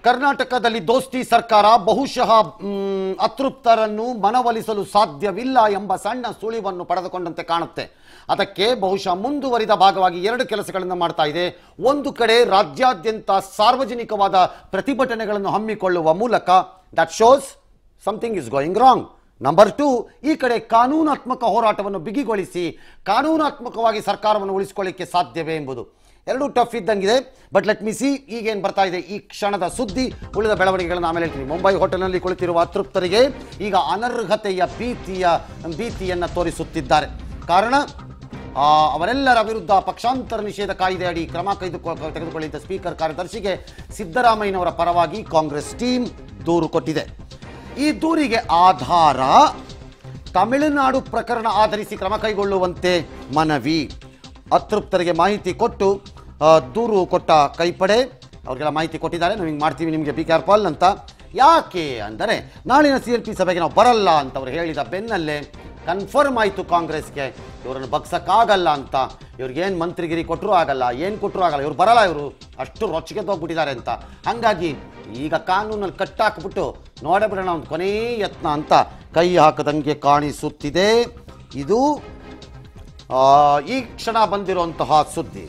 ಕರ್ನಾಟಕದಲ್ಲಿ ದೋಸ್ತಿ ಸರ್ಕಾರ ಬಹುಶಃ ಮ್, ಅತೃಪ್ತರನ್ನು ಮನವೊಲಿಸಲು ಸಾಧ್ಯವಿಲ್ಲ ಎಂಬ ಸಣ್ಣ ಸುಳಿವನ್ನು ಪಡೆದುಕೊಂಡಂತೆ ಕಾಣುತ್ತೆ ಅದಕ್ಕೆ ಬಹುಶಃ ಮುಂದುವರಿದ ಭಾಗವಾಗಿ ಎರಡು ಕೆಲಸಗಳನ್ನು ಮಾಡ್ತಾ ಇದೆ ಒಂದು ಕಡೆ ರಾಜ್ಯಾದ್ಯಂತ ಸಾರ್ವಜನಿಕವಾದ ಪ್ರತಿಭಟನೆಗಳನ್ನು ಹಮ್ಮಿಕೊಳ್ಳುವ ಮೂಲಕ that shows something is going wrong number two ಈ ಕಡೆ ಕಾನೂನಾತ್ಮಕ ಹೋರಾಟವನ್ನು ಬಿಗಿಗೊಳಿಸಿ ಕಾನೂನಾತ್ಮಕವಾಗಿ ಸರ್ಕಾರವನ್ನು ಉಳಿಸಿಕೊಳ್ಳಿಕ್ಕೆ ಸಾಧ್ಯವೇ ಎಂಬುದು ಎರಡು ಟಫ್ ಇದ್ದಂಗಿದೆ ಬಟ್ ಲೆಟ್ ಮಿ ಸಿ ಈಗೇನು ಬರ್ತಾ ಇದೆ ಈ ಕ್ಷಣದ ಸುದ್ದಿ ಉಳಿದ ಬೆಳವಣಿಗೆಗಳನ್ನು ಆಮೇಲೆ ಹೇಳ್ತೀನಿ ಮುಂಬೈ ಹೋಟೆಲ್ನಲ್ಲಿ ಕುಳಿತಿರುವ ಅತೃಪ್ತರಿಗೆ ಈಗ ಅನರ್ಹತೆಯ ಭೀತಿಯ ಭೀತಿಯನ್ನು ತೋರಿಸುತ್ತಿದ್ದಾರೆ ಕಾರಣ ಆ, ಅವರೆಲ್ಲರ ವಿರುದ್ಧ ಪಕ್ಷಾಂತರ ನಿಷೇಧ ಕಾಯ್ದೆ ಅಡಿ ಕ್ರಮ ಕೈದು ತೆಗೆದುಕೊಳ್ಳಿದ್ದ ಸ್ಪೀಕರ್ ಕಾರ್ಯದರ್ಶಿಗೆ ಸಿದ್ದರಾಮಯ್ಯನವರ ಪರವಾಗಿ ಕಾಂಗ್ರೆಸ್ ಟೀಮ್ ದೂರು ಕೊಟ್ಟಿದೆ ಈ ದೂರಿಗೆ ಆಧಾರ ತಮಿಳುನಾಡು ಪ್ರಕರಣ ಆಧರಿಸಿ ಕ್ರಮ ಕೈಗೊಳ್ಳುವಂತೆ ಮನವಿ ಅತೃಪ್ತರಿಗೆ ಮಾಹಿತಿ ಕೊಟ್ಟು ಆ, ದೂರು ಕೊಟ್ಟ ಕೈಪಡೆ ಅವ್ರಿಗೆಲ್ಲ ಮಾಹಿತಿ ಕೊಟ್ಟಿದ್ದಾರೆ ನಾವು ಹಿಂಗೆ ಮಾಡ್ತೀವಿ ನಿಮಗೆ ಬಿ ಕೇರ್ಫಾಲ್ ಅಂತ ಯಾಕೆ ಅಂದರೆ ನಾಳಿನ ಸಿ ಎಲ್ ಪಿ ಸಭೆಗೆ ನಾವು ಬರಲ್ಲ ಅಂತ ಅವ್ರು ಹೇಳಿದ ಬೆನ್ನಲ್ಲೇ ಕನ್ಫರ್ಮ್ ಆಯಿತು ಕಾಂಗ್ರೆಸ್ಗೆ ಇವರನ್ನು ಬಗ್ಸಕ್ಕಾಗಲ್ಲ ಅಂತ ಇವ್ರಿಗೇನು ಮಂತ್ರಿಗಿರಿ ಕೊಟ್ಟರು ಆಗಲ್ಲ ಏನು ಕೊಟ್ಟರು ಆಗಲ್ಲ ಇವ್ರು ಬರಲ್ಲ ಇವರು ಅಷ್ಟು ರೊಚ್ಚಿಗೆ ಹೋಗ್ಬಿಟ್ಟಿದ್ದಾರೆ ಅಂತ ಹಾಗಾಗಿ ಈಗ ಕಾನೂನಲ್ಲಿ ಕಟ್ಟಾಕ್ಬಿಟ್ಟು ನೋಡಬಿಡೋಣ ಒಂದು ಕೊನೇ ಯತ್ನ ಅಂತ ಕೈ ಹಾಕದಂಗೆ ಕಾಣಿಸುತ್ತಿದೆ ಇದು ಆ, ಈ ಕ್ಷಣ ಬಂದಿರುವಂತಹ ಸುದ್ದಿ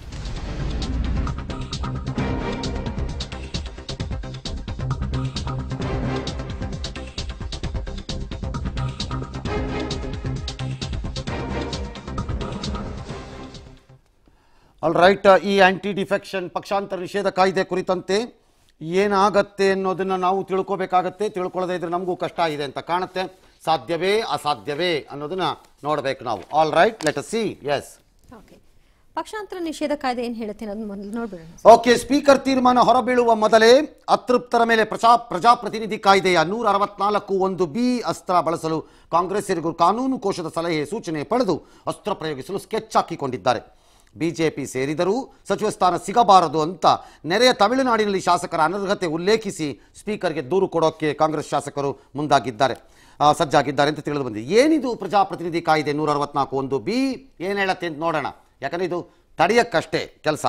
ಆಲ್ ರೈಟ್ ಈ ಆಂಟಿ ಡಿಫೆಕ್ಷನ್ ಪಕ್ಷಾಂತರ ನಿಷೇಧ ಕಾಯ್ದೆ ಕುರಿತಂತೆ ಏನಾಗತ್ತೆ ಅನ್ನೋದನ್ನ ನಾವು ತಿಳ್ಕೊಬೇಕಾಗತ್ತೆ ತಿಳ್ಕೊಳ್ಳದೇ ಇದ್ರೆ ನಮಗೂ ಕಷ್ಟ ಇದೆ ಅಂತ ಕಾಣುತ್ತೆ ಸಾಧ್ಯವೇ ಅಸಾಧ್ಯವೇ ಅನ್ನೋದನ್ನ ನೋಡ್ಬೇಕು ನಾವು all right let see yes okay ಪಕ್ಷಾಂತರ ನಿಷೇಧ ಕಾಯ್ದೆ ಏನ್ ಹೇಳುತ್ತೆ ಅನ್ನೋದು ಮೊದಲು ನೋಡ್ಬಿಡೋಣ ಓಕೆ ಸ್ಪೀಕರ್ ತೀರ್ಮಾನ ಹೊರಬೀಳುವ ಮೊದಲೇ ಅತೃಪ್ತರ ಮೇಲೆ ಪ್ರಜಾ ಪ್ರಜಾಪ್ರತಿನಿಧಿ ಕಾಯ್ದೆಯ ನೂರ ಅರವತ್ನಾಲ್ಕು ಒಂದು ಬಿ ಅಸ್ತ್ರ ಬಳಸಲು ಕಾಂಗ್ರೆಸ್ಸಿಗರು ಕಾನೂನು ಕೋಶದ ಸಲಹೆ ಸೂಚನೆ ಪಡೆದು ಅಸ್ತ್ರ ಪ್ರಯೋಗಿಸಲು ಸ್ಕೆಚ್ ಹಾಕಿಕೊಂಡಿದ್ದಾರೆ ಬಿಜೆಪಿ ಸೇರಿದರೂ ಸಚಿವ ಸ್ಥಾನ ಸಿಗಬಾರದು ಅಂತ ನೆರೆಯ ತಮಿಳುನಾಡಿನಲ್ಲಿ ಶಾಸಕರ ಅನರ್ಹತೆ ಉಲ್ಲೇಖಿಸಿ ಸ್ಪೀಕರ್ಗೆ ದೂರು ಕೊಡೋಕ್ಕೆ ಕಾಂಗ್ರೆಸ್ ಶಾಸಕರು ಮುಂದಾಗಿದ್ದಾರೆ ಆ, ಸಜ್ಜಾಗಿದ್ದಾರೆ ಅಂತ ತಿಳಿದು ಬಂದಿದೆ ಏನಿದು ಪ್ರಜಾಪ್ರತಿನಿಧಿ ಕಾಯ್ದೆ ನೂರ ಅರವತ್ನಾಲ್ಕು ಒಂದು ಬಿ ಏನು ಹೇಳತ್ತೆ ಅಂತ ನೋಡೋಣ ಯಾಕಂದ್ರೆ ಇದು ತಡೆಯಕ್ಕಷ್ಟೇ ಕೆಲಸ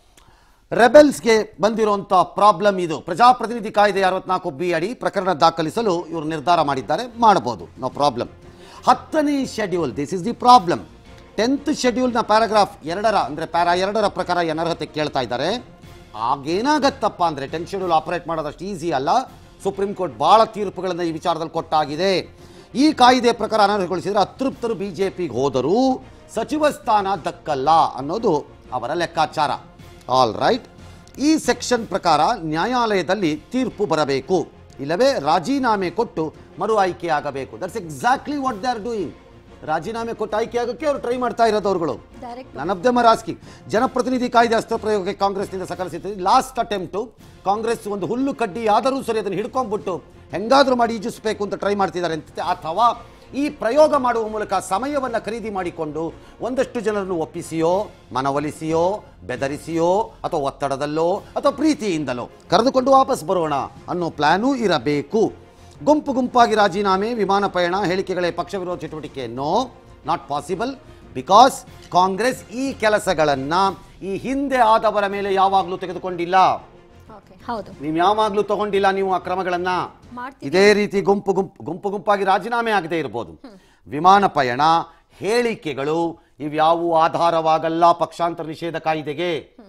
ರೆಬೆಲ್ಸ್ಗೆ ಬಂದಿರುವಂಥ ಪ್ರಾಬ್ಲಮ್ ಇದು ಪ್ರಜಾಪ್ರತಿನಿಧಿ ಕಾಯ್ದೆ ಅರವತ್ನಾಲ್ಕು ಬಿ ಅಡಿ ಪ್ರಕರಣ ದಾಖಲಿಸಲು ಇವರು ನಿರ್ಧಾರ ಮಾಡಿದ್ದಾರೆ ಮಾಡಬಹುದು ನೋ ಪ್ರಾಬ್ಲಮ್ ಹತ್ತನೇ schedule this is the problem tenth ಶೆಡ್ಯೂಲ್ನ ಪ್ಯಾರಾಗ್ರಾಫ್ ಎರಡರ ಅಂದರೆ ಪ್ಯಾರಾ ಎರಡರ ಪ್ರಕಾರ ಅನರ್ಹತೆ ಕೇಳ್ತಾ ಇದ್ದಾರೆ ಆಗೇನಾಗತ್ತಪ್ಪ ಅಂದರೆ ಟೆಂತ್ ಶೆಡ್ಯೂಲ್ ಆಪರೇಟ್ ಮಾಡೋದಷ್ಟು ಈಸಿ ಅಲ್ಲ ಸುಪ್ರೀಂ ಕೋರ್ಟ್ ಭಾಳ ತೀರ್ಪುಗಳನ್ನು ಈ ವಿಚಾರದಲ್ಲಿ ಕೊಟ್ಟಾಗಿದೆ ಈ ಕಾಯ್ದೆ ಪ್ರಕಾರ ಅನರ್ಹಗೊಳಿಸಿದರೆ ಅತೃಪ್ತರು ಬಿ ಜೆ ಪಿಗೆ ಹೋದರೂ ಸಚಿವ ಸ್ಥಾನ ದಕ್ಕಲ್ಲ ಅನ್ನೋದು ಅವರ ಲೆಕ್ಕಾಚಾರ ಆಲ್ ರೈಟ್ ಈ ಸೆಕ್ಷನ್ ಪ್ರಕಾರ ನ್ಯಾಯಾಲಯದಲ್ಲಿ ತೀರ್ಪು ಬರಬೇಕು ಇಲ್ಲವೇ ರಾಜೀನಾಮೆ ಕೊಟ್ಟು ಮರು ಆಯ್ಕೆಯಾಗಬೇಕು that's exactly what they are doing ರಾಜೀನಾಮೆ ಕೊಟ್ಟು ಆಯ್ಕೆ ಆಗೋಕ್ಕೆ ಅವರು ಟ್ರೈ ಮಾಡ್ತಾ ಇರೋದು ಅವ್ರುಗಳು direct none of them are asking ಜನಪ್ರತಿನಿಧಿ ಕಾಯ್ದೆ ಅಸ್ತ್ರ ಪ್ರಯೋಗಕ್ಕೆ ಕಾಂಗ್ರೆಸ್ನಿಂದ ಸಕಲ ಸಿದ್ಧತೆ ಲಾಸ್ಟ್ ಅಟೆಂಪ್ಟು ಕಾಂಗ್ರೆಸ್ ಒಂದು ಹುಲ್ಲು ಕಡ್ಡಿ ಆದರೂ ಸರಿ ಅದನ್ನು ಹಿಡ್ಕೊಂಡ್ಬಿಟ್ಟು ಹೆಂಗಾದ್ರೂ ಮಾಡಿ ಈಜಿಸ್ಬೇಕು ಅಂತ ಟ್ರೈ ಮಾಡ್ತಿದ್ದಾರೆ ಅಂತ ಅಥವಾ ಈ ಪ್ರಯೋಗ ಮಾಡುವ ಮೂಲಕ ಸಮಯವನ್ನು ಖರೀದಿ ಮಾಡಿಕೊಂಡು ಒಂದಷ್ಟು ಜನರನ್ನು ಒಪ್ಪಿಸಿಯೋ ಮನವೊಲಿಸಿಯೋ ಬೆದರಿಸಿಯೋ ಅಥವಾ ಒತ್ತಡದಲ್ಲೋ ಅಥವಾ ಪ್ರೀತಿಯಿಂದಲೋ ಕರೆದುಕೊಂಡು ವಾಪಸ್ ಬರೋಣ ಅನ್ನೋ ಪ್ಲಾನೂ ಇರಬೇಕು ಗುಂಪು ಗುಂಪಾಗಿ ರಾಜೀನಾಮೆ ವಿಮಾನ ಪಯಣ ಹೇಳಿಕೆಗಳೇ ಪಕ್ಷ ವಿರೋಧ ಚಟುವಟಿಕೆ no not possible because Congress ಈ ಕೆಲಸಗಳನ್ನ ಈ ಹಿಂದೆ ಆದವರ ಮೇಲೆ ಯಾವಾಗಲೂ ತೆಗೆದುಕೊಂಡಿಲ್ಲ ಓಕೆ ಹೌದು ನೀವು ಯಾವಾಗಲೂ ತಗೊಂಡಿಲ್ಲ ನೀವು ಆ ಕ್ರಮಗಳನ್ನ ಮಾಡ್ತೀವಿ. ಇದೇ ರೀತಿ ಗುಂಪು ಗುಂಪು ಗುಂಪು ಗುಂಪಾಗಿ ರಾಜೀನಾಮೆ ಆಗದೆ ಇರ್ಬೋದು ವಿಮಾನ ಪಯಣ ಹೇಳಿಕೆಗಳು ಇವ್ಯಾವು ಆಧಾರವಾಗಲ್ಲ ಪಕ್ಷಾಂತರ ನಿಷೇಧ ಕಾಯ್ದೆಗೆ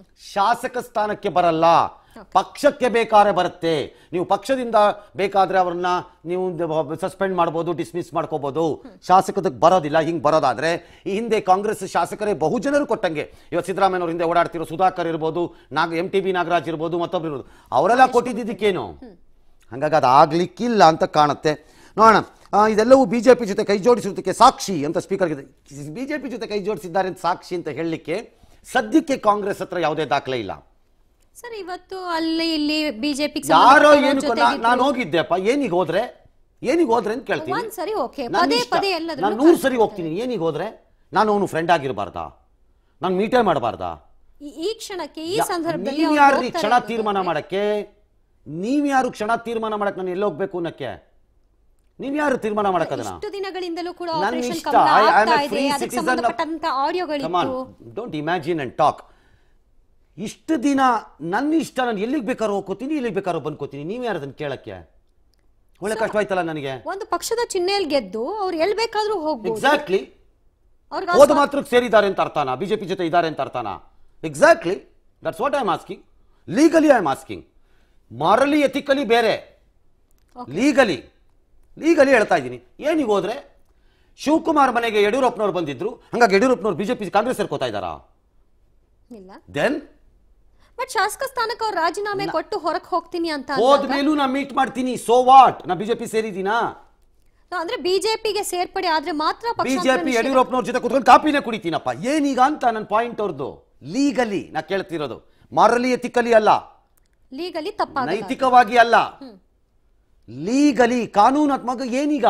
ಶಾಸಕ ಸ್ಥಾನಕ್ಕೆ ಬರಲ್ಲ ಪಕ್ಷಕ್ಕೆ ಬೇಕಾದ್ರೆ ಬರುತ್ತೆ ನೀವು ಪಕ್ಷದಿಂದ ಬೇಕಾದ್ರೆ ಅವ್ರನ್ನ ನೀವು ಸಸ್ಪೆಂಡ್ ಮಾಡ್ಬೋದು ಡಿಸ್ಮಿಸ್ ಮಾಡ್ಕೋಬಹುದು ಶಾಸಕದಕ್ಕೆ ಬರೋದಿಲ್ಲ ಹಿಂಗೆ ಬರೋದಾದ್ರೆ ಈ ಹಿಂದೆ ಕಾಂಗ್ರೆಸ್ ಶಾಸಕರೇ ಬಹು ಜನರು ಕೊಟ್ಟಂಗೆ ಇವತ್ತು ಸಿದ್ದರಾಮಯ್ಯನವ್ರ ಹಿಂದೆ ಓಡಾಡ್ತಿರೋ ಸುಧಾಕರ್ ಇರ್ಬೋದು ನಾಗ ಎಂ ಟಿ ಬಿ ನಾಗರಾಜ್ ಇರ್ಬೋದು ಮತ್ತೊಬ್ರು ಇರ್ಬೋದು ಅವರೆಲ್ಲ ಕೊಟ್ಟಿದ್ದಕ್ಕೇನು ಹಾಗಾಗಿ ಅದು ಆಗ್ಲಿಕ್ಕಿಲ್ಲ ಅಂತ ಕಾಣುತ್ತೆ ನೋಡೋಣ ಆ, ಇದೆಲ್ಲವೂ ಬಿಜೆಪಿ ಜೊತೆ ಕೈ ಜೋಡಿಸುವುದಕ್ಕೆ ಸಾಕ್ಷಿ ಅಂತ ಸ್ಪೀಕರ್ ಬಿಜೆಪಿ ಜೊತೆ ಕೈ ಜೋಡಿಸಿದ್ದಾರೆ ಅಂತ ಸಾಕ್ಷಿ ಅಂತ ಹೇಳಲಿಕ್ಕೆ ಸದ್ಯಕ್ಕೆ ಕಾಂಗ್ರೆಸ್ ಹತ್ರ ಯಾವುದೇ ದಾಖಲೆ ಇಲ್ಲ ಸರ್ ಇವತ್ತು ಅಲ್ಲಿ ಇಲ್ಲಿ ಬಿಜೆಪಿ ಯಾರೋ ಏನು ನಾನು ಹೋಗಿದ್ದೆಪ್ಪ ಏನಿಗೆ ಹೋದ್ರೆ ಏನಿಗೆ ಹೋದ್ರೆ ಅಂತ ಕೇಳ್ತೀನಿ ಒಂದ್ ಸರಿ ಓಕೆ ನನ್ನ ಪದೇ ಇಷ್ಟ. ಪದೇ ಎಲ್ಲದರಲ್ಲೂ ನಾನು ನೂರು ಸರಿ ಹೋಗ್ತೀನಿ ಏನಿಗೆ ಹೋದ್ರೆ ನಾನು ಅವನು ಫ್ರೆಂಡ್ ಆಗಿರಬಾರ್ದಾ ನಾನು ಮೀಟೇ ಮಾಡಬಾರ್ದಾ ಈ- ಈ ಕ್ಷಣಕ್ಕೆ ಈ ಸಂದರ್ಭದಲ್ಲಿ ನೀವ್ ಅವ್ರು ಯಾರು ಹೋಗ್ತಾ ಕ್ಷಣ ಇರೋದು ತೀರ್ಮಾನ ಮಾಡಕ್ಕೆ ನೀವ್ ಯಾರು ಕ್ಷಣ ತೀರ್ಮಾನ ಮಾಡಕ್ ನಾನು ಎಲ್ಲಿ ಹೋಗ್ಬೇಕು ಅನ್ನಕ್ಕೆ ನೀವ್ ಯಾರು ತೀರ್ಮಾನ ಮಾಡಕ್ ಅದನ್ನ ಇಷ್ಟು ದಿನಗಳಿಂದಲೂ ಕೂಡ ನನ್ನ ಆಪರೇಷನ್ ಇಷ್ಟ ಕಮಲ ಐ ಆಮ್ ಆಗ್ತಾ ಎ ಇದೆ ಫ್ರೀ ಅದಕ್ಕೆ ಸಿಟಿಸನ್ ಸಂಬಂಧಪಟ್ಟಂತ ಆಡಿಯೋಗಳಿತ್ತು ಡೋಂಟ್ ಇಮ್ಯಾಜಿನ್ ಅಂಡ್ ಟಾಕ್ ಇಷ್ಟು ದಿನ ನನ್ನ ಇಷ್ಟ ನಾನು ಎಲ್ಲಿಗೆ ಬೇಕಾದ್ರೂ ಹೋಗ್ಕೋತೀನಿ ಎಲ್ಲಿಗೆ ಬೇಕಾದ್ರೂ ಬಂದ್ಕೋತೀನಿ ನೀವು ಯಾರು ಅದನ್ನು ಕೇಳಕ್ಕೆ ಒಳ್ಳೆ ಕಷ್ಟವಾಯ್ತಲ್ಲ ನನಗೆ ಒಂದು ಪಕ್ಷದ ಚಿಹ್ನೆಯಲ್ಲಿ ಗೆದ್ದು ಅವ್ರು ಎಲ್ ಬೇಕಾದ್ರೂ ಹೋಗ್ಬೋದು ಎಕ್ಸಾಕ್ಟ್ಲಿ ಅವ್ರಿಗೆ ಹೋದ ಮಾತ್ರಕ್ಕೆ ಸೇರಿದ್ದಾರೆ ಅಂತ ಅರ್ಥನಾ ಬಿಜೆಪಿ ಜೊತೆ ಇದ್ದಾರೆ ಅಂತ ಅರ್ಥನಾ exactly that's what I am asking legally I am asking morally ethically ಬೇರೆ ಲೀಗಲಿ ಲೀಗಲಿ ಹೇಳ್ತಾ ಇದ್ದೀನಿ ಏನಿಗೆ ಹೋದ್ರೆ ಶಿವಕುಮಾರ್ ಮನೆಗೆ ಯಡಿಯೂರಪ್ಪನವ್ರು ಬಂದಿದ್ರು ಹಂಗಾಗಿ ಯಡಿಯೂರಪ್ಪನವ್ರು ಬಿಜೆಪಿ ಕಾಂಗ್ರೆಸ್ ಸೇರ್ಕೋತಾ ಇದ್ದಾರಾ ಇಲ್ಲ ದೆನ್ ಬಟ್ ಶಾಸಕ ಸ್ಥಾನಕ್ಕೆ ಅವ್ರು ರಾಜೀನಾಮೆ ಕೊಟ್ಟು ಹೊರಗೆ ಹೋಗ್ತೀನಿ ಅಂತ ಹೋದ ಅಂದಾಗ- ಮೇಲೂ ನಾ ಮೀಟ್ ಮಾಡ್ತೀನಿ ಸೋ ವಾಟ್ ನಾ ಬಿಜೆಪಿ ಸೇರಿದ್ದೀನಾ ಅಂದ್ರೆ ಬಿಜೆಪಿಗೆ ಸೇರ್ಪಡೆ ಆದ್ರೆ ಮಾತ್ರ ಪಕ್ಷಾಂತರ ಬಿಜೆಪಿ ನಿಷೇಧ- ಯಡಿಯೂರಪ್ಪನವ್ರ ಜೊತೆ ಕುತ್ಕೊಂಡು ಕಾಪಿನೇ ಕುಡಿತೀನಪ್ಪ ಏನೀಗ ಅಂತ ನನ್ನ ಪಾಯಿಂಟ್ ಅವ್ರದ್ದು ಲೀಗಲಿ ನಾ ಕೇಳ್ತಿರೋದು ಮಾರಲಿ ಎಥಿಕಲಿ ಅಲ್ಲ ಲೀಗಲಿ ತಪ್ಪಾಗಲ್ಲ ನೈತಿಕವಾಗಿ ಅಲ್ಲ ಲೀಗಲಿ ಕಾನೂನಾತ್ಮಕ ಏನೀಗ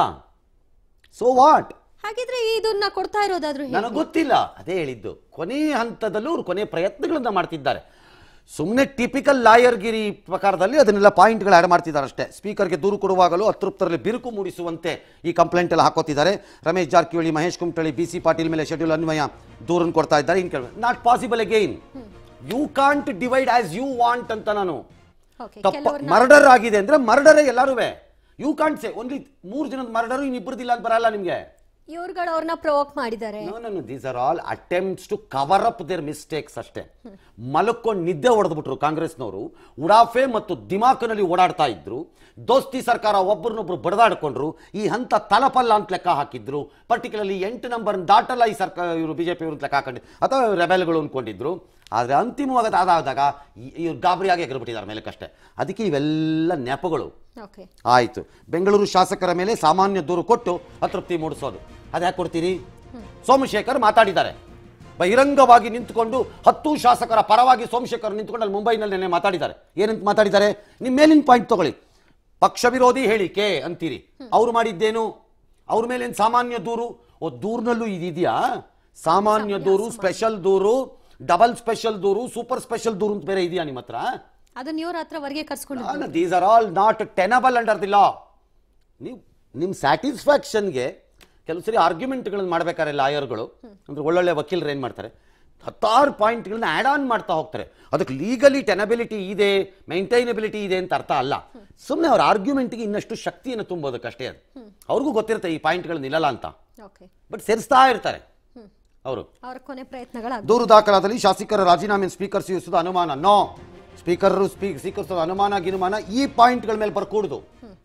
ಸೊ ವಾಟ್ ಹಾಗಿದ್ರೆ ಇದನ್ನ ಕೊಡ್ತಾ ಇರೋದಾದ್ರೂ ಹೇಗೆ? ನನಗೆ ಗೊತ್ತಿಲ್ಲ ಅದೇ ಹೇಳಿದ್ದು ಕೊನೆ ಹಂತದಲ್ಲೂ ಅವ್ರು ಕೊನೆ ಪ್ರಯತ್ನಗಳನ್ನ ಮಾಡ್ತಿದ್ದಾರೆ ಸುಮ್ಮನೆ ಟಿಪಿಕಲ್ ಲಾಯರ್ಗಿರಿ ಪ್ರಕಾರದಲ್ಲಿ ಅದನ್ನೆಲ್ಲ ಪಾಯಿಂಟ್ಗಳು ಆ್ಯಡ್ ಮಾಡ್ತಿದ್ದಾರೆ ಅಷ್ಟೇ ಸ್ಪೀಕರ್ಗೆ ದೂರು ಕೊಡುವಾಗಲೂ ಅತೃಪ್ತರಲ್ಲಿ ಬಿರುಕು ಮೂಡಿಸುವಂತೆ ಈ ಕಂಪ್ಲೇಂಟ್ ಎಲ್ಲ ಹಾಕೋತಿದ್ದಾರೆ ರಮೇಶ್ ಜಾರಕಿಹೊಳಿ ಮಹೇಶ್ ಕುಮಟಳ್ಳಿ ಬಿ ಸಿ ಪಾಟೀಲ್ ಮೇಲೆ ಶೆಡ್ಯೂಲ್ ಅನ್ವಯ ದೂರನ್ನು ಕೊಡ್ತಾ ಇದ್ದಾರೆ ಇನ್ ಕೇಳ not possible again you can't divide as you want ಅಂತ ನಾನು Okay, ತಪ್ಪ ಕೆಲವ್ರನ್ನ- ಮರ್ಡರ್ ಆಗಿದೆ ಅಂದ್ರೆ ಮರ್ಡರೇ ಎಲ್ಲರೂ ಯು ಕಾಂಟ್ ಸೇ ಓನ್ಲಿ ಮೂರು ಜನದ ಮರ್ಡರು ಇನ್ನಿಬ್ಬರದಿಲ್ಲ ಅಂತ ಬರಲ್ಲ ನಿಮಗೆ ಇವ್ರುಗಳು ಅವ್ರನ್ನ ಪ್ರವೋಕ್ ಮಾಡಿದ್ದಾರೆ no no these are all attempts to cover up their mistakes ಅಷ್ಟೇ ಮಲಕ್ಕೊಂಡು ನಿದ್ದೆ ಹೊಡೆದ್ಬಿಟ್ರು ಕಾಂಗ್ರೆಸ್ನವರು ಉಡಾಫೆ ಮತ್ತು ದಿಮಾಕಿನಲ್ಲಿ ಓಡಾಡ್ತಾ ಇದ್ರು ದೋಸ್ತಿ ಸರ್ಕಾರ ಒಬ್ಬರನ್ನೊಬ್ರು ಬಡದಾಡ್ಕೊಂಡ್ರು ಈ ಹಂತ ತಲಪಲ್ಲ ಅಂತ ಲೆಕ್ಕ ಹಾಕಿದ್ರು ಪರ್ಟಿಕ್ಯುಲರ್ಲಿ ಎಂಟು ನಂಬರ್ ದಾಟಲ್ಲ ಈ ಸರ್ಕಾರ ಇವರು ಬಿಜೆಪಿ ಇವರು ಲೆಕ್ಕ ಹಾಕೊಂಡು ಅಥವಾ ರೆಬೆಲ್ಗಳು ಅಂದ್ಕೊಂಡಿದ್ರು ಆದರೆ ಅಂತಿಮವಾಗಿ ಅದು ಅದಾದಾಗ ಇ- ಇವ್ರು ಗಾಬರಿಯಾಗಿ ಎಗರ್ಬಿಟ್ಟಿದ್ದಾರೆ ಮೇಲಕ್ಕಷ್ಟೇ ಅದಕ್ಕೆ ಇವೆಲ್ಲ ನೆಪಗಳು ಓಕೆ ಆಯಿತು ಬೆಂಗಳೂರು ಶಾಸಕರ ಮೇಲೆ ಸಾಮಾನ್ಯ ದೂರು ಕೊಟ್ಟು ಅತೃಪ್ತಿ ಮೂಡಿಸೋದು ಅದ್ಯಾಕೆ ಕೊಡ್ತೀರಿ ಸೋಮಶೇಖರ್ ಮಾತಾಡಿದ್ದಾರೆ ಬಹಿರಂಗವಾಗಿ ನಿಂತುಕೊಂಡು ಹತ್ತು ಶಾಸಕರ ಪರವಾಗಿ ಸೋಮಶೇಖರ್ ನಿಂತ್ಕೊಂಡು ಅಲ್ಲಿ ಮುಂಬೈನಲ್ಲಿ ನೆನ್ನೆ ಮಾತಾಡಿದ್ದಾರೆ ಏನಂತ ಮಾತಾಡಿದ್ದಾರೆ ನಿಮ್ಮ ಮೇಲಿನ ಪಾಯಿಂಟ್ ತಗೊಳ್ಳಿ ಪಕ್ಷ ವಿರೋಧಿ ಹೇಳಿಕೆ ಅಂತೀರಿ ಅವ್ರು ಮಾಡಿದ್ದೇನು ಅವ್ರ ಮೇಲೇನು ಸಾಮಾನ್ಯ ದೂರು ಓ ದೂರಿನಲ್ಲೂ ಇದೆಯಾ ಸಾಮಾನ್ಯ ದೂರು ಸ್ಪೆಷಲ್ ದೂರು ಡಬಲ್ ಸ್ಪೆಷಲ್ ದೂರು ಸೂಪರ್ ಸ್ಪೆಷಲ್ ದೂರು ಅಂತ ಬೇರೆ ಇದೆಯಾ ನಿಮ್ಮ ಹತ್ರ ಅದನ್ನ ಇವ್ರ ಹತ್ರ ಹೊರಗೆ ಕರ್ಸ್ಕೊಂಡು these are all not tenable under the law ನೀವು ನಿಮ್ಮ ಸ್ಯಾಟಿಸ್ಫ್ಯಾಕ್ಷನ್ಗೆ ಕೆಲವು ಸರಿ ಆರ್ಗ್ಯುಮೆಂಟ್ಗಳನ್ನ ಮಾಡ್ಬೇಕಾದ್ರೆ ಲಾಯರ್ಗಳು ಅಂದ್ರೆ ಒಳ್ಳೊಳ್ಳೆ ವಕೀಲರು ಏನು ಮಾಡ್ತಾರೆ ಹತ್ತಾರು ಪಾಯಿಂಟ್ಗಳನ್ನ ಆ್ಯಡ್ ಆನ್ ಮಾಡ್ತಾ ಹೋಗ್ತಾರೆ ಅದಕ್ಕೆ ಲೀಗಲಿ ಟೆನಬಿಲಿಟಿ ಇದೆ ಮೈಂಟೈನಬಿಲಿಟಿ ಇದೆ ಅಂತ ಅರ್ಥ ಅಲ್ಲ ಸುಮ್ಮನೆ ಅವ್ರ ಆರ್ಗ್ಯುಮೆಂಟ್ಗೆ ಇನ್ನಷ್ಟು ಶಕ್ತಿಯನ್ನು ತುಂಬೋದಕ್ಕಷ್ಟೇ ಅದು ಅವ್ರಿಗೂ ಗೊತ್ತಿರುತ್ತೆ ಈ ಪಾಯಿಂಟ್ಗಳು ನಿಲ್ಲಲ್ಲ ಅಂತ ಓಕೆ ಬಟ್ ಸೇರಿಸ್ತಾ ಇರ್ತಾರೆ ಅವರು ಅವ್ರ ಕೊನೆ ಪ್ರಯತ್ನಗಳ ದೂರು ದಾಖಲಾದಲ್ಲಿ ಶಾಸಕರ ರಾಜೀನಾಮೆ ಸ್ಪೀಕರ್ ಸ್ವೀಕರಿಸೋದು ಅನುಮಾನ ನೋ ಸ್ಪೀಕರ್ ಸ್ವೀಕರಿಸೋದು ಅನುಮಾನ ಗಿನುಮಾನ ಈ ಪಾಯಿಂಟ್ಗಳ ಮೇಲೆ ಬರ್ಕೂಡ್ದು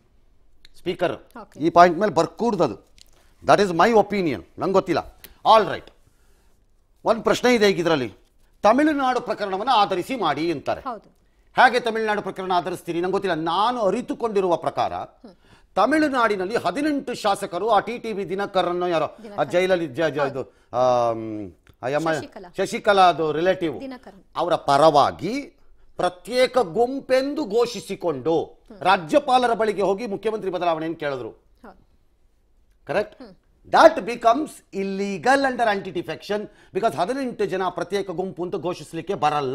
ಸ್ಪೀಕರ್ Okay. ಈ ಪಾಯಿಂಟ್ ಮೇಲೆ ಬರ್ಕೂಡ್ದು ಅದು ದಟ್ ಈಸ್ ಮೈ ಒಪಿನಿಯನ್ ನಂಗೆ ಗೊತ್ತಿಲ್ಲ ಆಲ್ ರೈಟ್ ಒಂದು ಪ್ರಶ್ನೆ ಇದೆ ಈಗ ಇದರಲ್ಲಿ ತಮಿಳುನಾಡು ಪ್ರಕರಣವನ್ನು ಆಧರಿಸಿ ಮಾಡಿ ಅಂತಾರೆ ಹೌದು ಹೇಗೆ ತಮಿಳುನಾಡು ಪ್ರಕರಣ ಆಧರಿಸ್ತೀರಿ ನಂಗೆ ಗೊತ್ತಿಲ್ಲ ನಾನು ಅರಿತುಕೊಂಡಿರುವ ಪ್ರಕಾರ ತಮಿಳುನಾಡಿನಲ್ಲಿ ಹದಿನೆಂಟು ಶಾಸಕರು ಆ ಟಿ ಟಿ ವಿ ದಿನಕರನ್ನು ಯಾರೋ ಆ ಜೈಲಲ್ಲಿ ಜ- ಜ- ಇದು ಆಮ್, ಆ ಯಮ್ಮ ಶಶಿಕಲಾ. ಶಶಿಕಲಾ ಅದು ರಿಲೇಟಿವ್ ದಿನಕರನ್ ಅವರ ಪರವಾಗಿ ಪ್ರತ್ಯೇಕ ಗುಂಪೆಂದು ಘೋಷಿಸಿಕೊಂಡು ರಾಜ್ಯಪಾಲರ ಬಳಿಗೆ ಹೋಗಿ ಮುಖ್ಯಮಂತ್ರಿ ಬದಲಾವಣೆಯನ್ನು ಕೇಳಿದ್ರು ಹೌದು correct that becomes illegal under anti defection because ಹದಿನೆಂಟು ಜನ ಪ್ರತ್ಯೇಕ ಗುಂಪು ಅಂತ ಘೋಷಿಸಲಿಕ್ಕೆ ಬರಲ್ಲ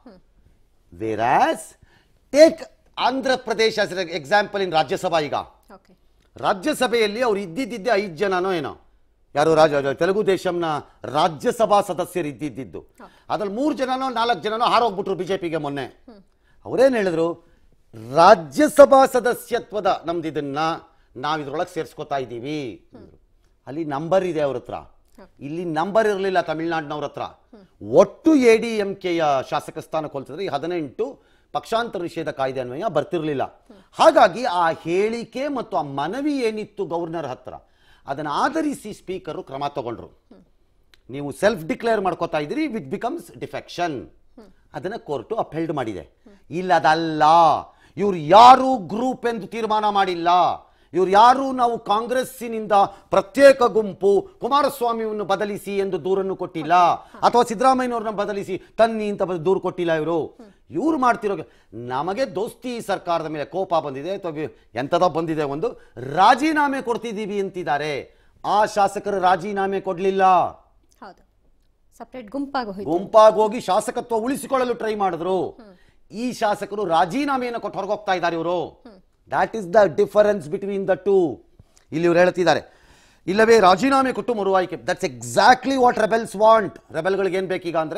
ವೇರಾಸ್ ಟೇಕ್ ಆಂಧ್ರ ಪ್ರದೇಶ ಎಕ್ಸಾಂಪಲ್ ಇನ್ ರಾಜ್ಯಸಭಾ ಈಗ ಓಕೆ ರಾಜ್ಯಸಭೆಯಲ್ಲಿ ಅವ್ರು ಇದ್ದಿದ್ದಿದ್ದೆ ಐದು ಜನನೋ ಏನೋ ಯಾರು ರಾಜ ತೆಲುಗು ದೇಶಂನ ರಾಜ್ಯಸಭಾ ಸದಸ್ಯರು ಇದ್ದಿದ್ದು ಅದ್ರಲ್ಲಿ ಮೂರು ಜನನೋ ನಾಲ್ಕು ಜನನೋ ಹಾರೋಗ್ಬಿಟ್ರು ಬಿಜೆಪಿಗೆ ಮೊನ್ನೆ ಅವರೇನು ಹೇಳಿದ್ರು ರಾಜ್ಯಸಭಾ ಸದಸ್ಯತ್ವದ ನಮ್ದು ಇದನ್ನ ನಾವು ಇದ್ರೊಳಗೆ ಸೇರಿಸ್ಕೊತಾ ಇದ್ದೀವಿ ಅಂದ್ರು. ಅಲ್ಲಿ ನಂಬರ್ ಇದೆ ಅವ್ರ ಹತ್ರ ಇಲ್ಲಿ ನಂಬರ್ ಇರಲಿಲ್ಲ ತಮಿಳ್ನಾಡಿನವ್ರ ಹತ್ರ ಒಟ್ಟು ಎ ಡಿ ಎಂ ಕೆಯ ಶಾಸಕ ಸ್ಥಾನ ಹೋಲಿಸಿದ್ರೆ ಈ ಹದಿನೆಂಟು ಪಕ್ಷಾಂತರ ನಿಷೇಧ ಕಾಯ್ದೆ ಅನ್ವಯ ಬರ್ತಿರ್ಲಿಲ್ಲ ಹಾಗಾಗಿ ಆ ಹೇಳಿಕೆ ಮತ್ತು ಆ ಮನವಿ ಏನಿತ್ತು ಗವರ್ನರ್ ಹತ್ರ ಅದನ್ನು ಆಧರಿಸಿ ಸ್ಪೀಕರು ಕ್ರಮ ತಗೊಂಡ್ರು ನೀವು ಸೆಲ್ಫ್ ಡಿಕ್ಲೇರ್ ಮಾಡ್ಕೋತಾ ಇದ್ದೀರಿ ವಿಚ್ ಬಿಕಮ್ಸ್ ಡಿಫೆಕ್ಷನ್ ಅದನ್ನ ಕೋರ್ಟು ಅಪೆಲ್ಡ್ ಮಾಡಿದೆ ಇಲ್ಲ ಅದಲ್ಲ ಇವ್ರು ಯಾರು ಗ್ರೂಪ್ ಎಂದು ತೀರ್ಮಾನ ಮಾಡಿಲ್ಲ ಇವ್ರು ಯಾರು ನಾವು ಕಾಂಗ್ರೆಸ್ಸಿನಿಂದ ಪ್ರತ್ಯೇಕ ಗುಂಪು ಕುಮಾರಸ್ವಾಮಿಯನ್ನು ಬದಲಿಸಿ ಎಂದು ದೂರನ್ನು ಕೊಟ್ಟಿಲ್ಲ ಅಥವಾ ಸಿದ್ದರಾಮಯ್ಯನವ್ರನ್ನ ಬದಲಿಸಿ ತನ್ನಿ ಅಂತ ಬ- ದೂರು ಕೊಟ್ಟಿಲ್ಲ ಇವರು ಇವ್ರು ಮಾಡ್ತಿರೋ ನಮಗೆ ದೋಸ್ತಿ ಸರ್ಕಾರದ ಮೇಲೆ ಕೋಪ ಬಂದಿದೆ ಅಥವಾ ವಿ- ಎಂಥದೋ ಬಂದಿದೆ ಒಂದು ರಾಜೀನಾಮೆ ಕೊಡ್ತಿದ್ದೀವಿ ಅಂತಿದ್ದಾರೆ ಆ ಶಾಸಕರು ರಾಜೀನಾಮೆ ಕೊಡಲಿಲ್ಲ ಹೌದು ಸಪ್ರೇಟ್ ಗುಂಪಾಗಿ ಹೋಯ್ತು ಗುಂಪಾಗಿ ಹೋಗಿ ಶಾಸಕತ್ವ ಉಳಿಸಿಕೊಳ್ಳಲು ಟ್ರೈ ಮಾಡಿದ್ರು ಈ ಶಾಸಕರು ರಾಜೀನಾಮೆಯನ್ನು ಕೊಟ್ಟು ಹೊರಗೋಗ್ತಾ ಇದ್ದಾರೆ ಇವರು that is the difference between the two ಇಲ್ಲಿ ಇವ್ರು ಹೇಳ್ತಿದ್ದಾರೆ ಇಲ್ಲವೇ ರಾಜೀನಾಮೆ ಕೊಟ್ಟು ಮರು ಆಯ್ಕೆ that's exactly what rebels want ರೆಬೆಲ್ಗಳಿಗೆ ಏನ್ ಬೇಕೀಗ ಅಂದ್ರೆ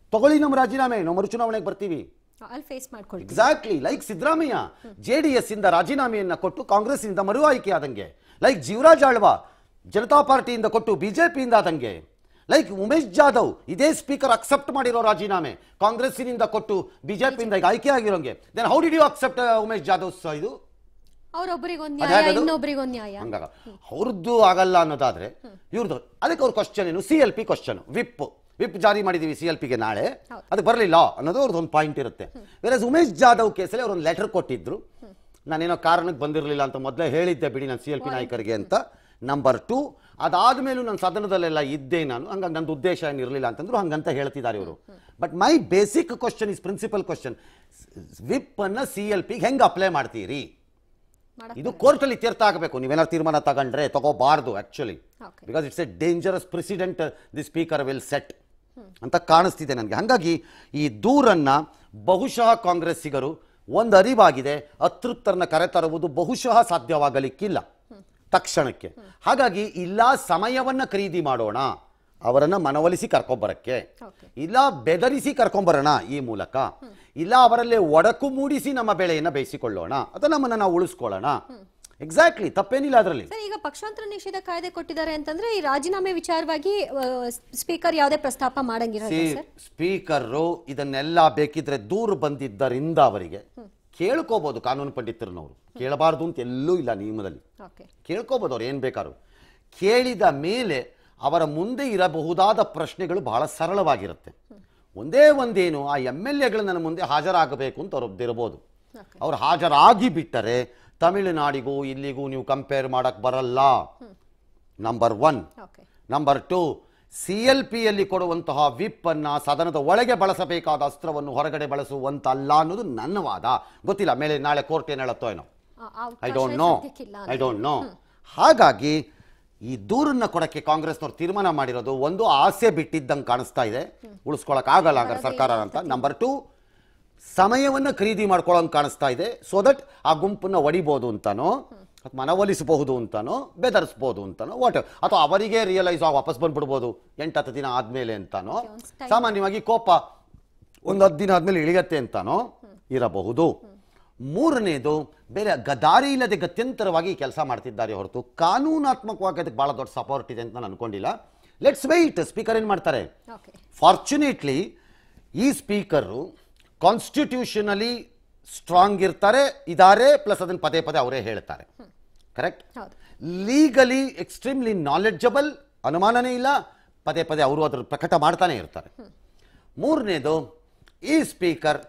ತಗೊಳ್ಳಿ ನಮ್ಮ ರಾಜೀನಾಮೆ ನಾವು ಮರುಚುನಾವಣೆಗೆ ಬರ್ತೀವಿ ಅಲ್ಲಿ ಫೇಸ್ ಮಾಡ್ಕೊಳ್ತೀವಿ exactly like Siddaramaiah J D S ಇಂದ ರಾಜೀನಾಮೆಯನ್ನ ಕೊಟ್ಟು ಕಾಂಗ್ರೆಸ್ ಇಂದ ಮರು ಆಯ್ಕೆ ಆದಂಗೆ ಲೈಕ್ ಜೀವರಾಜ್ ಆಳ್ವ ಜನತಾ ಪಾರ್ಟಿಯಿಂದ ಕೊಟ್ಟು ಬಿಜೆಪಿಯಿಂದ ಆದಂಗೆ ಲೈಕ್ ಉಮೇಶ್ ಜಾಧವ್ ಇದೇ ಸ್ಪೀಕರ್ ಅಕ್ಸೆಪ್ಟ್ ಮಾಡಿರೋ ರಾಜೀನಾಮೆ ಕಾಂಗ್ರೆಸ್ಸಿನಿಂದ ಕೊಟ್ಟು ಬಿಜೆಪಿಯಿಂದ ಈಗ ಆಯ್ಕೆ ಆಗಿರೋಂಗೆ then how did you accept Umesh Jadhav ಸ- ಇದು ಅವ್ರೊಬ್ಬರಿಗೊಂದು ಅದ್ ನ್ಯಾಯ ಹೇಗದು? ಇನ್ನೊಬ್ರಿಗೊಂದು ನ್ಯಾಯ ಹಂಗಾಗ ಅವ್ರದ್ದು ಆಗಲ್ಲ ಅನ್ನೋದಾದ್ರೆ ಇವ್ರದ್ದು ಅದಕ್ಕೆ ಅವ್ರ ಕ್ವಶನ್ ಏನು C L P question whip whip ಜಾರಿ ಮಾಡಿದೀವಿ ಸಿ ಎಲ್ ಪಿಗೆ ನಾಳೆ ಹೌದು. ಅದಕ್ಕೆ ಬರಲಿಲ್ಲ ಅನ್ನೋದು ಅವ್ರದ್ದು ಒಂದು ಪಾಯಿಂಟ್ ಇರುತ್ತೆ ಬೇರೆ ಉಮೇಶ್ ಜಾಧವ್ ಕೇಸಲ್ಲಿ ಅವ್ರು ಒಂದು ಲೆಟರ್ ಕೊಟ್ಟಿದ್ರು ನಾನೇನೋ ಕಾರಣಕ್ಕೆ ಬಂದಿರಲಿಲ್ಲ ಅಂತ ಮೊದಲೇ ಹೇಳಿದ್ದೆ ಬಿಡಿ ನಾನು ಸಿ ಎಲ್ ಪಿ ನಾಯಕರಿಗೆ ಅಂತ ನಂಬರ್ ಟು ಅದಾದ್ಮೇಲೂ ನನ್ನ ಸದನದಲ್ಲೆಲ್ಲ ಇದ್ದೆ ನಾನು ಹಂಗಾಗಿ ನಂದು ಉದ್ದೇಶ ಏನಿರಲಿಲ್ಲ ಅಂತಂದ್ರು ಹಂಗಂತ ಹೇಳ್ತಿದ್ದಾರೆ ಇವರು but my basic question is principle question whip ಅನ್ನ ಸಿ ಎಲ್ ಪಿಗೆ ಹೆಂಗೆ ಅಪ್ಲೈ ಮಾಡ್ತೀರಿ ಮಾಡಕ್ ಇದು ಕೋರ್ಟಲ್ಲಿ ಇತ್ಯರ್ಥ ಆಗಬೇಕು ನೀವೇನಾದ್ರು ತೀರ್ಮಾನ ತಗೊಂಡ್ರೆ ತಗೋಬಾರ್ದು actually Okay. Because it's a dangerous precedent the speaker will set ಅಂತ ಕಾಣಿಸ್ತಿದೆ ನನಗೆ ಹಾಗಾಗಿ ಈ ದೂರನ್ನ ಬಹುಶಃ ಕಾಂಗ್ರೆಸ್ಸಿಗರು ಒಂದು ಅರಿವಾಗಿದೆ ಅತೃಪ್ತರನ್ನ ಕರೆತರುವುದು ಬಹುಶಃ ಸಾಧ್ಯವಾಗಲಿಕ್ಕಿಲ್ಲ ತಕ್ಷಣಕ್ಕೆ ಹಾಗಾಗಿ ಇಲ್ಲ ಸಮಯವನ್ನ ಖರೀದಿ ಮಾಡೋಣ ಅವರನ್ನ ಮನವೊಲಿಸಿ ಕರ್ಕೊಂಬರಕ್ಕೆ Okay. ಇಲ್ಲ ಬೆದರಿಸಿ ಕರ್ಕೊಂಬರೋಣ ಈ ಮೂಲಕ ಇಲ್ಲ ಅವರಲ್ಲೇ ಒಡಕು ಮೂಡಿಸಿ ನಮ್ಮ ಬೆಳೆಯನ್ನ ಬೇಯಿಸಿಕೊಳ್ಳೋಣ ಅಥವಾ ನಮ್ಮನ್ನ ನಾವು ಉಳಿಸ್ಕೊಳ್ಳೋಣ ಎಕ್ಸಾಕ್ಟ್ಲಿ ತಪ್ಪೇನಿಲ್ಲ ಅದರಲ್ಲಿ ಸರ್ ಈಗ ಪಕ್ಷಾಂತರ ನಿಷೇಧ ಕಾಯ್ದೆ ಕೊಟ್ಟಿದ್ದಾರೆ ಅಂತಂದ್ರೆ ಈ ರಾಜೀನಾಮೆ ವಿಚಾರವಾಗಿ ಸ್ಪೀಕರ್ ಯಾವುದೇ ಪ್ರಸ್ತಾಪ ಮಾಡಂಗಿರಲ್ಲ ಸಿ ಸರ್ ಸ್ಪೀಕರು ಇದನ್ನೆಲ್ಲ ಬೇಕಿದ್ರೆ ದೂರ ಬಂದಿದ್ದರಿಂದ ಅವರಿಗೆ ಕೇಳ್ಕೋಬಹುದು ಕಾನೂನು ಪಂಡಿತರನ್ನವರು ಕೇಳಬಾರ್ದು ಅಂತ ಎಲ್ಲೂ ಇಲ್ಲ ನಿಯಮದಲ್ಲಿ ಓಕೆ ಕೇಳ್ಕೋಬೋದು ಅವ್ರು ಏನು ಬೇಕಾದ್ರು ಕೇಳಿದ ಮೇಲೆ ಅವರ ಮುಂದೆ ಇರಬಹುದಾದ ಪ್ರಶ್ನೆಗಳು ಬಹಳ ಸರಳವಾಗಿರುತ್ತೆ ಒಂದೇ ಒಂದೇನು ಆ ಎಮ್ ಎಲ್ ಎಗಳು ನನ್ನ ಮುಂದೆ ಹಾಜರಾಗಬೇಕು ಅಂತ ಅವ್ರು ಒಬ್ದಿರಬಹುದು ಓಕೆ ಅವ್ರು ಹಾಜರಾಗಿ ಬಿಟ್ಟರೆ ತಮಿಳುನಾಡಿಗೂ ಇಲ್ಲಿಗೂ ನೀವು ಕಂಪೇರ್ ಮಾಡಕ್ ಬರಲ್ಲ number one okay number two C L ಪಿಯಲ್ಲಿ ಕೊಡುವಂತಹ ವಿಪ್ ಅನ್ನ ಸದನದ ಒಳಗೆ ಬಳಸಬೇಕಾದ ಅಸ್ತ್ರವನ್ನು ಹೊರಗಡೆ ಬಳಸುವಂತಲ್ಲ ಅನ್ನೋದು ನನ್ನ ವಾದ ಗೊತ್ತಿಲ್ಲ ಮೇಲೆ ನಾಳೆ ಕೋರ್ಟ್ ಏನು ಹೇಳುತ್ತೋ ಏನೋ I don't know I don't know ಹಾಗಾಗಿ ಈ ದೂರನ್ನ ಕೊಡಕ್ಕೆ ಕಾಂಗ್ರೆಸ್ನವ್ರು ತೀರ್ಮಾನ ಮಾಡಿರೋದು ಒಂದು ಆಸೆ ಬಿಟ್ಟಿದ್ದಂಗೆ ಕಾಣಿಸ್ತಾ ಇದೆ ಉಳಿಸ್ಕೊಳಕ್ ಆಗಲ್ಲ ಹಾಗಾದ್ರೆ ಸರ್ಕಾರ ಅಂತ ನಂಬರ್ ಟು ಸಮಯವನ್ನ ಖರೀದಿ ಮಾಡ್ಕೊಳ್ಳೋಂಗೆ ಕಾಣಿಸ್ತಾ ಇದೆ ಸೊ ದಟ್ ಆ ಗುಂಪನ್ನ ಒಡಿಬೋದು ಅಂತಾನೋ ಅಥವಾ ಮನವೊಲಿಸಬಹುದು ಅಂತಾನೋ ಬೆದರಿಸ್ಬೋದು ಅಂತಾನೋ ವಾಟ್ ಅಥವಾ ಅವರಿಗೆ ರಿಯಲೈಸ್ ಆಗಿ ವಾಪಸ್ ಬಂದ್ಬಿಡ್ಬೋದು ಎಂಟು ಹತ್ತು ದಿನ ಆದ್ಮೇಲೆ ಅಂತಾನೋ Okay, ಒಂದ್ style. ಸಾಮಾನ್ಯವಾಗಿ ಕೋಪ ಒಂದು ಹತ್ತು ದಿನ ಆದ್ಮೇಲೆ ಇಳಿಯತ್ತೆ ಅಂತಾನೋ ಇರಬಹುದು ಮೂರನೇದು ಬೇರೆ ಗದಾರಿ ಇಲ್ಲದೆ ಗತ್ಯಂತರವಾಗಿ ಕೆಲಸ ಮಾಡ್ತಿದ್ದಾರೆ ಹೊರತು ಕಾನೂನಾತ್ಮಕವಾಗಿ ಅದಕ್ಕೆ ಬಹಳ ದೊಡ್ಡ ಸಪೋರ್ಟ್ ಇದೆ ಅಂತ ನಾನು ಅನ್ಕೊಂಡಿಲ್ಲ ಲೆಟ್ಸ್ ವೈಟ್ ಸ್ಪೀಕರ್ ಏನ್ ಮಾಡ್ತಾರೆ ಓಕೆ ಫಾರ್ಚುನೇಟ್ಲಿ ಈ ಸ್ಪೀಕರು ಕಾನ್ಸ್ಟಿಟ್ಯೂಷನಲಿ ಸ್ಟ್ರಾಂಗ್ ಇರ್ತಾರೆ ಇದ್ದಾರೆ ಪ್ಲಸ್ ಅದನ್ನು ಪದೇ ಪದೇ ಅವರೇ ಹೇಳ್ತಾರೆ ಕರೆಕ್ಟ್ ಹೌದು ಲೀಗಲಿ ಎಕ್ಸ್ಟ್ರೀಮ್ಲಿ ನಾಲೆಡ್ಜಬಲ್ ಅನುಮಾನನೇ ಇಲ್ಲ ಪದೇ ಪದೇ ಅವರು ಅದ್ರ ಪ್ರಕಟ ಮಾಡ್ತಾನೆ ಇರ್ತಾರೆ ಮೂರನೇದು ಈ ಸ್ಪೀಕರ್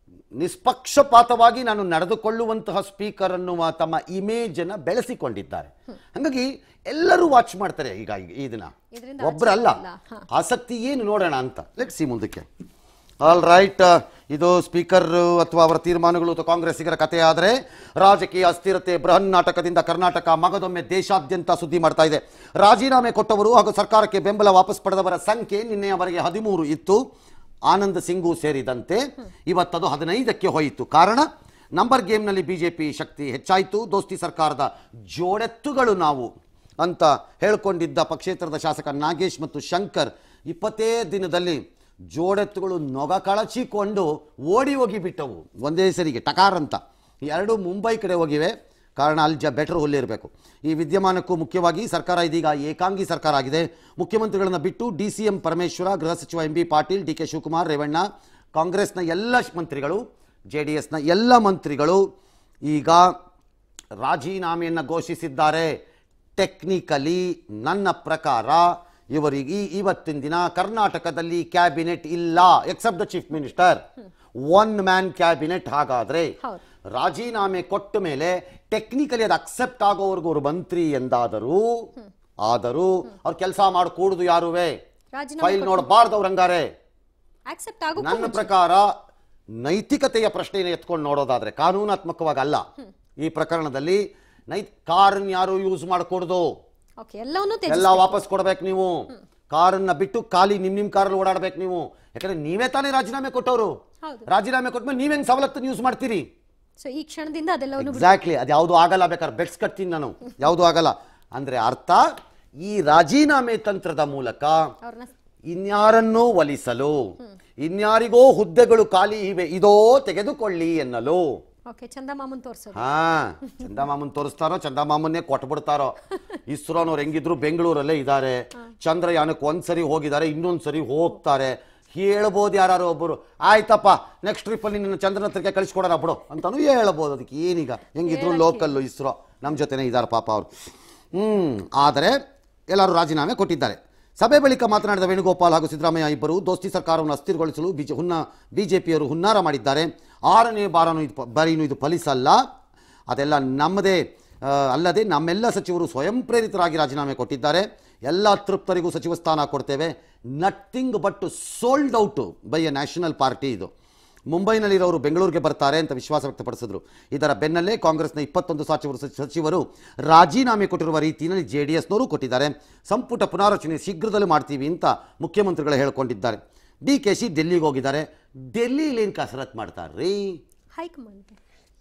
ನಿಷ್ಪಕ್ಷಪಾತವಾಗಿ ನಾನು ನಡೆದುಕೊಳ್ಳುವಂತಹ ಸ್ಪೀಕರ್ ಅನ್ನುವ ತಮ್ಮ ಇಮೇಜ್ ಅನ್ನ ಬೆಳೆಸಿಕೊಂಡಿದ್ದಾರೆ ಹಾಗಾಗಿ ಎಲ್ಲರೂ ವಾಚ್ ಮಾಡ್ತಾರೆ ಈಗ ಈ- ಈ ದಿನ ಇದ್ರಿಂದ ಒಬ್ಬರಲ್ಲ ಆಚೆ ಇಲ್ಲ. ಹಾ. ಆಸಕ್ತಿ ಏನು ನೋಡೋಣ ಅಂತ ಲೆಟ್ ಸಿ ಮುಂದಕ್ಕೆ ಆಲ್ ರೈಟ್ ಇದು ಸ್ಪೀಕರ್ ಅಥವಾ ಅವರ ತೀರ್ಮಾನಗಳು ಅಥವಾ ಕಾಂಗ್ರೆಸ್ಸಿಗರ ಕಥೆ ಆದರೆ ರಾಜಕೀಯ ಅಸ್ಥಿರತೆ ಬೃಹನ್ ನಾಟಕದಿಂದ ಕರ್ನಾಟಕ ಮಗದೊಮ್ಮೆ ದೇಶಾದ್ಯಂತ ಸುದ್ದಿ ಮಾಡ್ತಾ ಇದೆ ರಾಜೀನಾಮೆ ಕೊಟ್ಟವರು ಹಾಗೂ ಸರ್ಕಾರಕ್ಕೆ ಬೆಂಬಲ ವಾಪಸ್ ಪಡೆದವರ ಸಂಖ್ಯೆ ನಿನ್ನೆಯವರೆಗೆ ಹದಿಮೂರು ಇತ್ತು ಆನಂದ್ ಸಿಂಗು ಸೇರಿದಂತೆ ಇವತ್ತದು ಹದಿನೈದಕ್ಕೆ ಹೋಯಿತು ಕಾರಣ ನಂಬರ್ ಗೇಮ್ನಲ್ಲಿ ಬಿಜೆಪಿ ಶಕ್ತಿ ಹೆಚ್ಚಾಯಿತು ದೋಸ್ತಿ ಸರ್ಕಾರದ ಜೋಡೆತ್ತುಗಳು ನಾವು ಅಂತ ಹೇಳ್ಕೊಂಡಿದ್ದ ಪಕ್ಷೇತರದ ಶಾಸಕ ನಾಗೇಶ್ ಮತ್ತು ಶಂಕರ್ ಇಪ್ಪತ್ತೇ ದಿನದಲ್ಲಿ ಜೋಡೆತ್ತುಗಳು ನೊಗ ಕಳಚಿಕೊಂಡು ಓಡಿ ಹೋಗಿ ಬಿಟ್ಟವು ಒಂದೇ ಸರಿಗೆ ಟಕಾರ್ ಅಂತ ಎರಡು ಮುಂಬೈ ಕಡೆ ಹೋಗಿವೆ ಕಾರಣ ಅಲ್ಲಿ ಜ ಬೆಟರ್ ಹುಲ್ಲಿರಬೇಕು ಈ ವಿದ್ಯಮಾನಕ್ಕೂ ಮುಖ್ಯವಾಗಿ ಸರ್ಕಾರ ಇದೀಗ ಏಕಾಂಗಿ ಸರ್ಕಾರ ಆಗಿದೆ ಮುಖ್ಯಮಂತ್ರಿಗಳನ್ನ ಬಿಟ್ಟು ಡಿ ಸಿ ಎಂ ಪರಮೇಶ್ವರ ಗೃಹ ಸಚಿವ M B Patil D K Shivakumar Revanna ಕಾಂಗ್ರೆಸ್ನ ಎಲ್ಲ ಮಂತ್ರಿಗಳು ಜೆ ಡಿ ಎಸ್ನ ಎಲ್ಲ ಮಂತ್ರಿಗಳು ಈಗ ರಾಜೀನಾಮೆಯನ್ನು ಘೋಷಿಸಿದ್ದಾರೆ ಟೆಕ್ನಿಕಲಿ ನನ್ನ ಪ್ರಕಾರ ಇವರಿಗೆ ಈ- ಇವತ್ತಿನ ದಿನ ಕರ್ನಾಟಕದಲ್ಲಿ ಕ್ಯಾಬಿನೆಟ್ ಇಲ್ಲ except the chief minister one man cabinet ಹಾಗಾದ್ರೆ ಹೌದು. ರಾಜೀನಾಮೆ ಕೊಟ್ಟ ಮೇಲೆ ಟೆಕ್ನಿಕಲಿ ಅದು ಅಕ್ಸೆಪ್ಟ್ ಆಗೋವರೆಗೂ ಅವರು ಮಂತ್ರಿ ಎಂದಾದರೂ ಆದರೂ ಅವ್ರು ಕೆಲಸ ಮಾಡಿಕೂಡುದು ಯಾರುವೆ ರಾಜೀನಾಮೆ ಫೈಲ್ ನೋಡಬಾರ್ದು ಅವ್ರು ಹಂಗಾರೆ ಆಕ್ಸೆಪ್ಟ್ ಆಗೋ ನನ್ನ ಪ್ರಕಾರ ನೈತಿಕತೆಯ ಪ್ರಶ್ನೆಯನ್ನು ಎತ್ಕೊಂಡು ನೋಡೋದಾದ್ರೆ ಕಾನೂನಾತ್ಮಕವಾಗಿ ಅಲ್ಲ ಈ ಪ್ರಕರಣದಲ್ಲಿ ನೈ ಕಾರನ್ನ ಯಾರು ಯೂಸ್ ಮಾಡಕೂಡ್ದು ಓಕೆ ಎಲ್ಲವನ್ನೂ ಎಲ್ಲ ತ್ಯಜಿಸ್ಬೇಕು ವಾಪಸ್ ಕೊಡ್ಬೇಕು ನೀವು ಕಾರನ್ನ ಬಿಟ್ಟು ಖಾಲಿ ನಿಮ್ ನಿಮ್ ಕಾರಲ್ಲಿ ಓಡಾಡ್ಬೇಕು ನೀವು ಯಾಕಂದ್ರೆ ನೀವೇ ತಾನೇ ರಾಜೀನಾಮೆ ಕೊಟ್ಟವರು ಹೌದು ರಾಜೀನಾಮೆ ಕೊಟ್ಮೇಲೆ ನೀವೇನ್ ಸವಲತ್ತನ್ನು ಯೂಸ್ ಮಾಡ್ತೀರಿ ಸೊ ಈ ಕ್ಷಣದಿಂದ ಅದೆಲ್ಲವನ್ನು ಬಿಡು- ಎಕ್ಸಾಕ್ಟ್ಲಿ ಅದು ಯಾವುದು ಆಗಲ್ಲ ಬೇಕಾದ್ರೆ ಬೆಟ್ಸ್ ಕಟ್ತೀನಿ ನಾನು ಯಾವುದು ಆಗಲ್ಲ ಅಂದ್ರೆ ಅರ್ಥ ಈ ರಾಜೀನಾಮೆ ತಂತ್ರದ ಮೂಲಕ ಅವ್ರನ್ನ ಇನ್ಯಾರನ್ನೂ ಒಲಿಸಲು ಇನ್ಯಾರಿಗೋ ಹುದ್ದೆಗಳು ಖಾಲಿ ಇವೆ ಇದೋ ತೆಗೆದುಕೊಳ್ಳಿ ಎನ್ನಲು ಓಕೆ ಚಂದಮಾಮನ್ ತೋರ್ಸೋದು ಹಾ ಚಂದಮಾಮನ್ ತೋರಿಸ್ತಾರೋ ಚಂದಮಾಮನ್ನೇ ಕೊಟ್ಬಿಡ್ತಾರೋ ಇಸ್ರೋನವ್ರು ಹೆಂಗಿದ್ರು ಬೆಂಗಳೂರಲ್ಲೇ ಇದ್ದಾರೆ ಚಂದ್ರಯಾನಕ್ಕೆ ಒಂದ್ಸರಿ ಹೋಗಿದ್ದಾರೆ ಇನ್ನೊಂದ್ ಸರಿ ಹೋಗ್ತಾರೆ ಹೇಳ್ಬೋದು ಯಾರು ಒಬ್ಬರು ಆಯ್ತಪ್ಪ ನೆಕ್ಸ್ಟ್ ಟ್ರಿಪ್ಪಲ್ಲಿ ನಿನ್ನ ಚಂದ್ರನ ಹತ್ರಕ್ಕೆ ಕಳಿಸ್ಕೊಡೋಣ ಬಿಡು ಅಂತಾನು ಹೇಳ್ಬೋದು ಅದಕ್ಕೆ ಏನೀಗ ಹೆಂಗಿದ್ರು ಲೋಕಲ್ಲು ಇಸ್ರೋ ನಮ್ಮ ಜೊತೆನೇ ಇದ್ದಾರೆ ಪಾಪ ಅವರು ಹ್ಮ್ ಆದರೆ ಎಲ್ಲರೂ ರಾಜೀನಾಮೆ ಕೊಟ್ಟಿದ್ದಾರೆ ಸಭೆ ಬಳಿಕ ಮಾತನಾಡಿದ ವೇಣುಗೋಪಾಲ್ ಹಾಗೂ ಸಿದ್ದರಾಮಯ್ಯ ಇಬ್ಬರು ದೋಸ್ತಿ ಸರ್ಕಾರವನ್ನು ಅಸ್ಥಿರಗೊಳಿಸಲು ಬಿಜೆ ಹುನ್ನ ಬಿಜೆಪಿಯವರು ಹುನ್ನಾರ ಮಾಡಿದ್ದಾರೆ ಆರನೇ ಬಾರನು ಇದು ಪ- ಬಾರಿನೂ ಇದು ಫಲಿಸಲ್ಲ ಅದೆಲ್ಲ ನಮ್ಮದೇ ಆ, ಅಲ್ಲದೆ ನಮ್ಮೆಲ್ಲ ಸಚಿವರು ಸ್ವಯಂ ಪ್ರೇರಿತರಾಗಿ ರಾಜೀನಾಮೆ ಕೊಟ್ಟಿದ್ದಾರೆ ಎಲ್ಲ ತೃಪ್ತರಿಗೂ ಸಚಿವ ಸ್ಥಾನ ಕೊಡ್ತೇವೆ nothing but sold out by a national party ಇದು ಮುಂಬೈನಲ್ಲಿರೋರು ಬೆಂಗಳೂರಿಗೆ ಬರ್ತಾರೆ ಅಂತ ವಿಶ್ವಾಸ ವ್ಯಕ್ತಪಡಿಸಿದ್ರು ಇದರ ಬೆನ್ನಲ್ಲೇ ಕಾಂಗ್ರೆಸ್ನ ಇಪ್ಪತ್ತೊಂದು ಸಚಿವರು ಸಚಿವರು ರಾಜೀನಾಮೆ ಕೊಟ್ಟಿರುವ ರೀತಿಯಲ್ಲಿ ಜೆ ಡಿ ಎಸ್ನವರು ಕೊಟ್ಟಿದ್ದಾರೆ ಸಂಪುಟ ಪುನಾರಚನೆ ಶೀಘ್ರದಲ್ಲೇ ಮಾಡ್ತೀವಿ ಅಂತ ಮುಖ್ಯಮಂತ್ರಿಗಳು ಹೇಳ್ಕೊಂಡಿದ್ದಾರೆ ಡಿ ಕೆ ಶಿ ಡೆಲ್ಲಿಗೆ ಹೋಗಿದ್ದಾರೆ ಡೆಲ್ಲಿಲಿ ಏನು ಕಸರತ್ ಮಾಡ್ತಾರ್ರೀ ಹೈಕಮಾಂಡ್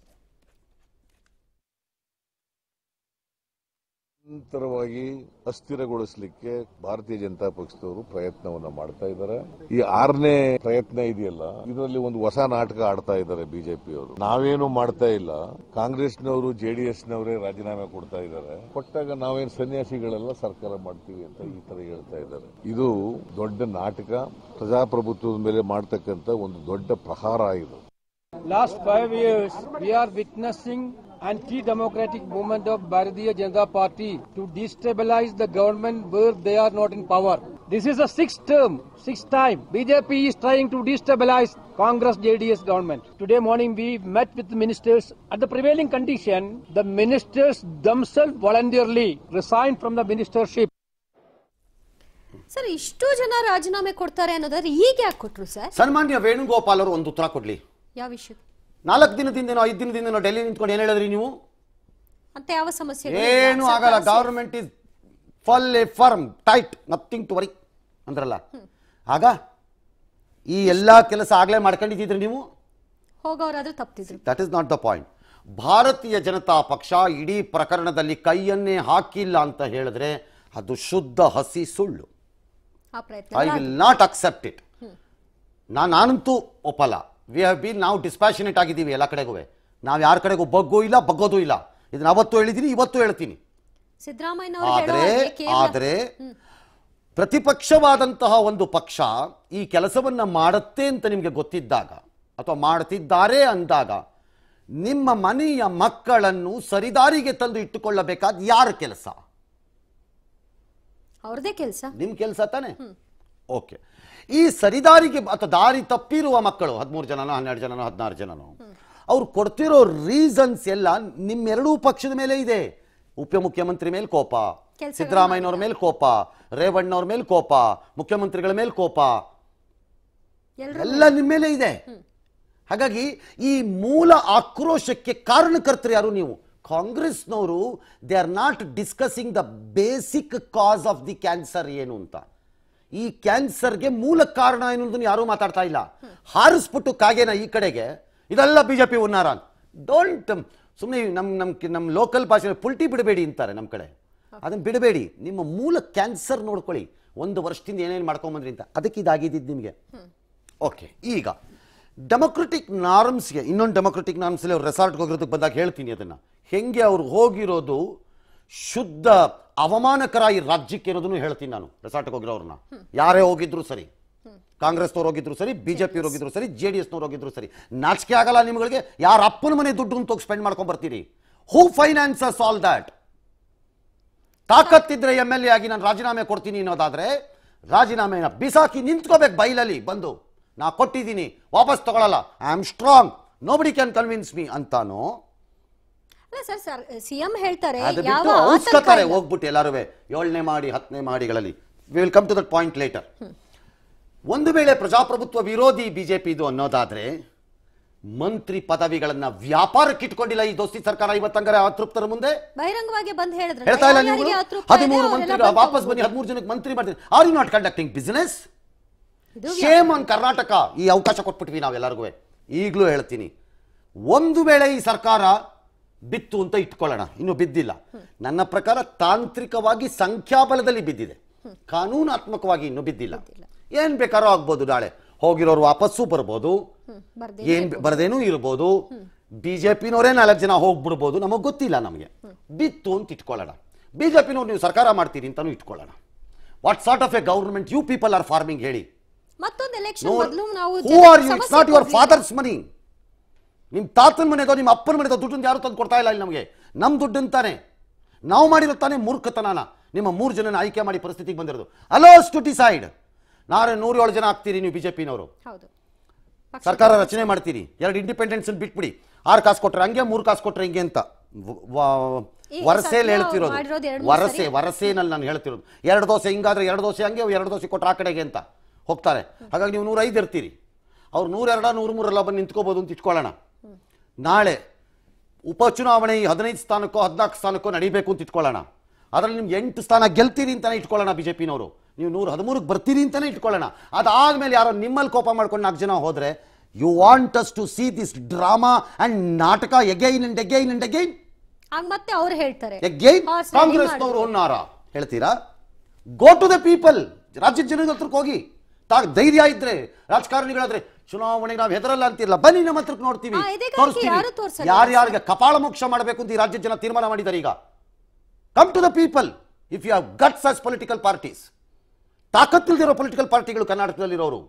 ನಿರಂತರವಾಗಿ ಅಸ್ಥಿರಗೊಳಿಸಲಿಕ್ಕೆ ಭಾರತೀಯ ಜನತಾ ಪಕ್ಷದವರು ಪ್ರಯತ್ನವನ್ನ ಮಾಡ್ತಾ ಇದ್ದಾರೆ ಈ ಆರನೇ ಪ್ರಯತ್ನ ಇದೆಯಲ್ಲ ಇದರಲ್ಲಿ ಒಂದು ಹೊಸ ನಾಟಕ ಆಡ್ತಾ ಇದ್ದಾರೆ ಬಿಜೆಪಿಯವರು ನಾವೇನು ಮಾಡ್ತಾ ಇಲ್ಲ ಕಾಂಗ್ರೆಸ್ನವರು ಜೆಡಿಎಸ್ನವರೇ ರಾಜೀನಾಮೆ ಕೊಡ್ತಾ ಇದ್ದಾರೆ ಕೊಟ್ಟಾಗ ನಾವೇನು ಸನ್ಯಾಸಿಗಳೆಲ್ಲ ಸರ್ಕಾರ ಮಾಡ್ತೀವಿ ಅಂತ ಈ ತರ ಹೇಳ್ತಾ ಇದ್ದಾರೆ ಇದು ದೊಡ್ಡ ನಾಟಕ ಪ್ರಜಾಪ್ರಭುತ್ವದ ಮೇಲೆ ಮಾಡ್ತಕ್ಕಂಥ ಒಂದು ದೊಡ್ಡ ಪ್ರಹಾರ ಇದು Last five years, we are witnessing anti-democratic movement of Bharatiya Janata Party to destabilize the government where they are not in power. This is the sixth term, sixth time. BJP is trying to destabilize Congress JDS government. Today morning we met with the ministers. At the prevailing condition, the ministers themselves voluntarily resigned from the ministership. Sir ಇಷ್ಟು ಜನ ರಾಜೀನಾಮೆ ಕೊಡ್ತಾರೆ ಅನ್ನೋದಾದ್ರೆ ಈಗ ಯಾಕೆ ಕೊಟ್ರು sir ಸನ್ಮಾನ್ಯ ವೇಣುಗೋಪಾಲ್ ಅವರು ಒಂದು ಉತ್ತರ ಕೊಡ್ಲಿ ಯಾವ ವಿಷಯಕ್ಕೆ ನಾಲ್ಕು ದಿನದಿಂದನೋ ಐದು ದಿನದಿಂದನೋ ಡೆಲ್ಲಿ ನಿಂತ್ಕೊಂಡು ಏನು ಹೇಳಿದ್ರಿ ನೀವು ಅಂತ ಯಾವ ಸಮಸ್ಯೆ ಏನು ಆಗಲ್ಲ government is full a firm tight nothing to worry ಅಂದ್ರಲ್ಲ ಆಗ ಈ ಎಲ್ಲ ಕೆಲಸ ಆಗ್ಲೇ ಮಾಡ್ಕೊಂಡಿದ್ದಿದ್ರಿ ನೀವು ಹೋಗೋರಾದ್ರೂ ತಪ್ತಿದ್ರು that is not the point Bharatiya Janata ಪಕ್ಷ ಇಡೀ ಪ್ರಕರಣದಲ್ಲಿ ಕೈಯನ್ನೇ ಹಾಕಿಲ್ಲ ಅಂತ ಹೇಳಿದ್ರೆ ಅದು ಶುದ್ಧ ಹಸಿ ಸುಳ್ಳು ಆ ಪ್ರಯತ್ನ I will not accept it ನಾನು ನಾನಂತೂ ಒಪ್ಪಲ್ಲ ವಿ ಹ್ಯಾವ್ ಬೀನ್ ನಾವು ಡಿಸ್ಪ್ಯಾಷನೇಟ್ ಆಗಿದ್ದೀವಿ ಎಲ್ಲ ಕಡೆಗೂ ನಾವು ಯಾರ ಕಡೆಗೂ ಬಗ್ಗೂ ಇಲ್ಲ ಬಗ್ಗೋದು ಇಲ್ಲ ಇದನ್ನ ಅವತ್ತು ಹೇಳಿದ್ದೀನಿ ಇವತ್ತು ಹೇಳ್ತೀನಿ ಸಿದ್ದರಾಮಯ್ಯನವರು ಆದರೆ ಹೇಳೋ ಹಾಗೆ ಕೇವಲ ಆದರೆ ಪ್ರತಿಪಕ್ಷವಾದಂತಹ ಒಂದು ಪಕ್ಷ ಈ ಕೆಲಸವನ್ನ ಮಾಡುತ್ತೆ ಅಂತ ನಿಮಗೆ ಗೊತ್ತಿದ್ದಾಗ ಅಥವಾ ಮಾಡ್ತಿದ್ದಾರೆ ಅಂದಾಗ ನಿಮ್ಮ ಮನೆಯ ಮಕ್ಕಳನ್ನು ಸರಿದಾರಿಗೆ ತಂದು ಇಟ್ಟುಕೊಳ್ಳಬೇಕಾದ ಯಾರ ಕೆಲಸ ಅವ್ರದೇ ಕೆಲಸ ನಿಮ್ಮ ಕೆಲಸ ತಾನೆ ಓಕೆ ಈ ಸರಿದಾರಿಗೆ ಅಥವಾ ದಾರಿ ತಪ್ಪಿರುವ ಮಕ್ಕಳು ಹದಿಮೂರು ಜನನೋ ಹನ್ನೆರಡು ಜನನೋ ಹದಿನಾರು ಜನನೋ ಅವ್ರು ಕೊಡ್ತಿರೋ ರೀಸನ್ಸ್ ಎಲ್ಲ ನಿಮ್ಮೆರಡೂ ಪಕ್ಷದ ಮೇಲೆ ಇದೆ ಉಪಮುಖ್ಯಮಂತ್ರಿ ಮೇಲೆ ಕೋಪ ಕೆಲ್ಸಗಳು ಸಿದ್ದರಾಮಯ್ಯನವ್ರ ಮೇಲೆ ಕೋಪ ರೇವಣ್ಣವ್ರ ಮೇಲೆ ಕೋಪ ಮುಖ್ಯಮಂತ್ರಿಗಳ ಮೇಲೆ ಕೋಪ ಎಲ್ರು ಎಲ್ಲ ನಿಮ್ಮ ಮೇಲೆ ಇದೆ ಹಾಗಾಗಿ ಈ ಮೂಲ ಆಕ್ರೋಶಕ್ಕೆ ಕಾರಣಕರ್ತರು ಯಾರು ನೀವು ಕಾಂಗ್ರೆಸ್ನವರು they are not discussing the basic cause of the cancer ಏನು ಅಂತ ಈ ಕ್ಯಾನ್ಸರ್ಗೆ ಮೂಲ ಕಾರಣ ಏನು ಅಂತ ಯಾರೂ ಮಾತಾಡ್ತಾ ಇಲ್ಲ ಹಾರಿಸ್ಬಿಟ್ಟು ಕಾಗೇನ ಈ ಕಡೆಗೆ ಇದೆಲ್ಲ ಬಿಜೆಪಿ ಉನ್ನಾರ ಡೋಂಟ್ ಸುಮ್ಮನೆ ನಮ್ಮ ನಮ್ಮ ನಮ್ಮ ಲೋಕಲ್ ಭಾಷೆ ಪುಲ್ಟಿ ಬಿಡಬೇಡಿ ಅಂತಾರೆ ನಮ್ಮ ಕಡೆ ಅದನ್ನು ಬಿಡಬೇಡಿ ನಿಮ್ಮ ಮೂಲ ಕ್ಯಾನ್ಸರ್ ನೋಡ್ಕೊಳ್ಳಿ ಒಂದು ವರ್ಷದಿಂದ ಏನೇನು ಮಾಡ್ಕೊಂಬಂದ್ರಿ ಅಂತ ಅದಕ್ಕೆ ಇದಾಗಿದ್ದು ನಿಮಗೆ ಓಕೆ ಈಗ ಡೆಮೊಕ್ರೆಟಿಕ್ ನಾರ್ಮ್ಸ್ಗೆ ಇನ್ನೊಂದು ಡೆಮೊಕ್ರೆಟಿಕ್ ನಾರ್ಮ್ಸಲ್ಲಿ ಅವ್ರು ರೆಸಾರ್ಟ್ಗೆ ಹೋಗಿರೋದಕ್ಕೆ ಬಂದಾಗ ಹೇಳ್ತೀನಿ ಅದನ್ನು ಹೆಂಗೆ ಅವ್ರು ಹೋಗಿರೋದು ಶುದ್ಧ ಅವಮಾನಕರ ಈ ರಾಜ್ಯಕ್ಕೆ ಇರೋದನ್ನು ಹೇಳ್ತೀನಿ ನಾನು ರೆಸಾರ್ಟ್ಗೆ ಹೋಗಿರೋರನ್ನ ಯಾರೇ ಹೋಗಿದ್ರು ಸರಿ ಕಾಂಗ್ರೆಸ್ನವ್ರು ಹೋಗಿದ್ರು ಸರಿ ಬಿಜೆಪಿ ಹೋಗಿದ್ರು ಸರಿ ಜೆ ಡಿ ಎಸ್ನವ್ರು ಹೋಗಿದ್ರು ಸರಿ ನಾಚಿಕೆ ಆಗಲ್ಲ ನಿಮ್ಗಳಿಗೆ ಯಾರ ಅಪ್ಪನ ಮನೆ ದುಡ್ಡು ಅಂತ ಸ್ಪೆಂಡ್ ಮಾಡ್ಕೊಂಡ್ ಬರ್ತೀರಿ ಹೂ ಫೈನಾನ್ಸಸ್ ಆಲ್ ದ್ಯಾಟ್ ತಾಕತ್ತಿದ್ರೆ ಎಮ್ ಎಲ್ ಎ ಆಗಿ ನಾನು ರಾಜೀನಾಮೆ ಕೊಡ್ತೀನಿ ಅನ್ನೋದಾದ್ರೆ ರಾಜೀನಾಮೆನ ಬಿಸಾಕಿ ನಿಂತ್ಕೋಬೇಕು ಬೈಲಲ್ಲಿ ಬಂದು ನಾ ಕೊಟ್ಟಿದ್ದೀನಿ ವಾಪಸ್ ತಗೊಳಲ್ಲ I am strong nobody can convince me ಅಂತಾನೋ ಅಲ್ಲ ಸರ್ ಸರ್ ಸಿಎಂ ಹೇಳ್ತಾರೆ ಅದು ಯಾವ ಬಿಟ್ಟು ಆತಂಕ ಔಸ್ಕತ್ತಾರೆ ಇಲ್ಲ. ಹೋಗ್ಬಿಟ್ಟು ಎಲ್ಲರೂ ಏಳನೇ ಮಾಡಿ ಹತ್ತನೇ ಮಾಡಿಗಳಲ್ಲಿ we will come to that point later ಒಂದು ವೇಳೆ ಪ್ರಜಾಪ್ರಭುತ್ವ ವಿರೋಧಿ ಬಿಜೆಪಿ ಇದು ಅನ್ನೋದಾದ್ರೆ ಮಂತ್ರಿ ಪದವಿಗಳನ್ನ ವ್ಯಾಪಾರಕ್ಕೆ ಇಟ್ಕೊಂಡಿಲ್ಲ ಈ ದೋಸ್ತಿ ಸರ್ಕಾರ ಇವತ್ತಂಗಾರೆ ಅತೃಪ್ತರ ಮುಂದೆ ಬಹಿರಂಗವಾಗಿ ಬಂದ್ ಹೇಳಿದ್ರೆ ಹೇಳ್ತಾ ಇಲ್ಲ ನೀವು ಯಾರ್ಯಾರಿಗೆ ಅತೃಪ್ತ ಇದೆ, ಹದಿಮೂರು ಅವರೆಲ್ಲ ಮಂತ್ರಿ ಬಂದು ವಾಪಸ್ ಬನ್ನಿ ಹದಿಮೂರು ಜನಕ್ಕೆ ಮಂತ್ರಿ ಮಾಡ್ತೀನಿ are you not conducting business ಇದು ಶೇಮ್ ಆನ್ ಕರ್ನಾಟಕ ಈ ಅವಕಾಶ ಕೊಟ್ಬಿಟ್ವಿ ನಾವೆಲ್ಲರಿಗೂ ಈಗಲೂ ಹೇಳ್ತೀನಿ ಒಂದು ವೇಳೆ ಈ ಸರ್ಕಾರ ಬಿತ್ತು ಅಂತ ಇಟ್ಕೊಳ್ಳೋಣ ಇನ್ನು ಬಿದ್ದಿಲ್ಲ ನನ್ನ ಪ್ರಕಾರ ತಾಂತ್ರಿಕವಾಗಿ ಸಂಖ್ಯಾಬಲದಲ್ಲಿ ಬಿದ್ದಿದೆ ಕಾನೂನಾತ್ಮಕವಾಗಿ ಇನ್ನು ಬಿದ್ದಿಲ್ಲ ಏನ್ ಬೇಕಾದ್ರೂ ಆಗ್ಬೋದು ನಾಳೆ ಹೋಗಿರೋರು ವಾಪಸ್ಸು ಬರ್ಬೋದು ಹ್ಮ್, ಬರ್ದೇ ಏನ್ ಬರದೇನೂ ಇರ್ಬೋದು ಬಿಜೆಪಿನವರೇ ನಾಲ್ಕು ಜನ ಹೋಗ್ಬಿಡ್ಬೋದು ನಮಗೆ ಗೊತ್ತಿಲ್ಲ ನಮಗೆ ಬಿತ್ತು ಅಂತ ಇಟ್ಕೊಳ್ಳೋಣ ಬಿಜೆಪಿನವ್ರು ನೀವು ಸರ್ಕಾರ ಮಾಡ್ತೀರಿ ಅಂತಾನು ಇಟ್ಕೊಳ್ಳೋಣ what sort of a government you people are farming ಹೇಳಿ ಮತ್ತೊಂದು ಎಲೆಕ್ಷನ್ ಮೊದಲು ನಾವು ಹೂ ಜನಕ್ಕೆ ಆರ್ ಯು ಇಟ್ಸ್ ಸಮಸ್ಯೆ ನಾಟ್ ಯುವರ್ ಕೊಡ್ಲಿಲ್ಲ. ಫಾದರ್ಸ್ ಮನಿ ನಿಮ್ಮ ತಾತನ ಮನೆದೋ ನಿಮ್ಮ ಅಪ್ಪನ ಮನೆದೋ ದುಡ್ಡನ್ನು ಯಾರು ತಂದು ಕೊಡ್ತಾ ಇಲ್ಲ ಇಲ್ಲಿ ನಮಗೆ ನಮ್ಮ ದುಡ್ಡನ್ನು ತಾನೆ ನಾವು ಮಾಡಿರೋ ತಾನೇ ಮೂರ್ಖತನಾನ ನಿಮ್ಮ ಮೂರು ಜನನ ಆಯ್ಕೆ ಮಾಡಿ ಪರಿಸ್ಥಿತಿಗೆ ಬಂದಿರೋದು ಅಲೋಸ್ ಟು ಡಿಸೈಡ್ ನಾಳೆ ನೂರೇಳು ಜನ ಆಗ್ತೀರಿ ನೀವು ಬಿಜೆಪಿನವರು ಹೌದು ಪಕ್ಷ- ಸರ್ಕಾರ ರಚನೆ ಮಾಡ್ತೀರಿ ಎರಡು ಇಂಡಿಪೆಂಡೆನ್ಸ್ ಬಿಟ್ಬಿಡಿ ಆರು ಕಾಸು ಕೊಟ್ರೆ ಹಂಗೆ ಮೂರು ಕಾಸು ಕೊಟ್ರೆ ಹಿಂಗೆ ಅಂತ ವ- ವ- ಈ ವರಸೆಯಲ್ಲಿ ಸರ್ಕಾರ ಹೇಳ್ತಿರೋದು ಮಾಡಿರೋದು ಎರಡು ಮೂರು ವರಸೆ ಸರಿ. ವರಸೆನಲ್ಲಿ ನಾನು ಹೇಳ್ತಿರೋದು ಎರಡು ದೋಸೆ ಹಿಂಗಾದ್ರೆ ಎರಡು ದೋಸೆ ಹಂಗೆ ಎರಡು ದೋಸೆ ಕೊಟ್ರೆ ಆ ಕಡೆಗೆ ಅಂತ ಹೋಗ್ತಾರೆ ಹಾಗಾಗಿ ನೀವು ನೂರ ಐದು ಇರ್ತೀರಿ ಅವ್ರು ನೂರೆರಡ ನೂರು ಮೂರೆಲ್ಲ ಬಂದು ನಿಂತ್ಕೋಬೋದು ಅಂತ ಇಟ್ಕೊಳ್ಳೋಣ ನಾಳೆ ಉಪಚುನಾವಣೆ ಈ ಹದಿನೈದು ಸ್ಥಾನಕ್ಕೋ ಹದಿನಾಲ್ಕು ಸ್ಥಾನಕ್ಕೋ ನಡಿಬೇಕು ಅಂತ ಇಟ್ಕೊಳ್ಳೋಣ ಅದರಲ್ಲಿ ನಿಮ್ಗೆ ಎಂಟು ಸ್ಥಾನ ಗೆಲ್ತೀರಿ ಅಂತಾನೆ ಇಟ್ಕೊಳ್ಳೋಣ ಬಿಜೆಪಿನವರು ನೀವು ನೂರ ಹದಿಮೂರಕ್ಕೆ ಬರ್ತೀರಿ ಅಂತಾನೆ ಇಟ್ಕೊಳ್ಳೋಣ ಅದಾದ್ಮೇಲೆ ಯಾರೋ ನಿಮ್ಮಲ್ಲಿ ಕೋಪ ಮಾಡ್ಕೊಂಡು ನಾಲ್ಕು ಜನ ಹೋದ್ರೆ you want us to see this drama and ನಾಟಕ again and again and again ಆಗ ಮತ್ತೆ ಅವ್ರು ಹೇಳ್ತಾರೆ ಎಗೈನ್ ಹಾ, ಸರಿ, ಕಾಂಗ್ರೆಸ್ನವರು ಹೊನ್ನಾರ ಹೇಳ್ತೀರಾ ಗೋ ಟು ದ ಪೀಪಲ್ ರಾಜ್ಯದ ಜನರ ಹತ್ರಕ್ಕೆ ಹೋಗಿ ತಾ ಧೈರ್ಯ ಇದ್ರೆ ರಾಜಕಾರಣಿಗಳಾದ್ರೆ ಚುನಾವಣೆಗೆ ನಾವು ಹೆದರಲ್ಲ ಅಂತಿರಲ್ಲ ಬನ್ನಿ ನಮ್ಮ ಹತ್ರಕ್ಕೆ ನೋಡ್ತೀವಿ ಆ, ಇದಕ್ಕಾಗಿ ಯಾರು ತೋರಿಸ್ತೀವಿ ತೋರ್ಸಲ್ಲ ಯಾರ್ಯಾರಿಗೆ ಕಪಾಳ ಮೋಕ್ಷ ಮಾಡಬೇಕು ಅಂತ ಈ ರಾಜ್ಯದ ಜನ ತೀರ್ಮಾನ ಮಾಡಿದ್ದಾರೆ ಈಗ come to the people if you have guts as political parties ತಾಕತ್ತಿಲ್ದಿರೋ ಪೊಲಿಟಿಕಲ್ ಪಾರ್ಟಿಗಳು ಕರ್ನಾಟಕದಲ್ಲಿರೋರು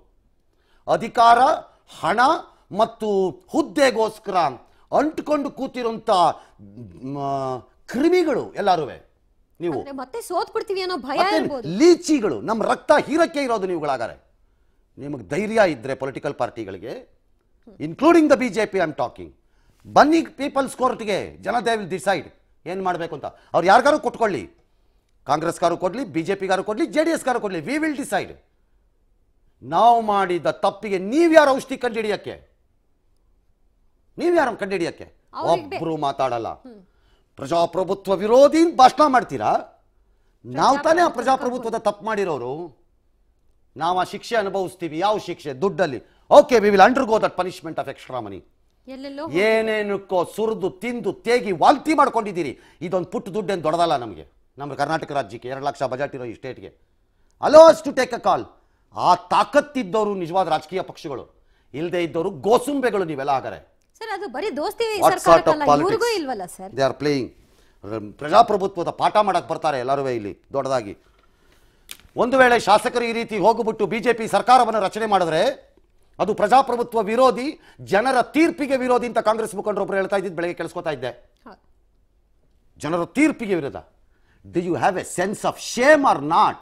ಅಧಿಕಾರ ಹಣ ಮತ್ತು ಹುದ್ದೆಗೋಸ್ಕರ ಅಂಟ್ಕೊಂಡು ಕೂತಿರುವಂತ ಮ್, ಕ್ರಿಮಿಗಳು ಎಲ್ಲರೂ ನೀವು ಅಂದ್ರೆ ಮತ್ತೆ ಸೋತ್ ಬಿಡ್ತೀವಿ ಅನ್ನೋ ಭಯ ಮತ್ತೇನ್ ಇರ್ಬೋದು ಲೀಚಿಗಳು ನಮ್ಮ ರಕ್ತ ಹೀರಕ್ಕೆ ಇರೋದು ನೀವುಗಳಾಗಾರೆ ನಿಮಗೆ ಧೈರ್ಯ ಇದ್ರೆ ಪೊಲಿಟಿಕಲ್ ಪಾರ್ಟಿಗಳಿಗೆ including the B J P I'm talking ಬನ್ನಿ ಪೀಪಲ್ಸ್ ಕೋರ್ಟ್ಗೆ ಜನ ದೇ ವಿಲ್ ಡಿಸೈಡ್ ಏನು ಮಾಡಬೇಕು ಅಂತ ಅವ್ರು ಯಾರಿಗಾರು ಕೊಟ್ಕೊಳ್ಳಿ ಕಾಂಗ್ರೆಸ್ಗಾರು ಕೊಡ್ಲಿ ಬಿ ಜೆ ಪಿಗಾರು ಕೊಡ್ಲಿ ಜೆ ಡಿ ಎಸ್ಗಾರು ಕೊಡ್ಲಿ ವಿ ವಿಲ್ ಡಿಸೈಡ್ ನಾವು ಮಾಡಿದ ತಪ್ಪಿಗೆ ನೀವ್ಯಾರು ಔಷಧಿ ಕಂಡುಹಿಡಿಯಕ್ಕೆ ನೀವ್ಯಾರು ಕಂಡುಹಿಡಿಯಕ್ಕೆ ಅವ್ರಿಗೆ ಬೇ- ಒಬ್ರು ಮಾತಾಡಲ್ಲ ಪ್ರಜಾಪ್ರಭುತ್ವ ವಿರೋಧಿ ಅಂತ ಭಾಷಣ ಮಾಡ್ತೀರಾ ನಾವು ತಾನೇ ಆ ಪ್ರಜಾಪ್ರಭುತ್ವದ ತಪ್ಪು ಮಾಡಿರೋರು ನಾವು ಆ ಶಿಕ್ಷೆ ಅನುಭವಿಸ್ತೀವಿ ಯಾವ ಶಿಕ್ಷೆ ದುಡ್ಡಲ್ಲಿ okay we will undergo that punishment of extra money ಎಲ್ಲೆಲ್ಲೋ ಏನೇನಕ್ಕೋ ಸುರಿದು ತಿಂದು ತೇಗಿ ವಾಲ್ತಿ ಮಾಡ್ಕೊಂಡಿದ್ದೀರಿ ಇದೊಂದು ಪುಟ್ಟ ದುಡ್ಡೇನು ದೊಡ್ಡದಲ್ಲ ನಮಗೆ ನಮ್ಮ ಕರ್ನಾಟಕ ರಾಜ್ಯಕ್ಕೆ ಎರಡು ಲಕ್ಷ ಬಜೆಟ್ ಇರೋ ಈ ಸ್ಟೇಟ್ಗೆ allows to take a call ಆ ತಾಕತ್ತಿದ್ದವರು ನಿಜವಾದ ರಾಜಕೀಯ ಪಕ್ಷಗಳು ಇಲ್ಲದೆ ಇದ್ದವರು ಗೋಸುಂಬೆಗಳು ನೀವೆಲ್ಲ ಆಗರೆ ಸರ್ ಅದು ಬರೀ ದೋಸ್ತಿ ವಾಟ್ ಸಾರ್ಟ್ ಆಫ್ ಸರ್ಕಾರಕ್ಕಲ್ಲ ಇವ್ರಿಗೂ ಇಲ್ವಲ್ಲ ಸರ್ ದೇ ಆರ್ ಪ್ಲೇಯಿಂಗ್ ಪ್ರಜಾಪ್ರಭುತ್ವದ ಪಾಠ ಮಾಡಕ್ ಬರ್ತಾರೆ ಎಲ್ಲರೂ ಇಲ್ಲಿ ದೊಡ್ಡದಾಗಿ ಒಂದು ವೇಳೆ ಶಾಸಕರು ಈ ರೀತಿ ಹೋಗ್ಬಿಟ್ಟು ಬಿಜೆಪಿ ಸರ್ಕಾರವನ್ನು ರಚನೆ ಮಾಡಿದ್ರೆ ಅದು ಪ್ರಜಾಪ್ರಭುತ್ವ ವಿರೋಧಿ ಜನರ ತೀರ್ಪಿಗೆ ವಿರೋಧಿ ಅಂತ ಕಾಂಗ್ರೆಸ್ ಮುಖಂಡರೊಬ್ಬರು ಹೇಳ್ತಾ ಇದ್ದಿದ್ದು ಬೆಳಗ್ಗೆ ಕೇಳಿಸ್ಕೊತಾ ಇದ್ದೆ ಹೌದು. ಜನರ ತೀರ್ಪಿಗೆ ವಿರೋಧ do you have a sense of shame are not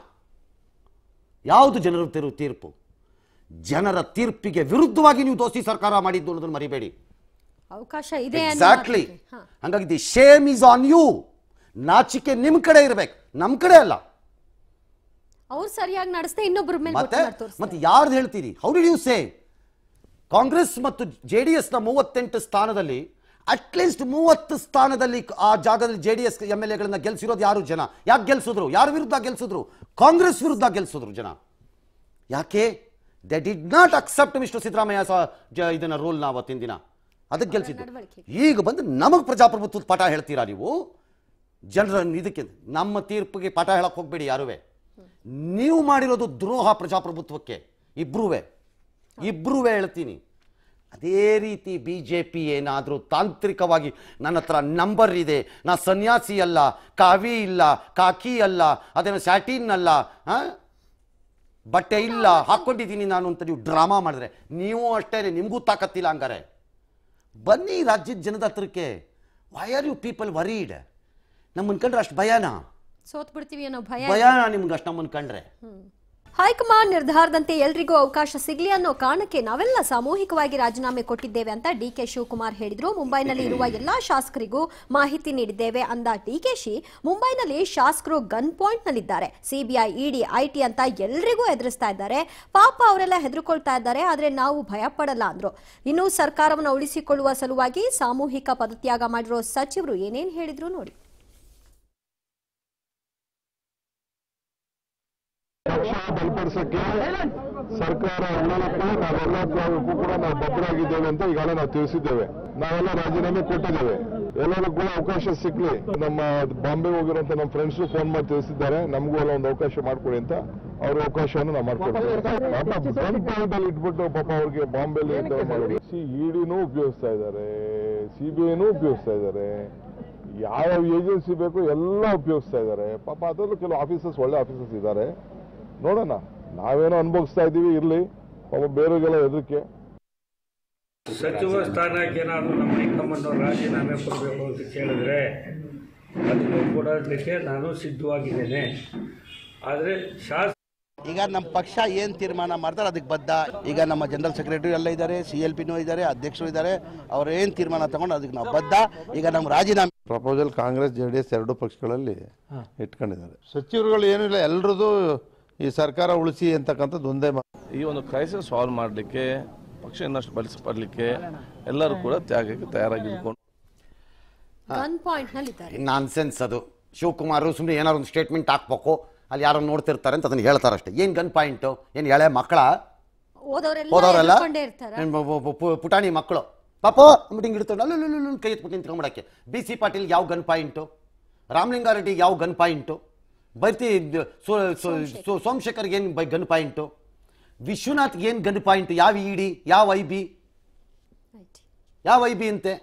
ಯಾವುದು ಜನರ ತೀರು ತೀರ್ಪು ಜನರ ತೀರ್ಪಿಗೆ ವಿರುದ್ಧವಾಗಿ ನೀವು ದೋಸ್ತಿ ಸರ್ಕಾರ ಮಾಡಿದ್ದು ಅನ್ನೋದನ್ನು ಮರಿಬೇಡಿ ಅವಕಾಶ ಇದೆ ಅನ್ನೋ ಎಕ್ಸಾಕ್ಟ್ಲಿ ಮಾತಿಗೆ. ಹಾ. ಹಂಗಾಗಿ the shame is on you ನಾಚಿಕೆ ನಿಮ್ ಕಡೆ ಇರ್ಬೇಕು ನಮ್ ಕಡೆ ಅಲ್ಲ ಅವ್ರು ಸರಿಯಾಗಿ ನಡೆಸ್ದೆ ಇನ್ನೊಬ್ಬರ ಮೇಲೆ ಮತ್ತೆ ಗೊತ್ತು ಮಾಡಿ ತೋರಿಸ್ತಾರೆ. ಮತ್ತೆ ಯಾರ್ದು ಹೇಳ್ತೀರಿ how do you say Congress ಮತ್ತು ಜೆ ಡಿ ಎಸ್ನ ಮೂವತ್ತೆಂಟು ಸ್ಥಾನದಲ್ಲಿ ಅಟ್ಲೀಸ್ಟ್ ಮೂವತ್ತು ಸ್ಥಾನದಲ್ಲಿ ಆ ಜಾಗದಲ್ಲಿ J D S M L ಎಗಳನ್ನ ಗೆಲ್ಸಿರೋದು ಯಾರು ಜನ ಯಾಕೆ ಗೆಲ್ಸಿದ್ರು ಯಾರ ವಿರುದ್ಧ ಗೆಲ್ಸಿದ್ರು ಕಾಂಗ್ರೆಸ್ ವಿರುದ್ಧ ಗೆಲ್ಸಿದ್ರು ಜನ ಯಾಕೆ they did not accept mister Siddaramaiah ಸ ಜ- ಇದನ್ನ ರೂಲ್ ನಾವು ಅವತ್ತಿನ ದಿನ ಅದಕ್ಕೆ ಗೆಲ್ಸಿದ್ದು ನಡವಳಿಕೆ. ಈಗ ಬಂದು ನಮಗೆ ಪ್ರಜಾಪ್ರಭುತ್ವದ ಪಾಠ ಹೇಳ್ತೀರಾ ನೀವು ಜನರ ಇದಕ್ಕೆ ನಮ್ಮ ತೀರ್ಪಿಗೆ ಪಾಠ ಹೇಳಕ್ ಹೋಗ್ಬೇಡಿ ಯಾರುವೆ ನೀವು ಮಾಡಿರೋದು ದ್ರೋಹ ಪ್ರಜಾಪ್ರಭುತ್ವಕ್ಕೆ ಇಬ್ರುವೆ ಇಬ್ರುವೆ ಹೇಳ್ತೀನಿ ಅದೇ ರೀತಿ ಬಿ ಜೆ ಪಿ ಏನಾದರೂ ತಾಂತ್ರಿಕವಾಗಿ ನನ್ನ ಹತ್ರ ನಂಬರ್ ಇದೆ ನಾ ಸನ್ಯಾಸಿ ಅಲ್ಲ ಕಾವಿ ಇಲ್ಲ ಕಾಕಿ ಅಲ್ಲ ಅದೇನೋ ಸ್ಯಾಟಿನ್ ಅಲ್ಲ ಆ? ಬಟ್ಟೆ ಇಲ್ಲ ಹಾಕ್ಕೊಂಡಿದ್ದೀನಿ ನಾನು ಅಂತ ನೀವು ಡ್ರಾಮಾ ಮಾಡಿದ್ರೆ ನೀವು ಅಷ್ಟೇ ನಿಮಗೂ ತಾಕತ್ತಿಲ್ಲ ಹಂಗಾರೆ ಬನ್ನಿ ರಾಜ್ಯದ ಜನದ ಹತ್ರಕ್ಕೆ why are you people worried ನಮ್ಮನ್ ಕಂಡ್ರೆ ಅಷ್ಟು ಭಯನಾ ಸೋತ್ ಬಿಡ್ತೀವಿ ಅನ್ನೋ ಭಯ ಭಯನಾ ನಿಮ್ಗೆ ಅಷ್ಟು ನಮ್ಮನ್ ಕಂಡ್ರೆ ಹೈಕಮಾಂಡ್ ನಿರ್ಧಾರದಂತೆ ಎಲ್ರಿಗೂ ಅವಕಾಶ ಸಿಗ್ಲಿ ಅನ್ನೋ ಕಾರಣಕ್ಕೆ ನಾವೆಲ್ಲ ಸಾಮೂಹಿಕವಾಗಿ ರಾಜೀನಾಮೆ ಕೊಟ್ಟಿದ್ದೇವೆ ಅಂತ ಡಿ ಕೆ ಶಿವಕುಮಾರ್ ಹೇಳಿದ್ರು ಮುಂಬೈನಲ್ಲಿ ಇರುವ ಎಲ್ಲಾ ಶಾಸಕರಿಗೂ ಮಾಹಿತಿ ನೀಡಿದ್ದೇವೆ ಅಂದ ಡಿಕೆಶಿ ಮುಂಬೈನಲ್ಲಿ ಶಾಸಕರು ಗನ್ ಪಾಯಿಂಟ್ ನಲ್ಲಿದ್ದಾರೆ ಸಿಬಿಐ ಇಡಿ ಐಟಿ ಅಂತ ಎಲ್ರಿಗೂ ಎದುರಿಸ್ತಾ ಇದ್ದಾರೆ ಪಾಪ ಅವರೆಲ್ಲ ಹೆದರ್ಕೊಳ್ತಾ ಇದ್ದಾರೆ ಆದ್ರೆ ನಾವು ಭಯ ಪಡಲ್ಲ ಅಂದ್ರು ಇನ್ನು ಸರ್ಕಾರವನ್ನು ಉಳಿಸಿಕೊಳ್ಳುವ ಸಲುವಾಗಿ ಸಾಮೂಹಿಕ ಪದತ್ಯಾಗ ಮಾಡಿರೋ ಸಚಿವರು ಏನೇನ್ ಹೇಳಿದ್ರು ನೋಡಿ ಬಲಪಡಿಸಕ್ಕೆ ಸರ್ಕಾರ ಎಲ್ಲರಕ್ಕೂ ನಾವೆಲ್ಲ ತ್ಯಾಗಕ್ಕೂ ಕೂಡ ನಾವು ಬದ್ಧರಾಗಿದ್ದೇವೆ ಅಂತ ಈಗಾಗಲೇ ನಾವು ತಿಳಿಸಿದ್ದೇವೆ ನಾವೆಲ್ಲ ರಾಜೀನಾಮೆ ಕೊಟ್ಟಿದ್ದೇವೆ ಎಲ್ಲರೂ ಕೂಡ ಅವಕಾಶ ಸಿಕ್ಲಿ ನಮ್ಮ ಬಾಂಬೆ ಹೋಗಿರುವಂತ ನಮ್ಮ ಫ್ರೆಂಡ್ಸ್ ಫೋನ್ ಮಾಡಿ ತಿಳಿಸಿದ್ದಾರೆ ನಮಗೂ ಎಲ್ಲ ಒಂದು ಅವಕಾಶ ಮಾಡ್ಕೊಡಿ ಅಂತ ಅವ್ರ ಅವಕಾಶವನ್ನು ನಾವು ಮಾಡ್ಕೊಡ್ತೀವಿ ಪಾಪ ಗನ್ ಪಾಯಿಂಟ್ ಅಲ್ಲಿ ಇಟ್ಬಿಟ್ಟು ಪಾಪ ಅವ್ರಿಗೆ ಬಾಂಬೆಲಿ ಮಾಡಿ ಸಿ ಇಡಿನೂ ಉಪಯೋಗಿಸ್ತಾ ಇದ್ದಾರೆ ಸಿ ಬಿ ಐನೂ ಉಪಯೋಗಿಸ್ತಾ ಇದ್ದಾರೆ ಯಾವ ಏಜೆನ್ಸಿ ಬೇಕು ಎಲ್ಲ ಉಪಯೋಗಿಸ್ತಾ ಇದ್ದಾರೆ ಪಾಪ ಅದರಲ್ಲೂ ಕೆಲವು ಆಫೀಸರ್ಸ್ ಒಳ್ಳೆ ಆಫೀಸರ್ಸ್ ಇದ್ದಾರೆ ನೋಡೋಣ ನಾವೇನೋ ಅನುಭವಿಸ್ತಾ ಇದ್ದೀವಿ ಇರಲಿ ಪಾಪ ಬೇರೆಗೆಲ್ಲ ಹೆದರಿಕೆ ಸಚಿವ ಸ್ಥಾನಕ್ಕೆ ಏನಾದರೂ ನಮ್ಮ ಹೈಕಮಾಂಡ್ ಅವ್ರು ರಾಜೀನಾಮೆ ಕೊಡಬೇಕು ಅಂತ ಕೇಳಿದ್ರೆ ಅದನ್ನು ಕೊಡೋದಕ್ಕೆ ನಾನು ಸಿದ್ಧವಾಗಿದ್ದೇನೆ ಆದರೆ ಶಾಸ ಈಗ ನಮ್ಮ ಪಕ್ಷ ಏನು ತೀರ್ಮಾನ ಮಾಡ್ತಾರೆ ಅದಕ್ಕೆ ಬದ್ಧ ಈಗ ನಮ್ಮ ಜನರಲ್ ಸೆಕ್ರೆಟರಿ ಎಲ್ಲ ಇದ್ದಾರೆ ಸಿ ಎಲ್ ಪಿನೂ ಇದ್ದಾರೆ ಅಧ್ಯಕ್ಷರು ಇದ್ದಾರೆ ಅವ್ರು ಏನು ತೀರ್ಮಾನ ತಗೊಂಡು ಅದಕ್ಕೆ ನಾವು ಬದ್ಧ ಈಗ ನಮ್ಮ ರಾಜೀನಾಮೆ proposal Congress J D S ಎರಡು ಪಕ್ಷಗಳಲ್ಲಿ ಇಟ್ಕೊಂಡಿದ್ದಾರೆ ಸಚಿವರುಗಳು ಏನಿಲ್ಲ ಎಲ್ರದ್ದು ಈ ಸರ್ಕಾರ ಉಳಿಸಿ ಅಂತಕ್ಕಂಥದ್ದು ಒಂದೇ ಮಾ- ಈ ಒಂದು ಕ್ರೈಸಿಸ್ ಸಾಲ್ವ್ ಮಾಡಲಿಕ್ಕೆ ಪಕ್ಷ ಇನ್ನಷ್ಟು ಬಲಿಸಪಡಲಿಕ್ಕೆ ಎಲ್ಲರೂ ಕೂಡ ತ್ಯಾಗಕ್ಕೆ ತಯಾರಾಗಿದ್ಕೊಂಡು ಗನ್ ಪಾಯಿಂಟ್ ನಲ್ಲಿ ಇದ್ದಾರೆ ನಾನ್ಸೆನ್ಸ್ ಅದು ಶಿವಕುಮಾರ್ ಸುಮ್ಮನೆ ಏನಾರು ಒಂದು ಸ್ಟೇಟ್ಮೆಂಟ್ ಹಾಕ್ಬೇಕು ಅಲ್ಲಿ ಯಾರೋ ನೋಡ್ತಿರ್ತಾರೆ ಅಂತ ಅದನ್ನ ಹೇಳ್ತಾರೆ ಅಷ್ಟೇ ಏನು ಗನ್ ಪಾಯಿಂಟು ಏನು ಎಳೆ ಮಕ್ಕಳ ಓದೋರೆಲ್ಲ ಹೋದವರೆಲ್ಲ ಎದ್ರುಕೊಂಡೇ ಇರ್ತಾರ ಏನ್ ಬ- ಬ- ಬ- ಪುಟಾಣಿ ಮಕ್ಕಳು ಪಾಪ ಅಂದ್ಬಿಟ್ಟು ಹಿಂಗೆ ಇಡ್ತಾರೆ ಅಲ್ಲೂ ಕೈ ಎತ್ಬಿಟ್ಟು ನಿಂತ್ಕೊಂಬಿಡಕ್ಕೆ ಬಿ ಸಿ ಪಾಟೀಲ್ ಯಾವ ಗನ್ ಪಾಯಿಂಟು ರಾಮಲಿಂಗಾರೆಡ್ಡಿಗೆ ಯಾವ ಗನ್ ಪಾಯಿಂಟು ಬೈತಿ ಸೋಮಶೇಖರ್ಗೆ ಏನು ಬೈ ಗನ್ ಪಾಯಿಂಟು ವಿಶ್ವನಾಥ್ಗೆ ಏನು ಗನ್ ಪಾಯಿಂಟ್ ಯಾವ ಇಡಿ ಯಾವ ಐ ಬಿ Right. ಯಾವ ಐ ಬಿ ಅಂತೆ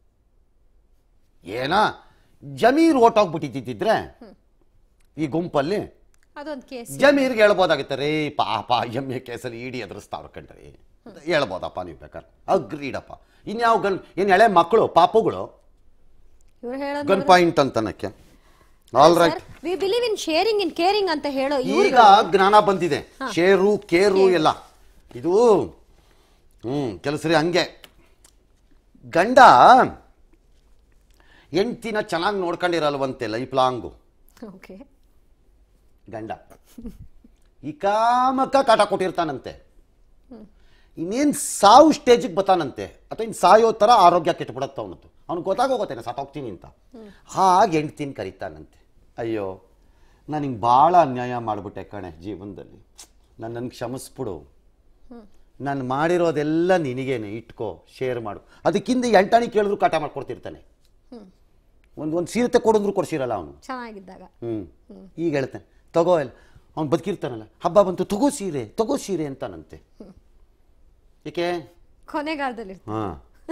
ಏನ ಜಮೀರ್ ಓಟೋಗ್ಬಿಟ್ಟಿದ್ದಿದ್ರೆ ಈ ಗುಂಪಲ್ಲಿ ಅದೊಂದು ಕೇಸ್ ಜಮೀರ್ಗೆ ಹೇಳ್ಬೋದಾಗಿತ್ತೆ ರೇ ಪಾಪ ಎಮ್ ಎ ಕೇಸಲ್ಲಿ ಇಡಿ ಎದುರಿಸ್ತಾವ್ರ ಕಣ್ರಿ ಅಂತ ಹೇಳ್ಬೋದಪ್ಪ ನೀವು ಬೇಕಾದ್ರೆ ಅಗ್ರೀಡಪ್ಪ ಇನ್ಯಾವ ಗನ್ ಏನು ಎಳೆ ಮಕ್ಕಳು ಪಾಪುಗಳು ಇವ್ರು ಗನ್ ಹೇಳೋದು ಪಾಯಿಂಟ್ ಅಂತನಕ್ಕೆ all right we believe in sharing in caring ಅಂತ ಹೇಳೋ ಈಗ ಇವ್ರು ಜ್ಞಾನ ಬಂದಿದೆ ಶೇರು ಕೇರು ಎಲ್ಲ ಇದು ಹ್ಮ್ ಕೆಲಸರಿ ಹಂಗೆ ಗಂಡ ಹೆಂಡ್ತಿನ ಚೆನ್ನಾಗಿ ನೋಡ್ಕೊಂಡಿರಲ್ವಂತೆ ಲೈಫ್ ಲಾಂಗು ಓಕೆ ಗಂಡ ಈ ಕಾಮಕ್ಕ ಕಾಟ ಕೊಟ್ಟಿರ್ತಾನಂತೆ ಇನ್ನೇನು ಸಾವು ಸ್ಟೇಜಿಗೆ ಬತ್ತಾನಂತೆ ಅಥವಾ ಇನ್ನು ಸಾಯೋ ಥರ ಆರೋಗ್ಯ ಕೆಟ್ಟಬಿಡತ್ತ ಅವನದ್ದು ಅವ್ನಿಗೆ ಗೊತ್ತಾಗೋಗತ್ತೇನೆ ಸತ್ತೋಗ್ತೀನಿ ಅಂತ ಹಾಗೆ ಹೆಂಡ್ತೀನಿ ಕರೀತಾನಂತೆ ಅಯ್ಯೋ ನಾನು ಹಿಂಗೆ ಭಾಳ ಅನ್ಯಾಯ ಮಾಡಿಬಿಟ್ಟೆ ಕಣೆ ಜೀವನದಲ್ಲಿ ನಾನು ನನಗೆ ಕ್ಷಮಿಸ್ಬಿಡು ನಾನು ಮಾಡಿರೋದೆಲ್ಲ ನಿನಗೇನೆ ಇಟ್ಕೋ ಶೇರ್ ಮಾಡು ಅದಕ್ಕಿಂತ ಎಂಟಾಣಿ ಕೇಳಿದ್ರು ಕಾಟ ಮಾಡ್ಕೊಡ್ತಿರ್ತಾನೆ ಒಂದು ಒಂದು ಸೀರೆ ಕೊಡಿದ್ರು ಕೊಡ್ಸಿರಲ್ಲ ಅವನು ಚೆನ್ನಾಗಿದ್ದಾಗ ಹ್ಮ್ ಈಗ ಹೇಳ್ತಾನೆ ತಗೋ ಎಲ್ಲ ಅವ್ನು ಬದುಕಿರ್ತಾನಲ್ಲ ಹಬ್ಬ ಬಂತು ತಗೋ ಸೀರೆ ತಗೋ ಸೀರೆ ಅಂತಾನಂತೆ ಏಕೆ ಕೊನೆಗಾಲದಲ್ಲಿ ಹಾ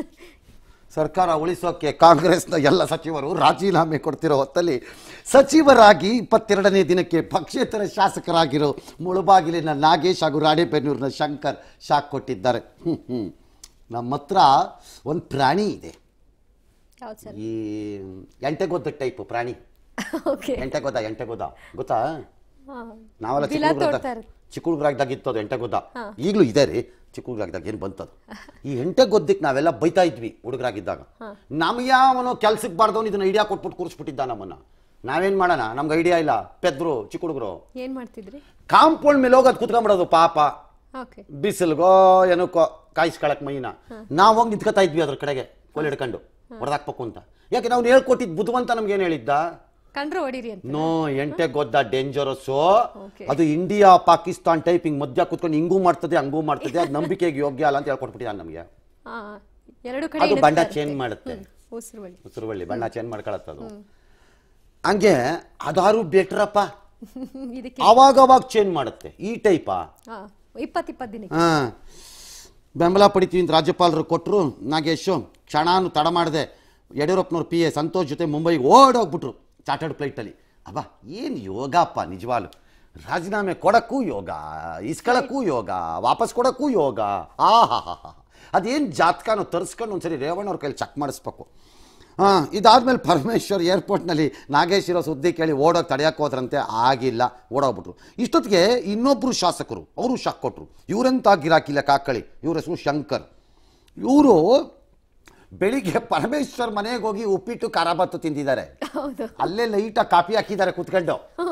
ಸರ್ಕಾರ ಉಳಿಸೋಕೆ ಕಾಂಗ್ರೆಸ್ನ ಎಲ್ಲ ಸಚಿವರು ರಾಜೀನಾಮೆ ಕೊಡ್ತಿರೋ ಹೊತ್ತಲ್ಲಿ ಸಚಿವರಾಗಿ ಇಪ್ಪತ್ತೆರಡನೇ ದಿನಕ್ಕೆ ಪಕ್ಷೇತರ ಶಾಸಕರಾಗಿರೋ ಮುಳುಬಾಗಿಲಿನ ನಾಗೇಶ್ ಹಾಗೂ ರಾಣೆಬೆನ್ನೂರಿನ ಶಂಕರ್ ಶಾಕ್ ಕೊಟ್ಟಿದ್ದಾರೆ ಹ್ಮ್ ಹ್ಮ್ ನಮ್ಮ ಹತ್ರ ಒಂದು ಪ್ರಾಣಿ ಇದೆ ಯಾವ್ದು ಸರ್ ಈ ಎಂಟೆಗೊದ್ದ ಟೈಪ್ ಪ್ರಾಣಿ ಓಕೆ ಎಂಟೆಗೊದ್ದ ಎಂಟೆಗೊದ್ದ ಗೊತ್ತಾ ಹಾ. ನಾವೆಲ್ಲ ಬಿಲ ಚಿಕ್ಕ ತೋಡ್ತಾ ಇರೋದು. ಚಿಕ್ಕ ಹುಡುಗರಾಗ್ದಾಗ ಇತ್ತು ಅದು ಎಂಟೆಗೊದ್ದ ಈಗಲೂ ಇದೆ ರೀ ಚಿಕ್ಕ ಹುಡುಗರಾಗ್ದಾಗ ಏನು ಬಂತದು ಈ ಎಂಟೆಗೊದ್ದಕ್ಕೆ ನಾವೆಲ್ಲ ಬೈತಾ ಇದ್ವಿ ಹುಡುಗರಾಗಿದ್ದಾಗ ನಮ್ಗೆ ಯಾವನೋ ಕೆಲ್ಸಕ್ಕೆ ಬಾರ್ದವನು ಇದನ್ನ ಐಡಿಯಾ ಕೊಟ್ಬಿಟ್ಟು ಕೂರಿಸ್ಬಿಟ್ಟಿದ್ದ ನಮ್ಮನ್ನ ನಾವೇನ್ ಮಾಡೋಣ ನಮ್ಗೆ ಐಡಿಯಾ ಇಲ್ಲ ಪೆದ್ರು ಚಿಕ್ಕ ಹುಡುಗರು ಏನ್ ಮಾಡ್ತಿದ್ರಿ ಕಾಂಪೌಂಡ್ ಮೇಲೆ ಹೋಗೋದು ಕುತ್ಕೊಂಡ್ಬಿಡೋದು ಪಾಪ ಓಕೆ ಬಿಸಿಲ್ಗೋ ಏನಕ್ಕೋ ಕಾಯಿಸ್ಕೊಳಕ್ ಮೈನ ನಾವು ಹೋಗಿ ನಿಂತ್ಕೊತಾ ಇದ್ವಿ ಅದ್ರ ಕಡೆಗೆ ಕೋಲ್ ಹಿಡ್ಕೊಂಡು ಹೊಡೆದಾಕ್ಬೇಕು ಅಂತ ಯಾಕೆ ನಾವು ಹೇಳ್ಕೊಟ್ಟಿದ್ ಬುದ್ಧಿವಂತ ನಮ್ಗೆ ಏನು ಹೇಳಿದ್ದ ಕಂಡ್ರೆ ಹೊಡೀರಿ ಅಂತ ನೋ ಎಂಟೆ ಗೊದ್ದ ಡೇಂಜರಸ್ಸು Okay. ಅದು ಇಂಡಿಯಾ ಪಾಕಿಸ್ತಾನ್ ಟೈಪ್ ಹಿಂಗ್ ಮಧ್ಯ ಕುತ್ಕೊಂಡು ಹಿಂಗೂ ಮಾಡ್ತದೆ ಹಂಗೂ ಮಾಡ್ತದೆ ಅದು ನಂಬಿಕೆಗೆ ಯೋಗ್ಯ ಅಲ್ಲ ಅಂತ ಹೇಳ್ಕೊಟ್ಬಿಟ್ಟಿದ್ದಾನೆ ನಮಗೆ ಹಾ ಎರಡು ಕಡೆ ಅದು ಇಡುತ್ತಾ ಬಣ್ಣ ಇರುತ್ತೆ. change ಮಾಡುತ್ತೆ. ಹ್ಮ್. ಉಸಿರು ಬಳ್ಳಿ ಉಸುರುವಳ್ಳಿ ಬಣ್ಣ ಚೇಂಜ್ ಮಾಡ್ಕೊಳತ್ತದು ಹಂಗೆ ಅದಾರು ಬೆಟ್ರಪ್ಪ ಇದಕ್ಕೆ ಅವಾಗ ಅವಾಗ ಚೇಂಜ್ ಮಾಡುತ್ತೆ ಈ ಟೈಪಾ ಹಾ ಇಪ್ಪತ್ ಇಪ್ಪತ್ತು ದಿನಕ್ಕೆ ಹಾ ಬೆಂಬಲ ಪಡಿತೀವಿ ಅಂತ ರಾಜ್ಯಪಾಲರು ಕೊಟ್ಟರು ನಾಗೇಶು ಕ್ಷಣಾನು ತಡ ಮಾಡಿದೆ ಯಡಿಯೂರಪ್ಪನವ್ರು ಪಿ ಎ ಸಂತೋಷ್ ಜೊತೆ ಮುಂಬೈಗೆ ಓಡೋಗ್ಬಿಟ್ರು ಚಾರ್ಟರ್ಡ್ ಫ್ಲೈಟಲ್ಲಿ ಅಬ್ಬಾ ಏನು ಯೋಗಪ್ಪ ನಿಜವಾಲು ರಾಜೀನಾಮೆ ಕೊಡಕ್ಕೂ ಯೋಗ ಇಸ್ಕೊಳಕ್ಕೂ ಯೋಗ ವಾಪಸ್ ಕೊಡಕ್ಕೂ ಯೋಗ ಆ ಹಾ ಹಾ ಹಾ ಅದೇನು ಜಾತಕನೋ ತರಿಸ್ಕೊಂಡು ಒಂದ್ಸರಿ ರೇವಣ್ಣವ್ರ ಕೈಲಿ ಚೆಕ್ ಮಾಡಿಸ್ಬೇಕು ಹಾಂ ಇದಾದ್ಮೇಲೆ ಪರಮೇಶ್ವರ್ ಏರ್ಪೋರ್ಟ್ನಲ್ಲಿ ನಾಗೇಶ್ ಇರೋ ಸುದ್ದಿ ಕೇಳಿ ಓಡೋಗಿ ತಡೆಯಕ್ಕೆ ಹೋದ್ರಂತೆ ಆಗಿಲ್ಲ ಓಡೋಗ್ಬಿಟ್ರು ಇಷ್ಟೊತ್ತಿಗೆ ಇನ್ನೊಬ್ಬರು ಶಾಸಕರು ಅವರು ಶಾಕ್ ಕೊಟ್ಟರು ಇವರೆಂತ ಗಿರಾಕಿಲ್ಲ ಕಾಕಳಿ ಇವ್ರ ಹೆಸರು ಶಂಕರ್ ಇವರು ಬೆಳಿಗ್ಗೆ ಪರಮೇಶ್ವರ್ ಮನೆಗೆ ಹೋಗಿ ಉಪ್ಪಿಟ್ಟು ಖಾರಾಬತ್ತು ತಿಂದಿದ್ದಾರೆ ಹೌದು ಅಲ್ಲೇ ಲೈಟಾಗಿ ಕಾಪಿ ಹಾಕಿದ್ದಾರೆ ಕುತ್ಕೊಂಡು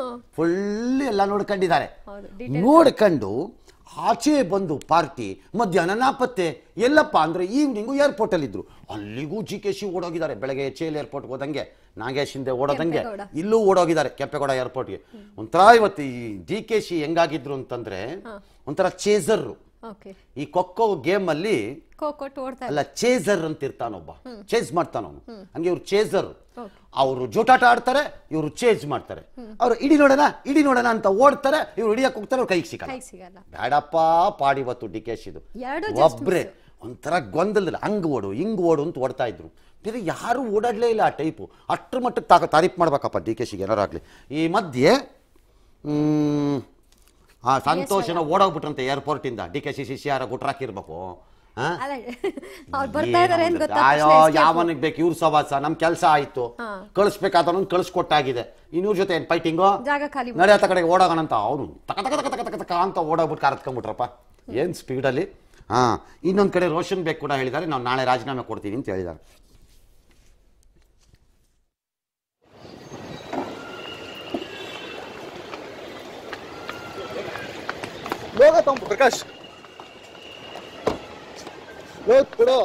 ಫುಲ್ ಎಲ್ಲ ನೋಡ್ಕೊಂಡಿದ್ದಾರೆ ಹೌದು ನೋಡ್ಕೊಂಡು ಆಚೆ ಬಂದು ಪಾರ್ಟಿ ಮಧ್ಯಾಹ್ನ ನಾಪತ್ತೆ ಎಲ್ಲಪ್ಪ ಅಂದ್ರೆ ಈವ್ನಿಂಗು ಏರ್ಪೋರ್ಟಲ್ಲಿ ಇದ್ರು ಅಲ್ಲಿಗೂ ಜಿ ಕೆ ಶಿ ಓಡೋಗಿದ್ದಾರೆ ಬೆಳಗ್ಗೆ ಎಚ್ ಎಲ್ ಏರ್ಪೋರ್ಟ್ಗೆ ಹೋದಂಗೆ ನಾಗೇಶ್ ಹಿಂದೆ ಓಡೋದಂಗೆ ಕೆಂಪೇಗೌಡ. ಇಲ್ಲೂ ಓಡೋಗಿದ್ದಾರೆ ಕೆಂಪೇಗೌಡ ಏರ್ಪೋರ್ಟ್ಗೆ ಒಂಥರ ಇವತ್ತು ಈ ಡಿ ಕೆ ಶಿ ಹೆಂಗಾಗಿದ್ರು ಅಂತಂದ್ರೆ ಒಂಥರ ಚೇಸರ್ ಓಕೆ ಈ ಖೋಖೋ ಗೇಮ್ ಅಲ್ಲಿ ಖೋ ಕೊಟ್ಟು ಓಡ್ತಾ ಅಲ್ಲ ಚೇಸರ್ ಅಂತ ಇರ್ತಾನೊಬ್ಬ ಚೇಸ್ ಮಾಡ್ತಾನವನು ಹಂಗೆ ಇವ್ರು ಚೇಸರ್ Okay. ಅವರು ಜೋಟಾಟ ಆಡ್ತಾರೆ ಇವರು ಚೇಸ್ ಮಾಡ್ತಾರೆ ಅವ್ರು ಇಡಿ ನೋಡೋಣ ಇಡಿ ನೋಡೋಣ ಅಂತ ಓಡ್ತಾರೆ ಇವ್ರು ಹಿಡಿಯಕ್ಕೆ ಹೋಗ್ತಾರೆ ಅವ್ರು ಕೈಗೆ ಸಿಗಲ್ಲ ಕೈ ಸಿಗಲ್ಲ ಬೇಡಪ್ಪ ಪಾಡಿವತ್ತು ಡಿ ಕೆ ಶಿದು ಎರಡು just ಒಬ್ರೆ ಒಂಥರ ಗೊಂದಲದಲ್ಲಿ ಹಂಗ್ ಓಡು ಹಿಂಗ್ ಓಡು ಅಂತ ಓಡ್ತಾ ಇದ್ರು ಬೇರೆ ಯಾರು ಓಡಾಡ್ಲೇ ಇಲ್ಲ ಆ ಟೈಪು ಅಷ್ಟ್ರ ಮಟ್ಟಕ್ಕೆ ತಾಕ ತಾರೀಫ್ ಮಾಡ್ಬೇಕಪ್ಪ ಡಿ ಕೆ ಶಿಗೆ ಏನಾರಾಗ್ಲಿ ಈ ಮಧ್ಯೆ ಹ್ಮ್, ಆ ಸಂತೋಷನ ಓಡೋಗ್ಬಿಟ್ರಂತೆ ಏರ್ಪೋರ್ಟಿಂದ D K C C C ಯಾರ ಗುಟ್ರಾಕಿರ್ಬೇಕು ಹಾ ಅಲ್ಲ ಅವ್ರು ಬರ್ತಾ ಇದಾರೆ ಅಂತ ಗೊತ್ತಾದ ಅಯ್ಯೋ ತಕ್ಷಣ escape. ಯಾವನಿಗೆ ಬೇಕು ಇವ್ರ ಸವಾಸ ನಮ್ ಕೆಲಸ ಆಯ್ತು ಹಾ. ಕಳಿಸ್ಬೇಕಾದವನು ಕಳಿಸ್ಕೊಟ್ಟಾಗಿದೆ ಇನ್ನೂರ ಜೊತೆ ಏನ್ ಫೈಟಿಂಗು ಜಾಗ ಖಾಲಿ ಮಾಡಿ. ನಡೆಯತ್ತ ಕಡೆಗೆ ಓಡೋಗೋಣ ಅಂತ ಅವನು ತಕ ತಕ ತಕ ತಕ ತಕ ತಕ ಅಂತ ಓಡೋಗ್ಬಿಟ್ಟು ಕಾರತ್ಕೊಂಡ್ಬಿಟ್ರಪ್ಪ ಏನ್ ಸ್ಪೀಡಲ್ಲಿ ಹಾ ಇನ್ನೊಂದ್ ಕಡೆ ರೋಷನ್ ಬೇಗ್ ಕೂಡ ಹೇಳಿದ್ದಾರೆ ನಾವು ನಾಳೆ ರಾಜೀನಾಮೆ ಕೊಡ್ತೀವಿ ಅಂತ ಹೇಳಿದ್ದಾರೆ ಪ್ರಕಾಶ್ ಕೊಡೋ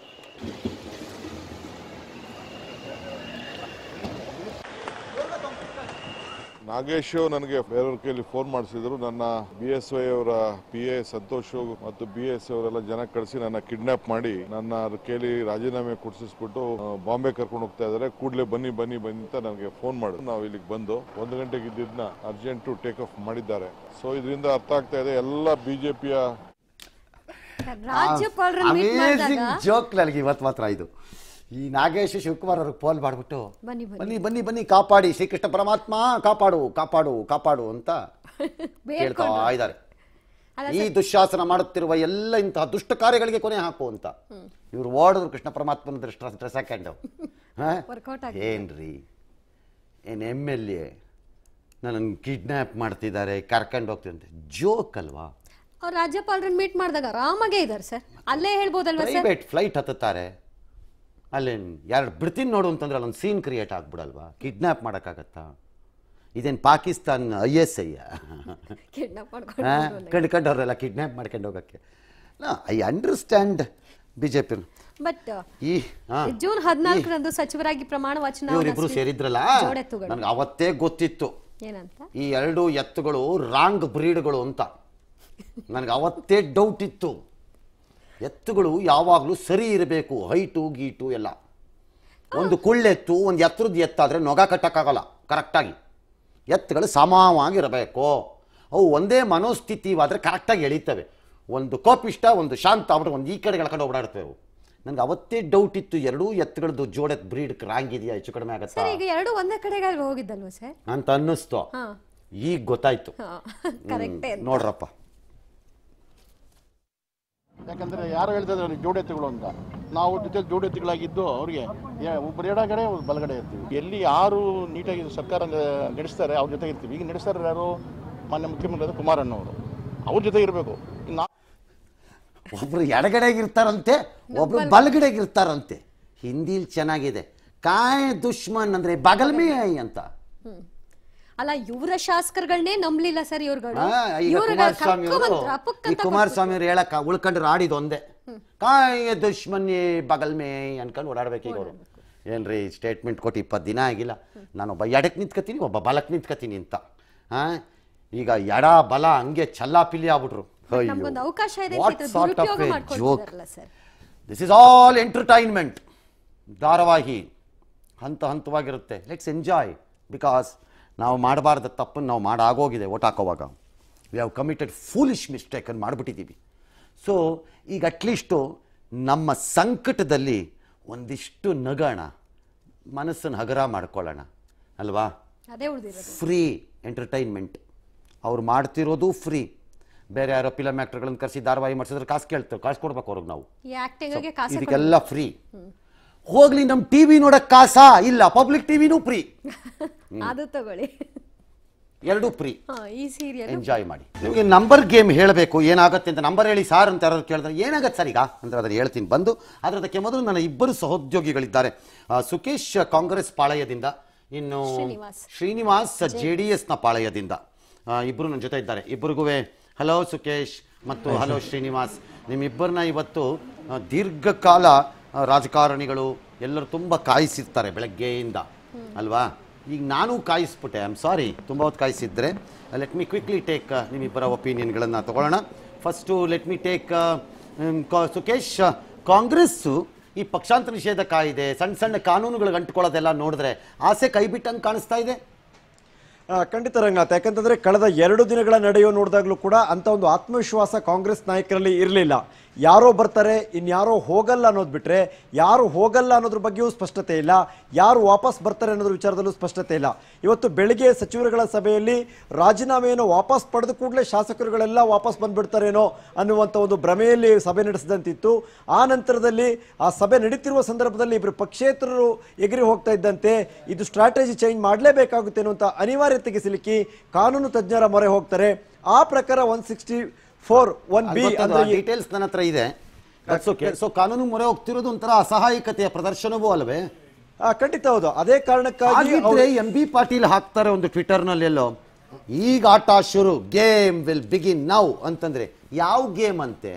ನಾಗೇಶ್ ನನಗೆ ಬೇರೆಯವ್ರ ಕೈಲಿ ಫೋನ್ ಮಾಡಿಸಿದ್ರು ನನ್ನ ಬಿ ಎಸ್ ವೈ ಅವರ ಪಿ ಎ ಸಂತೋಷ್ ಮತ್ತು ಬಿ ಎಸ್ ಅವರೆಲ್ಲ ಜನ ಕಳಿಸಿ ನನ್ನ ಕಿಡ್ನಾಪ್ ಮಾಡಿ ನನ್ನ ಅವ್ರ ಕೈಲಿ ರಾಜೀನಾಮೆ ಕೊಡಿಸಿಸ್ಬಿಟ್ಟು ಆ, ಬಾಂಬೆ ಕರ್ಕೊಂಡು ಹೋಗ್ತಾ ಇದಾರೆ ಕೂಡಲೇ ಬನ್ನಿ ಬನ್ನಿ ಬನ್ನಿ ಅಂತ ನನಗೆ ಫೋನ್ ಮಾಡಿದ್ರು ನಾವು ಇಲ್ಲಿಗೆ ಬಂದು ಒಂದು ಗಂಟೆಗೆ ಇದ್ದಿದ್ದನ್ನ ಅರ್ಜೆಂಟ್ ಟೇಕ್ ಆಫ್ ಮಾಡಿದ್ದಾರೆ ಸೊ ಇದರಿಂದ ಅರ್ಥ ಆಗ್ತಾ ಇದೆ ಎಲ್ಲ ಬಿಜೆಪಿಯ ರಾಜ್ಯಪಾಲರನ್ನ meet ಅಮೇಸಿಂಗ್ ಮಾಡಿದಾಗ ಜೋಕ್ ನನಗೆ ಇವತ್ತು ಮಾತ್ರ ಇದು ಈ ನಾಗೇಶ್ ಶಿವಕುಮಾರ್ ಅವ್ರಿಗೆ ಫೋನ್ ಮಾಡ್ಬಿಟ್ಟು ಬನ್ನಿ, ಬನ್ನಿ. ಬನ್ನಿ ಬನ್ನಿ ಬನ್ನಿ ಕಾಪಾಡಿ ಶ್ರೀಕೃಷ್ಣ ಪರಮಾತ್ಮ ಕಾಪಾಡು ಕಾಪಾಡು ಕಾಪಾಡು ಅಂತ ಕೇಳ್ತಾ ಬೇಡ್ಕೊಂಡ್ರು. ಇದ್ದಾರೆ ಅಲ್ಲ ಈ ದುಶ್ಯಾಸನ ಮಾಡುತ್ತಿರುವ ಎಲ್ಲ ಇಂತಹ ದುಷ್ಟ ಕಾರ್ಯಗಳಿಗೆ ಕೊನೆ ಹಾಕು ಅಂತ ಇವ್ರು ಓಡಿದ್ರು ಕೃಷ್ಣ ಪರಮಾತ್ಮನ ಡ್ರೆಸ್ ಡ್ರೆಸ್ ಹಾಕೊಂಡು Workout ಆಗಿದೆ. ಏನ್ರಿ ಏನ್ ಎಮ್ ಎಲ್ ಎ ನನ್ನನ್ನು ಕಿಡ್ನ್ಯಾಪ್ ಮಾಡ್ತಿದ್ದಾರೆ ಕರ್ಕೊಂಡು ಹೋಗ್ತಿದಂತೆ ಜೋಕ್ ಅಲ್ವಾ ಅವ್ರು ರಾಜ್ಯಪಾಲರನ್ನ ಮೀಟ್ ಮಾಡಿದಾಗ ಆರಾಮಾಗೇ ಇದಾರೆ ಸರ್ ಅಲ್ಲೇ ಹೇಳ್ಬೋದಲ್ವಾ ಸರ್ ಪ್ರೈವೇಟ್ ಫ್ಲೈಟ್ ಹತ್ತುತ್ತಾರೆ ಅಲ್ಲೇನು ಎರಡು ಬಿಡ್ತೀನಿ ನೋಡು ಅಂತಂದ್ರೆ ಅಲ್ಲೊಂದು ಸೀನ್ ಕ್ರಿಯೇಟ್ ಆಗ್ಬಿಡಲ್ವಾ ಕಿಡ್ನ್ಯಾಪ್ ಮಾಡೋಕ್ಕಾಗತ್ತಾ ಇದೇನು Pakistan I S I kidnap ಮಾಡ್ಕೊಂಡು ಕಂಡ್ಕೊಂಡವ್ರೆಲ್ಲ ಕಿಡ್ನ್ಯಾಪ್ ಮಾಡ್ಕೊಂಡು ಹೋಗೋಕ್ಕೆ I understand B J P but ಈ ಹಾ. ಜೂನ್ ಹದಿನಾಲ್ಕರಂದು ಸಚಿವರಾಗಿ ಪ್ರಮಾಣ ವಚನ ಇವರಿಬ್ರು ಸೇರಿದ್ರಲ್ಲ ಜೋಡೆತ್ತುಗಳು. ನನಗೆ ಅವತ್ತೇ ಗೊತ್ತಿತ್ತು ಏನಂತ ಈ ಎರಡು ಎತ್ತುಗಳು ರಾಂಗ್ ಬ್ರೀಡ್ಗಳು ಅಂತ ನನಗೆ ಅವತ್ತೇ ಡೌಟ್ ಇತ್ತು ಎತ್ತುಗಳು ಯಾವಾಗಲೂ ಸರಿ ಇರಬೇಕು ಹೈಟು ಗೀಟು ಎಲ್ಲ ಒಂದು ಕುಳ್ಳೆತ್ತು ಒಂದು ಎತ್ತರದ ಎತ್ತಾದರೆ ನೊಗ ಕಟ್ಟಕ್ಕಾಗಲ್ಲ ಕರೆಕ್ಟಾಗಿ ಎತ್ತುಗಳು ಸಮವಾಗಿರಬೇಕು ಅವು ಒಂದೇ ಮನೋಸ್ಥಿತಿವಾದರೆ ಕರೆಕ್ಟಾಗಿ ಎಳೀತವೆ ಒಂದು ಕೋಪಿಷ್ಟ ಒಂದು ಶಾಂತ ಆಗ್ಬಿಟ್ಟು ಒಂದು ಈ ಕಡೆ ಎಳ್ಕೊಂಡು ಓಡಾಡ್ತವೆ ಅವು ನನಗೆ ಅವತ್ತೇ ಡೌಟ್ ಇತ್ತು ಎರಡೂ ಎತ್ತುಗಳದ್ದು ಜೋಡೆತ್ ಬ್ರೀಡ್ ರಾಂಗ್ ಇದೆಯಾ ಹೆಚ್ಚು ಕಡಿಮೆ ಆಗತ್ತಾ ಸರ್ ಈಗ ಎರಡು ಒಂದೇ ಕಡೆಗೆ ಹೋಗಿದ್ದಲ್ವಾ ಸರ್ ಅಂತ ಅನ್ನಿಸ್ತು ಹಾ ಈಗ ಗೊತ್ತಾಯ್ತು ಕರೆಕ್ಟೇ ಹ್ಮ್, ನೋಡ್ರಪ್ಪ ಯಾಕಂದ್ರೆ ಯಾರು ಹೇಳ್ತಾ ಇದ್ದಾರೆ ಜೋಡೆತ್ತುಗಳು ಅಂತ ನಾವು ಜೊತೆ ಜೋಡೆತ್ತುಗಳಾಗಿದ್ದು ಅವ್ರಿಗೆ ಯಾ- ಒಬ್ರು ಎಡಗಡೆ ಒಬ್ರು ಬಲಗಡೆ ಇರ್ತೀವಿ ಎಲ್ಲಿ ಯಾರು ನೀಟಾಗಿ ಸರ್ಕಾರ ನಡೆಸ್ತಾರೆ ಅವ್ರ ಜೊತೆ ಇರ್ತೀವಿ ಈಗ ನಡೆಸ್ತಾರೆ ಯಾರು ಮಾನ್ಯ ಮುಖ್ಯಮಂತ್ರಿ ಕುಮಾರಣ್ಣವರು ಅವ್ರ ಜೊತೆ ಇರಬೇಕು ನಾ ಒಬ್ರು ಎಡಗಡೆಗೆ ಇರ್ತಾರಂತೆ ಒಬ್ರು ಬಲಗಡೆಗೆ ಇರ್ತಾರಂತೆ ಹಿಂದಿಲ್ ಚೆನ್ನಾಗಿದೆ ಕಾಯ್ ದುಶ್ಮನ್ ಅಂದ್ರೆ ಬಗಲ್ ಮೇ ಐ ಅಂತ ಅಲ್ಲ ಇವರ ಶಾಸಕರುಗಳನ್ನೇ ನಂಬ್ಲಿಲ್ಲ ಸರ್ ಇವ್ರುಗಳು ಆ, ಈಗ ಇವ್ರುಗಳ ಕುಮಾರಸ್ವಾಮಿ ಅವರು ಕರ್ಕೊಂಬಂದ್ರು, ಅಪುಕ್ ಈ ಅಂತ ಕುಮಾರಸ್ವಾಮಿ ಅವ್ರು ಹೇಳಕ್ಕ ಉಳ್ಕೊಂಡ್ರೆ ಆಡಿದ ಒಂದೇ ಕಾಯ್ ದುಶ್ಮನ್ ಏ ಬಗಲ್ ಮೇ ಅನ್ಕೊಂಡು ಓಡಾಡ್ಬೇಕು ಈಗ ಅವರು ಏನ್ರಿ ಸ್ಟೇಟ್ಮೆಂಟ್ ಕೊಟ್ಟು ಇಪ್ಪತ್ತು ದಿನ ಆಗಿಲ್ಲ ನಾನೊಬ್ಬ ಎಡಕ್ಕೆ ನಿಂತ್ಕತೀನಿ ಒಬ್ಬ ಬಲಕ್ಕೆ ನಿಂತ್ಕತೀನಿ ಅಂತ ಹಾ ಈಗ ಎಡ ಬಲ ಹಂಗೆ ಚಲ್ಲಾಪಿಲ್ಲಿ ಆಗ್ಬಿಟ್ರು ನಮ್ಗೊಂದು ಅವಕಾಶ ಇದೆ What ಅಂತ ಇದು sort of ದುರುಪಯೋಗ a ಮಾಡ್ಕೊಳ್ತಿದಾರಲ್ಲ sir this is all entertainment ಧಾರಾವಾಹಿ ಹಂತ ಹಂತವಾಗಿರುತ್ತೆ ಲೆಟ್ಸ್ ಎಂಜಾಯ್ ಬಿಕಾಸ್ ನಾವು ಮಾಡಬಾರ್ದ ತಪ್ಪನ್ನು ನಾವು ಮಾಡಾಗೋಗಿದೆ ಓಟ್ ಹಾಕೋವಾಗ we have committed foolish mistake ಅನ್ನು ಮಾಡಿಬಿಟ್ಟಿದ್ದೀವಿ ಸೊ ಈಗ ಅಟ್ಲೀಸ್ಟು ನಮ್ಮ ಸಂಕಟದಲ್ಲಿ ಒಂದಿಷ್ಟು ನಗೋಣ ಮನಸ್ಸನ್ನು ಹಗರ ಮಾಡ್ಕೊಳ್ಳೋಣ ಅಲ್ವಾ ಅದೇ ಉಳಿದಿರೋದು ಫ್ರೀ ಎಂಟರ್ಟೈನ್ಮೆಂಟ್ ಅವ್ರು ಮಾಡ್ತಿರೋದು ಫ್ರೀ ಬೇರೆ ಯಾರೋ ಫಿಲಮ್ ಆ್ಯಕ್ಟರ್ಗಳನ್ನ ಕರೆಸಿ ಧಾರಾವಾಹಿ ಮಾಡಿಸಿದ್ರೆ ಕಾಸು ಕೇಳ್ತಾರೆ ಕಾಸು ಕೊಡ್ಬೇಕು ಅವ್ರಿಗೆ ನಾವು ಈ ಆಕ್ಟಿಂಗ್ಗೆ ಕಾಸು ಇದಕ್ಕೆಲ್ಲ ಫ್ರೀ ಹೋಗ್ಲಿ ನಮ್ಮ ಟಿವಿ ನೋಡಕ್ ಕಾಸಾ ಇಲ್ಲ ಪಬ್ಲಿಕ್ ಟಿವಿನೂ ಫ್ರೀ ಅದು ತಗೊಳ್ಳಿ ಎರಡೂ ಫ್ರೀ ಹಾ ಈ ಸೀರಿಯಲ್ ಎಂಜಾಯ್ ಮಾಡಿ ನಿಮಗೆ ನಂಬರ್ ಗೇಮ್ ಹೇಳಬೇಕು ಏನಾಗುತ್ತೆ ಅಂತ ನಂಬರ್ ಹೇಳಿ ಸಾರ್ ಅಂತ ಯಾರು ಕೇಳಿದ್ರೆ ಏನಾಗತ್ತೆ ಸರ್ ಈಗ ಅಂದ್ರೆ ಅದನ್ನು ಹೇಳ್ತೀನಿ ಬಂದು ಆದರೆ ಅದಕ್ಕೆ ಮೊದಲು ನನ್ನ ಇಬ್ಬರು ಸಹೋದ್ಯೋಗಿಗಳಿದ್ದಾರೆ ಆ, ಸುಕೇಶ್ ಕಾಂಗ್ರೆಸ್ ಪಾಳಯದಿಂದ ಇನ್ನು ಶ್ರೀನಿವಾಸ್. ಶ್ರೀನಿವಾಸ್ ಜೆ ಡಿ ಎಸ್ನ ಪಾಳಯದಿಂದ ಆ, ಇಬ್ರು ನನ್ನ ಜೊತೆ ಇದ್ದಾರೆ ಇಬ್ಬರಿಗೂ ಹಲೋ ಸುಕೇಶ್ ಮತ್ತು ಹಲೋ ಶ್ರೀನಿವಾಸ್ ನಿಮ್ಮಿಬ್ಬರನ್ನ ಇವತ್ತು ಆ, ದೀರ್ಘಕಾಲ ಆ, ರಾಜಕಾರಣಿಗಳು ಎಲ್ಲರೂ ತುಂಬ ಕಾಯಿಸಿರ್ತಾರೆ ಬೆಳಗ್ಗೆಯಿಂದ ಅಲ್ವಾ ಈಗ ನಾನು ಕಾಯಿಸ್ಬಿಟ್ಟೆ ಐ ಆಮ್ ಸಾರಿ ತುಂಬ ಹೊತ್ತು ಕಾಯಿಸಿದ್ರೆ ಲೆಟ್ ಮಿ ಕ್ವಿಕ್ಲಿ ಟೇಕ್ ನಿಮ್ಮಿಬ್ಬರ ಒಪಿನಿಯನ್ಗಳನ್ನು ತಗೊಳ್ಳೋಣ first let me take Sukesh Congress ಈ ಪಕ್ಷಾಂತರ ನಿಷೇಧ ಕಾಯಿದೆ ಸಣ್ಣ ಸಣ್ಣ ಕಾನೂನುಗಳಿಗೆ ಅಂಟ್ಕೊಳ್ಳೋದೆಲ್ಲ ನೋಡಿದ್ರೆ ಆಸೆ ಕೈ ಬಿಟ್ಟಂಗೆ ಕಾಣಿಸ್ತಾ ಇದೆ ಆ, ಖಂಡಿತ ರಂಗನಾಥ್ ಯಾಕಂತಂದ್ರೆ ಕಳೆದ ಎರಡು ದಿನಗಳ ನಡೆಯೋ ನೋಡಿದಾಗಲೂ ಕೂಡ ಅಂತ ಒಂದು ಆತ್ಮವಿಶ್ವಾಸ ಕಾಂಗ್ರೆಸ್ ನಾಯಕರಲ್ಲಿ ಇರಲಿಲ್ಲ ಯಾರೋ ಬರ್ತಾರೆ ಇನ್ಯಾರೋ ಹೋಗಲ್ಲ ಅನ್ನೋದು ಬಿಟ್ರೆ ಯಾರು ಹೋಗಲ್ಲ ಅನ್ನೋದ್ರ ಬಗ್ಗೆಯೂ ಸ್ಪಷ್ಟತೆ ಇಲ್ಲ ಯಾರು ವಾಪಸ್ ಬರ್ತಾರೆ ಅನ್ನೋದ್ರ ವಿಚಾರದಲ್ಲೂ ಸ್ಪಷ್ಟತೆ ಇಲ್ಲ ಇವತ್ತು ಬೆಳಿಗ್ಗೆ ಸಚಿವರುಗಳ ಸಭೆಯಲ್ಲಿ ರಾಜೀನಾಮೆಯನ್ನು ವಾಪಸ್ ಪಡೆದ ಕೂಡಲೇ ಶಾಸಕರುಗಳೆಲ್ಲ ವಾಪಸ್ ಬಂದ್ಬಿಡ್ತಾರೇನೋ ಅನ್ನುವಂಥ ಒಂದು ಭ್ರಮೆಯಲ್ಲಿ ಸಭೆ ನಡೆಸಿದಂತಿತ್ತು ಆ ನಂತರದಲ್ಲಿ ಆ ಸಭೆ ನಡೀತಿರುವ ಸಂದರ್ಭದಲ್ಲಿ ಇಬ್ಬರು ಪಕ್ಷೇತರರು ಎಗರಿ ಹೋಗ್ತಾ ಇದ್ದಂತೆ ಇದು ಸ್ಟ್ರಾಟಜಿ ಚೇಂಜ್ ಮಾಡಲೇಬೇಕಾಗುತ್ತೆ ಅನ್ನುವಂಥ ಅನಿವಾರ್ಯತೆಗೆ ಸಿಲುಕಿ ಕಾನೂನು ತಜ್ಞರ ಮೊರೆ ಹೋಗ್ತಾರೆ ಆ ಪ್ರಕಾರ one sixty four one B ಅಂದ್ರೆ ಈ- ಡೀಟೇಲ್ಸ್ ನನ್ನ ಹತ್ರ ಇದೆ ಸೊ ಕಾನೂನು ಮೊರೆ ಹೋಗ್ತಿರೋದು ಒಂಥರ ಅಸಹಾಯಕತೆಯ ಪ್ರದರ್ಶನವೂ ಅಲ್ವೇ ಆ, ಖಂಡಿತ ಹೌದು ಅದೇ ಕಾರಣಕ್ಕಾಗಿ ಹಾಗಿದ್ರೆ ಅವ್ರು- ಎಂ ಬಿ ಪಾಟೀಲ್ ಹಾಕ್ತಾರೆ ಒಂದು ಟ್ವಿಟರ್ನಲ್ಲಿ ಎಲ್ಲೋ ಈಗ ಆಟ ಶುರು ಗೇಮ್ ವಿಲ್ ಬಿಗಿನ್ ನೌ ಅಂತಂದ್ರೆ ಯಾವ ಗೇಮ್ ಅಂತೆ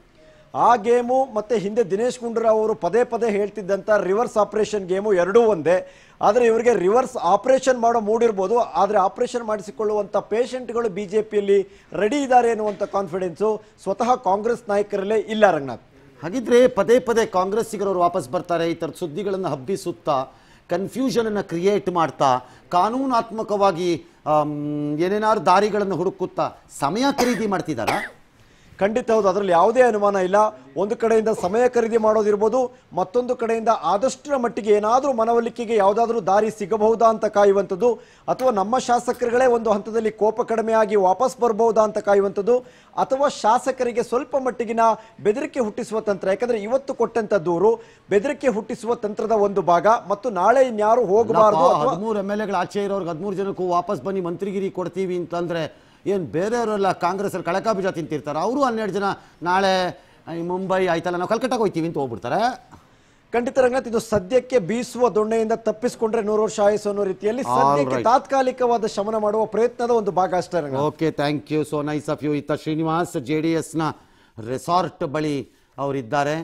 ಆ ಗೇಮು ಮತ್ತೆ ಹಿಂದೆ ದಿನೇಶ್ ಗುಂಡೂರಾವ್ ಅವರು ಪದೇ ಪದೇ ಹೇಳ್ತಿದ್ದಂಥ ರಿವರ್ಸ್ ಆಪರೇಷನ್ ಗೇಮು ಎರಡೂ ಒಂದೇ ಆದರೆ ಇವರಿಗೆ ರಿವರ್ಸ್ ಆಪರೇಷನ್ ಮಾಡೋ ಮೂಡಿರ್ಬೋದು ಆದರೆ ಆಪರೇಷನ್ ಮಾಡಿಸಿಕೊಳ್ಳುವಂಥ ಪೇಷಂಟ್ಗಳು ಬಿ ಜೆ ಪಿಯಲ್ಲಿ ರೆಡಿ ಇದ್ದಾರೆ ಅನ್ನುವಂಥ ಕಾನ್ಫಿಡೆನ್ಸು ಸ್ವತಃ ಕಾಂಗ್ರೆಸ್ ನಾಯಕರಲ್ಲೇ ಇಲ್ಲ ರಂಗನಾಥ್ ಹಾಗಿದ್ರೆ ಪದೇ ಪದೇ ಕಾಂಗ್ರೆಸ್ಸಿಗರವರು ವಾಪಸ್ ಬರ್ತಾರೆ ಈ ಥರದ ಸುದ್ದಿಗಳನ್ನು ಹಬ್ಬಿಸುತ್ತಾ ಕನ್ಫ್ಯೂಷನ್ ಅನ್ನು ಕ್ರಿಯೇಟ್ ಮಾಡ್ತಾ ಕಾನೂನಾತ್ಮಕವಾಗಿ ಆಮ್, ಏನೇನಾದ್ರು ದಾರಿಗಳನ್ನು ಹುಡುಕುತ್ತಾ ಸಮಯ ಖರೀದಿ ಮಾಡ್ತಿದ್ದಾರಾ ಖಂಡಿತ ಹೌದು ಅದರಲ್ಲಿ ಯಾವುದೇ ಅನುಮಾನ ಇಲ್ಲ ಒಂದು ಕಡೆಯಿಂದ ಸಮಯ ಖರೀದಿ ಮಾಡೋದಿರ್ಬೋದು ಮತ್ತೊಂದು ಕಡೆಯಿಂದ ಆದಷ್ಟರ ಮಟ್ಟಿಗೆ ಏನಾದರೂ ಮನವೊಲಿಕೆಗೆ ಯಾವುದಾದ್ರೂ ದಾರಿ ಸಿಗಬಹುದಾ ಅಂತ ಕಾಯುವಂಥದ್ದು ಅಥವಾ ನಮ್ಮ ಶಾಸಕರುಗಳೇ ಒಂದು ಹಂತದಲ್ಲಿ ಕೋಪ ಕಡಿಮೆಯಾಗಿ ವಾಪಸ್ ಬರಬಹುದಾ ಅಂತ ಕಾಯುವಂಥದ್ದು ಅಥವಾ ಶಾಸಕರಿಗೆ ಸ್ವಲ್ಪ ಮಟ್ಟಿಗಿನ ಬೆದರಿಕೆ ಹುಟ್ಟಿಸುವ ತಂತ್ರ ಯಾಕಂದ್ರೆ ಇವತ್ತು ಕೊಟ್ಟಂತ ದೂರು ಬೆದರಿಕೆ ಹುಟ್ಟಿಸುವ ತಂತ್ರದ ಒಂದು ಭಾಗ ಮತ್ತು ನಾಳೆ ಇನ್ಯಾರು ಹೋಗಬಾರದು ಅಥವಾ ಹದಿಮೂರು ಎಮ್ ಎಲ್ ಎಗಳು ಆಚೆ ಇರೋರ್ಗೆ ಹದಿಮೂರು ಜನಕ್ಕೂ ವಾಪಸ್ ಬನ್ನಿ ಮಂತ್ರಿಗಿರಿ ಕೊಡ್ತೀವಿ ಅಂತಂದ್ರೆ ಏನು ಬೇರೆಯವರೆಲ್ಲ ಕಾಂಗ್ರೆಸ್ಸಲ್ಲಿ ಕಳಕಾ ಬೀಜ ತಿಂತಿರ್ತಾರೆ ಅವರು ಹನ್ನೆರಡು ಜನ ನಾಳೆ ಈ ಮುಂಬೈ ಆಯ್ತಲ್ಲ ನಾವು ಕಲ್ಕಟ್ಟಾಗೆ ಹೋಗ್ತೀವಿ ಅಂತ ಹೋಗ್ಬಿಡ್ತಾರೆ ಖಂಡಿತ ರಂಗನಾಥ್ ಇದು ಸದ್ಯಕ್ಕೆ ಬೀಸುವ ದೊಣ್ಣೆಯಿಂದ ತಪ್ಪಿಸಿಕೊಂಡ್ರೆ ನೂರು ವರ್ಷ ಆಯಸ್ಸು ಅನ್ನೋ ರೀತಿಯಲ್ಲಿ All ಸದ್ಯಕ್ಕೆ right. ತಾತ್ಕಾಲಿಕವಾದ ಶಮನ ಮಾಡುವ ಪ್ರಯತ್ನದ ಒಂದು ಭಾಗ ಅಷ್ಟೇ Ranganath okay thank you so nice of you ಇತ್ತ ಶ್ರೀನಿವಾಸ್ ಜೆ ಡಿ ಎಸ್ನ ರೆಸಾರ್ಟ್ ಬಳಿ ಅವರಿದ್ದಾರೆ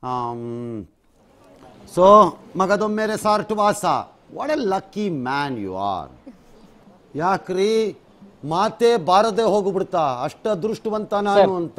ಸೊ ಮಗದೊಮ್ಮೆ ರೆಸಾರ್ಟ್ ವಾಸ what a lucky man you are ಯಾಕ್ರಿ ಮಾತೇ ಬಾರದೆ ಹೋಗ್ಬಿಡ್ತಾ ಅಷ್ಟ ಅದೃಷ್ಟವಂತ ನಾನು ಅಂತ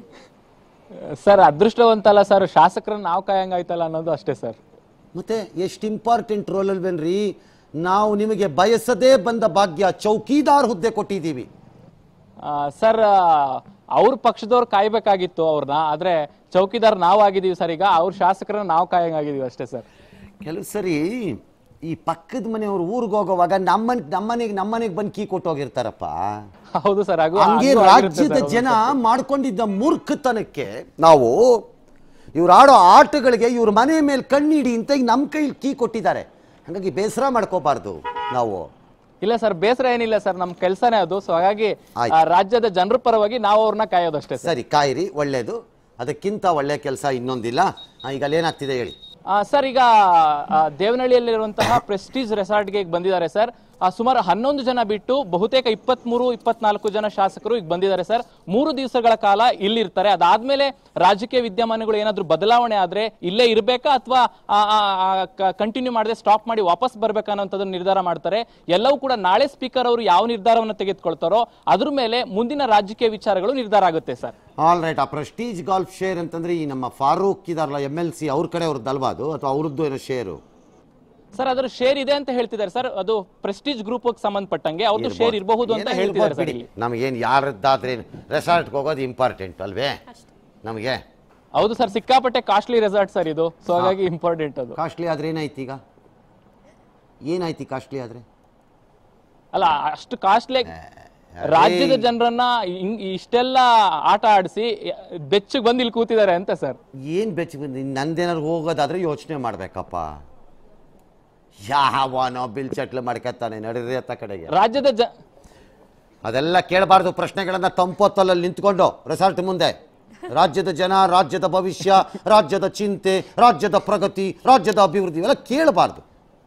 ಸರ್ ಅದೃಷ್ಟವಂತ ಅಲ್ಲ ಸರ್ ಶಾಸಕರನ್ನ ನಾವು ಕಾಯಂಗಾಯ್ತಲ್ಲ ಅನ್ನೋದು ಅಷ್ಟೇ ಸರ್ ಮತ್ತೆ ಎಷ್ಟು ಇಂಪಾರ್ಟೆಂಟ್ ರೋಲ್ ಅಲ್ವೇನ್ರಿ ನಾವು ನಿಮಗೆ ಬಯಸದೇ ಬಂದ ಭಾಗ್ಯ ಚೌಕಿದಾರ್ ಹುದ್ದೆ ಕೊಟ್ಟಿದ್ದೀವಿ ಆ, ಸರ್ ಅವ್ರ ಪಕ್ಷದವ್ರು ಕಾಯ್ಬೇಕಾಗಿತ್ತು ಅವ್ರನ್ನ ಆದ್ರೆ ಚೌಕಿದಾರ್ ನಾವು ಆಗಿದೀವಿ ಸರ್ ಈಗ ಅವ್ರ ಶಾಸಕರನ್ನ ನಾವು ಕಾಯಂಗಾಗಿದೀವಿ ಅಷ್ಟೇ ಸರ್ ಕೆಲವು ಸರಿ ಈ ಪಕ್ಕದ ಮನೆಯವ್ರು ಊರಿಗೆ ಹೋಗೋವಾಗ ನಮ್ಮನ್ ನಮ್ಮನೆಗೆ ನಮ್ಮನೆಗೆ ಬಂದು ಕೀ ಕೊಟ್ಟು ಹೋಗಿರ್ತಾರಪ್ಪ ಹೌದು ಸರ್ ಹಾಗೂ ಹಂಗೆ ಹಂಗೂ ಆಗಿರುತ್ತೆ ರಾಜ್ಯದ ಸರ್ ಜನ ಮಾಡ್ಕೊಂಡಿದ್ದ ಮೂರ್ಖತನಕ್ಕೆ ನಾವು ಇವ್ರು ಆಡೋ ಆಟಗಳಿಗೆ ಇವ್ರ ಮನೆ ಮೇಲೆ ಕಣ್ಣಿಡಿ ಅಂತ ಈಗ ನಮ್ಮ ಕೈಲಿ ಕೀ ಕೊಟ್ಟಿದ್ದಾರೆ ಹಾಗಾಗಿ ಬೇಸರ ಮಾಡ್ಕೋಬಾರ್ದು ನಾವು ಇಲ್ಲ ಸರ್ ಬೇಸರ ಏನಿಲ್ಲ ಸರ್ ನಮ್ ಕೆಲ್ಸನೇ ಅದು ಸೊ ಹಾಗಾಗಿ ಆ, ರಾಜ್ಯದ ಜನರ ಪರವಾಗಿ ನಾವು ಅವ್ರನ್ನ ಕಾಯೋದಷ್ಟೇ ಸರ್ ಸರಿ ಕಾಯಿರಿ ಒಳ್ಳೇದು ಅದಕ್ಕಿಂತ ಒಳ್ಳೆ ಕೆಲಸ ಇನ್ನೊಂದಿಲ್ಲ ಆ, ಈಗ ಅಲ್ಲೇನಾಗ್ತಿದೆ ಹೇಳಿ ಆ, ಸರ್ ಈಗ ಆ, ದೇವನಹಳ್ಳಿಯಲ್ಲಿರುವಂತಹ ಪ್ರೆಸ್ಟೀಜ್ ರೆಸಾರ್ಟ್ಗೆ ಈಗ ಬಂದಿದ್ದಾರೆ ಸರ್ ಆ, ಸುಮಾರು ಹನ್ನೊಂದು ಜನ ಬಿಟ್ಟು ಬಹುತೇಕ ಇಪ್ಪತ್ಮೂರು ಇಪ್ಪತ್ನಾಲ್ಕು ಜನ ಶಾಸಕರು ಈಗ ಬಂದಿದ್ದಾರೆ ಸರ್ ಮೂರು ದಿವಸಗಳ ಕಾಲ ಇಲ್ಲಿರ್ತಾರೆ ಅದಾದ್ಮೇಲೆ ರಾಜಕೀಯ ವಿದ್ಯಮಾನಗಳು ಏನಾದ್ರೂ ಬದಲಾವಣೆ ಆದ್ರೆ ಇಲ್ಲೇ ಇರಬೇಕಾ ಅಥವಾ ಕಂಟಿನ್ಯೂ ಮಾಡದೆ ಸ್ಟಾಪ್ ಮಾಡಿ ವಾಪಸ್ ಬರ್ಬೇಕಾ ಅನ್ನೋಂಥದ್ದನ್ನ ನಿರ್ಧಾರ ಮಾಡ್ತಾರೆ ಎಲ್ಲವೂ ಕೂಡ ನಾಳೆ ಸ್ಪೀಕರ್ ಅವರು ಯಾವ ನಿರ್ಧಾರವನ್ನು ತೆಗೆದುಕೊಳ್ತಾರೋ ಅದ್ರ ಮೇಲೆ ಮುಂದಿನ ರಾಜಕೀಯ ವಿಚಾರಗಳು ನಿರ್ಧಾರ ಆಗುತ್ತೆ ಸರ್ ಆಲ್ ರೈಟ್ ಆ ಪ್ರೆಸ್ಟೀಜ್ ಗಾಲ್ಫ್ ಶೇರ್ ಅಂತಂದ್ರೆ ಈ ನಮ್ಮ ಫಾರೂಕ್ ಇದಾರಲ್ಲ ಎಮ್ ಎಲ್ ಸಿ ಅವ್ರ ಕಡೆ ಅವ್ರದ್ದಲ್ವಾ ಅದು ಅಥವಾ ಅವ್ರದ್ದು ಏನೋ ಶೇರು ಸರ್ ಅದರ ಶೇರ್ ಇದೆ ಅಂತ ಹೇಳ್ತಿದ್ದಾರೆ ಸರ್ ಅದು ಪ್ರೆಸ್ಟೀಜ್ ಗ್ರೂಪ್ ಸಂಬಂಧಪಟ್ಟಂಗೆ ಅವ್ರದ್ದು ಶೇರ್ ಇರಬಹುದು ಅಂತ ಹೇಳ್ತಿದ್ದಾರೆ ಸರ್ ಇಲ್ಲಿ ನಮಗೇನು ಯಾರದ್ದಾದ್ರೇನು ರೆಸಾರ್ಟ್ಗೆ ಹೋಗೋದು ಇಂಪಾರ್ಟೆಂಟ್ ಅಲ್ವೇ ನಮಗೆ ಹೌದು ಸರ್ ಸಿಕ್ಕಾಪಟ್ಟೆ ಕಾಸ್ಟ್ಲಿ ರೆಸಾರ್ಟ್ ಸರ್ ಇದು ಸೊ ಹಾಗಾಗಿ ಇಂಪಾರ್ಟೆಂಟ್ ಅದು ಕಾಸ್ಟ್ಲಿ ಆದ್ರೆ ಏನಾಯ್ತು ಈಗ ಏನಾಯ್ತು ಕಾಸ್ಟ್ಲಿ ಆದ್ರೆ ಅಲ್ಲ ಅಷ್ಟು ಕಾಸ್ಟ್ಲಿ ರಾಜ್ಯದ ಜನರನ್ನ ಹಿಂಗ್ ಇಷ್ಟೆಲ್ಲ ಆಟ ಆಡಿಸಿ ಬೆಚ್ಚಗ್ ಬಂದು ಇಲ್ಲಿ ಕೂತಿದ್ದಾರೆ ಅಂತ ಸರ್ ಏನ್ ಬೆಚ್ಚ ಬಂದು ನಂದೇನಾದ್ರು ಹೋಗೋದಾದ್ರೆ ಯೋಚನೆ ಮಾಡ್ಬೇಕಪ್ಪ ಯಾವನೋ ಬಿಲ್ ಚಟ್ಲು ಮಾಡ್ಕೊತಾನೆ ನಡೀರಿ ಅತ್ತ ಕಡೆಗೆ ರಾಜ್ಯದ ಜ ಅದೆಲ್ಲ ಕೇಳಬಾರ್ದು ಪ್ರಶ್ನೆಗಳನ್ನ ತಂಪೊತ್ತಲಲ್ಲಿ ನಿಂತ್ಕೊಂಡು ರೆಸಾರ್ಟ್ ಮುಂದೆ ರಾಜ್ಯದ ಜನ ರಾಜ್ಯದ ಭವಿಷ್ಯ ರಾಜ್ಯದ ಚಿಂತೆ ರಾಜ್ಯದ ಪ್ರಗತಿ ರಾಜ್ಯದ ಅಭಿವೃದ್ಧಿ ಇವೆಲ್ಲ ಕೇಳಬಾರ್ದು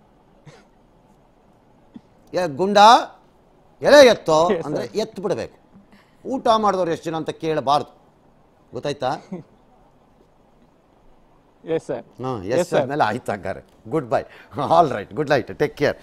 ಏ ಗುಂಡ ಎಲೆ ಎತ್ತೋ ಅಂದ್ರೆ ಎತ್ತು ಬಿಡಬೇಕು ಊಟ ಮಾಡಿದವ್ರು ಎಷ್ಟು ಜನ ಅಂತ ಕೇಳಬಾರ್ದು ಗೊತ್ತಾಯ್ತಾ ಎಸ್ ಸರ್ ಎಸ್ ಆದ್ಮೇಲೆ ಆಯ್ತು ಹಂಗಾರೆ good bye all right good night take care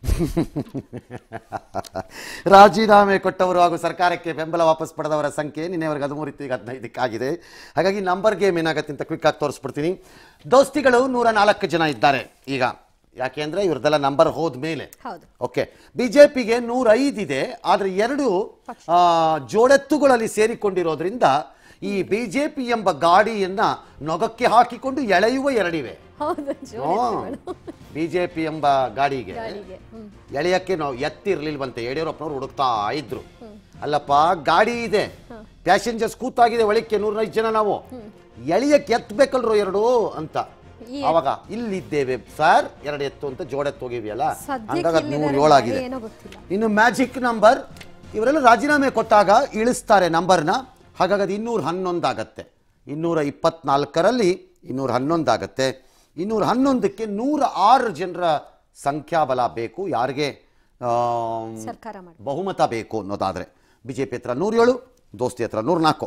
ರಾಜೀನಾಮೆ ಕೊಟ್ಟವರು ಹಾಗೂ ಸರ್ಕಾರಕ್ಕೆ ಬೆಂಬಲ ವಾಪಸ್ ಪಡೆದವರ ಸಂಖ್ಯೆ ನಿನ್ನೆವರೆಗೆ ಹದಿಮೂರು ಇತ್ತು ಈಗ ಹದಿನೈದಕ್ಕಾಗಿದೆ ಹಾಗಾಗಿ ನಂಬರ್ ಗೇಮ್ ಏನಾಗುತ್ತೆ ಅಂತ ಕ್ವಿಕ್ ಆಗಿ ತೋರಿಸ್ಬಿಡ್ತೀನಿ ದೋಸ್ತಿಗಳು ನೂರ ನಾಲ್ಕು ಜನ ಇದ್ದಾರೆ ಈಗ ಯಾಕೆಂದ್ರೆ ಇವ್ರದ್ದೆಲ್ಲ ನಂಬರ್ ಹೋದ್ಮೇಲೆ ಹೌದು ಓಕೆ ಬಿಜೆಪಿಗೆ ನೂರ ಇದೆ ಆದರೆ ಎರಡು ಆ, ಜೋಡೆತ್ತುಗಳಲ್ಲಿ ಸೇರಿಕೊಂಡಿರೋದ್ರಿಂದ ಈ ಬಿಜೆಪಿ ಎಂಬ ಗಾಡಿಯನ್ನ ನೊಗಕ್ಕೆ ಹಾಕಿಕೊಂಡು ಎಳೆಯುವ ಎರಡಿವೆ ಹೌದು ಜೋಡಿ ಬಿಜೆಪಿ ಎಂಬ ಗಾಡಿಗೆ ಗಾಡಿಗೆ ಹ್ಮ್ ಎಳೆಯಕ್ಕೆ ನಾವು ಎತ್ತಿರ್ಲಿಲ್ವಂತೆ ಯಡಿಯೂರಪ್ಪನವ್ರು ಹುಡುಕ್ತಾ ಇದ್ರು ಅಲ್ಲಪ್ಪ ಗಾಡಿ ಇದೆ ಪ್ಯಾಸೆಂಜರ್ಸ್ ಕೂತಾಗಿದೆ ಒಳಕ್ಕೆ ನೂರೈದು ಜನ ನಾವು ಎಳೆಯಕ್ಕೆ ಎತ್ತಬೇಕಲ್ರು ಎರಡು ಅಂತ ಈ- ಅವಾಗ ಇಲ್ಲಿದ್ದೇವೆ ಸರ್ ಎರಡು ಎತ್ತು ಅಂತ ಜೋಡೆತ್ತು ಹೋಗಿವಿಯಲ್ಲ ಸದ್ಯಕ್ಕೆ ಹಂಗಾಗಿ ಅದು ನೂರ ಇಲ್ಲಿದ್ದಾರೆ, ಏಳಾಗಿದೆ ಏನೋ ಗೊತ್ತಿಲ್ಲ ಇನ್ನು ಮ್ಯಾಜಿಕ್ ನಂಬರ್ ಇವರೆಲ್ಲ ರಾಜೀನಾಮೆ ಕೊಟ್ಟಾಗ ಇಳಿಸ್ತಾರೆ ನಂಬರ್ನ ಹಾಗಾಗಿ ಅದು ಇನ್ನೂರ ಹನ್ನೊಂದು ಆಗತ್ತೆ ಇನ್ನೂರ ಇಪ್ಪತ್ನಾಲ್ಕರಲ್ಲಿ ಇನ್ನೂರ ಹನ್ನೊಂದು ಆಗತ್ತೆ ಇನ್ನೂರ ಹನ್ನೊಂದಕ್ಕೆ ನೂರ ಆರು ಜನರ ಸಂಖ್ಯಾಬಲ ಬೇಕು ಯಾರಿಗೆ ಆಮ್, ಸರ್ಕಾರ ಮಾಡಿ ಬಹುಮತ ಬೇಕು ಅನ್ನೋದಾದರೆ ಬಿ ಜೆ ಪಿ ಹತ್ರ ನೂರೇಳು ದೋಸ್ತಿ ಹತ್ರ ನೂರ ನಾಲ್ಕು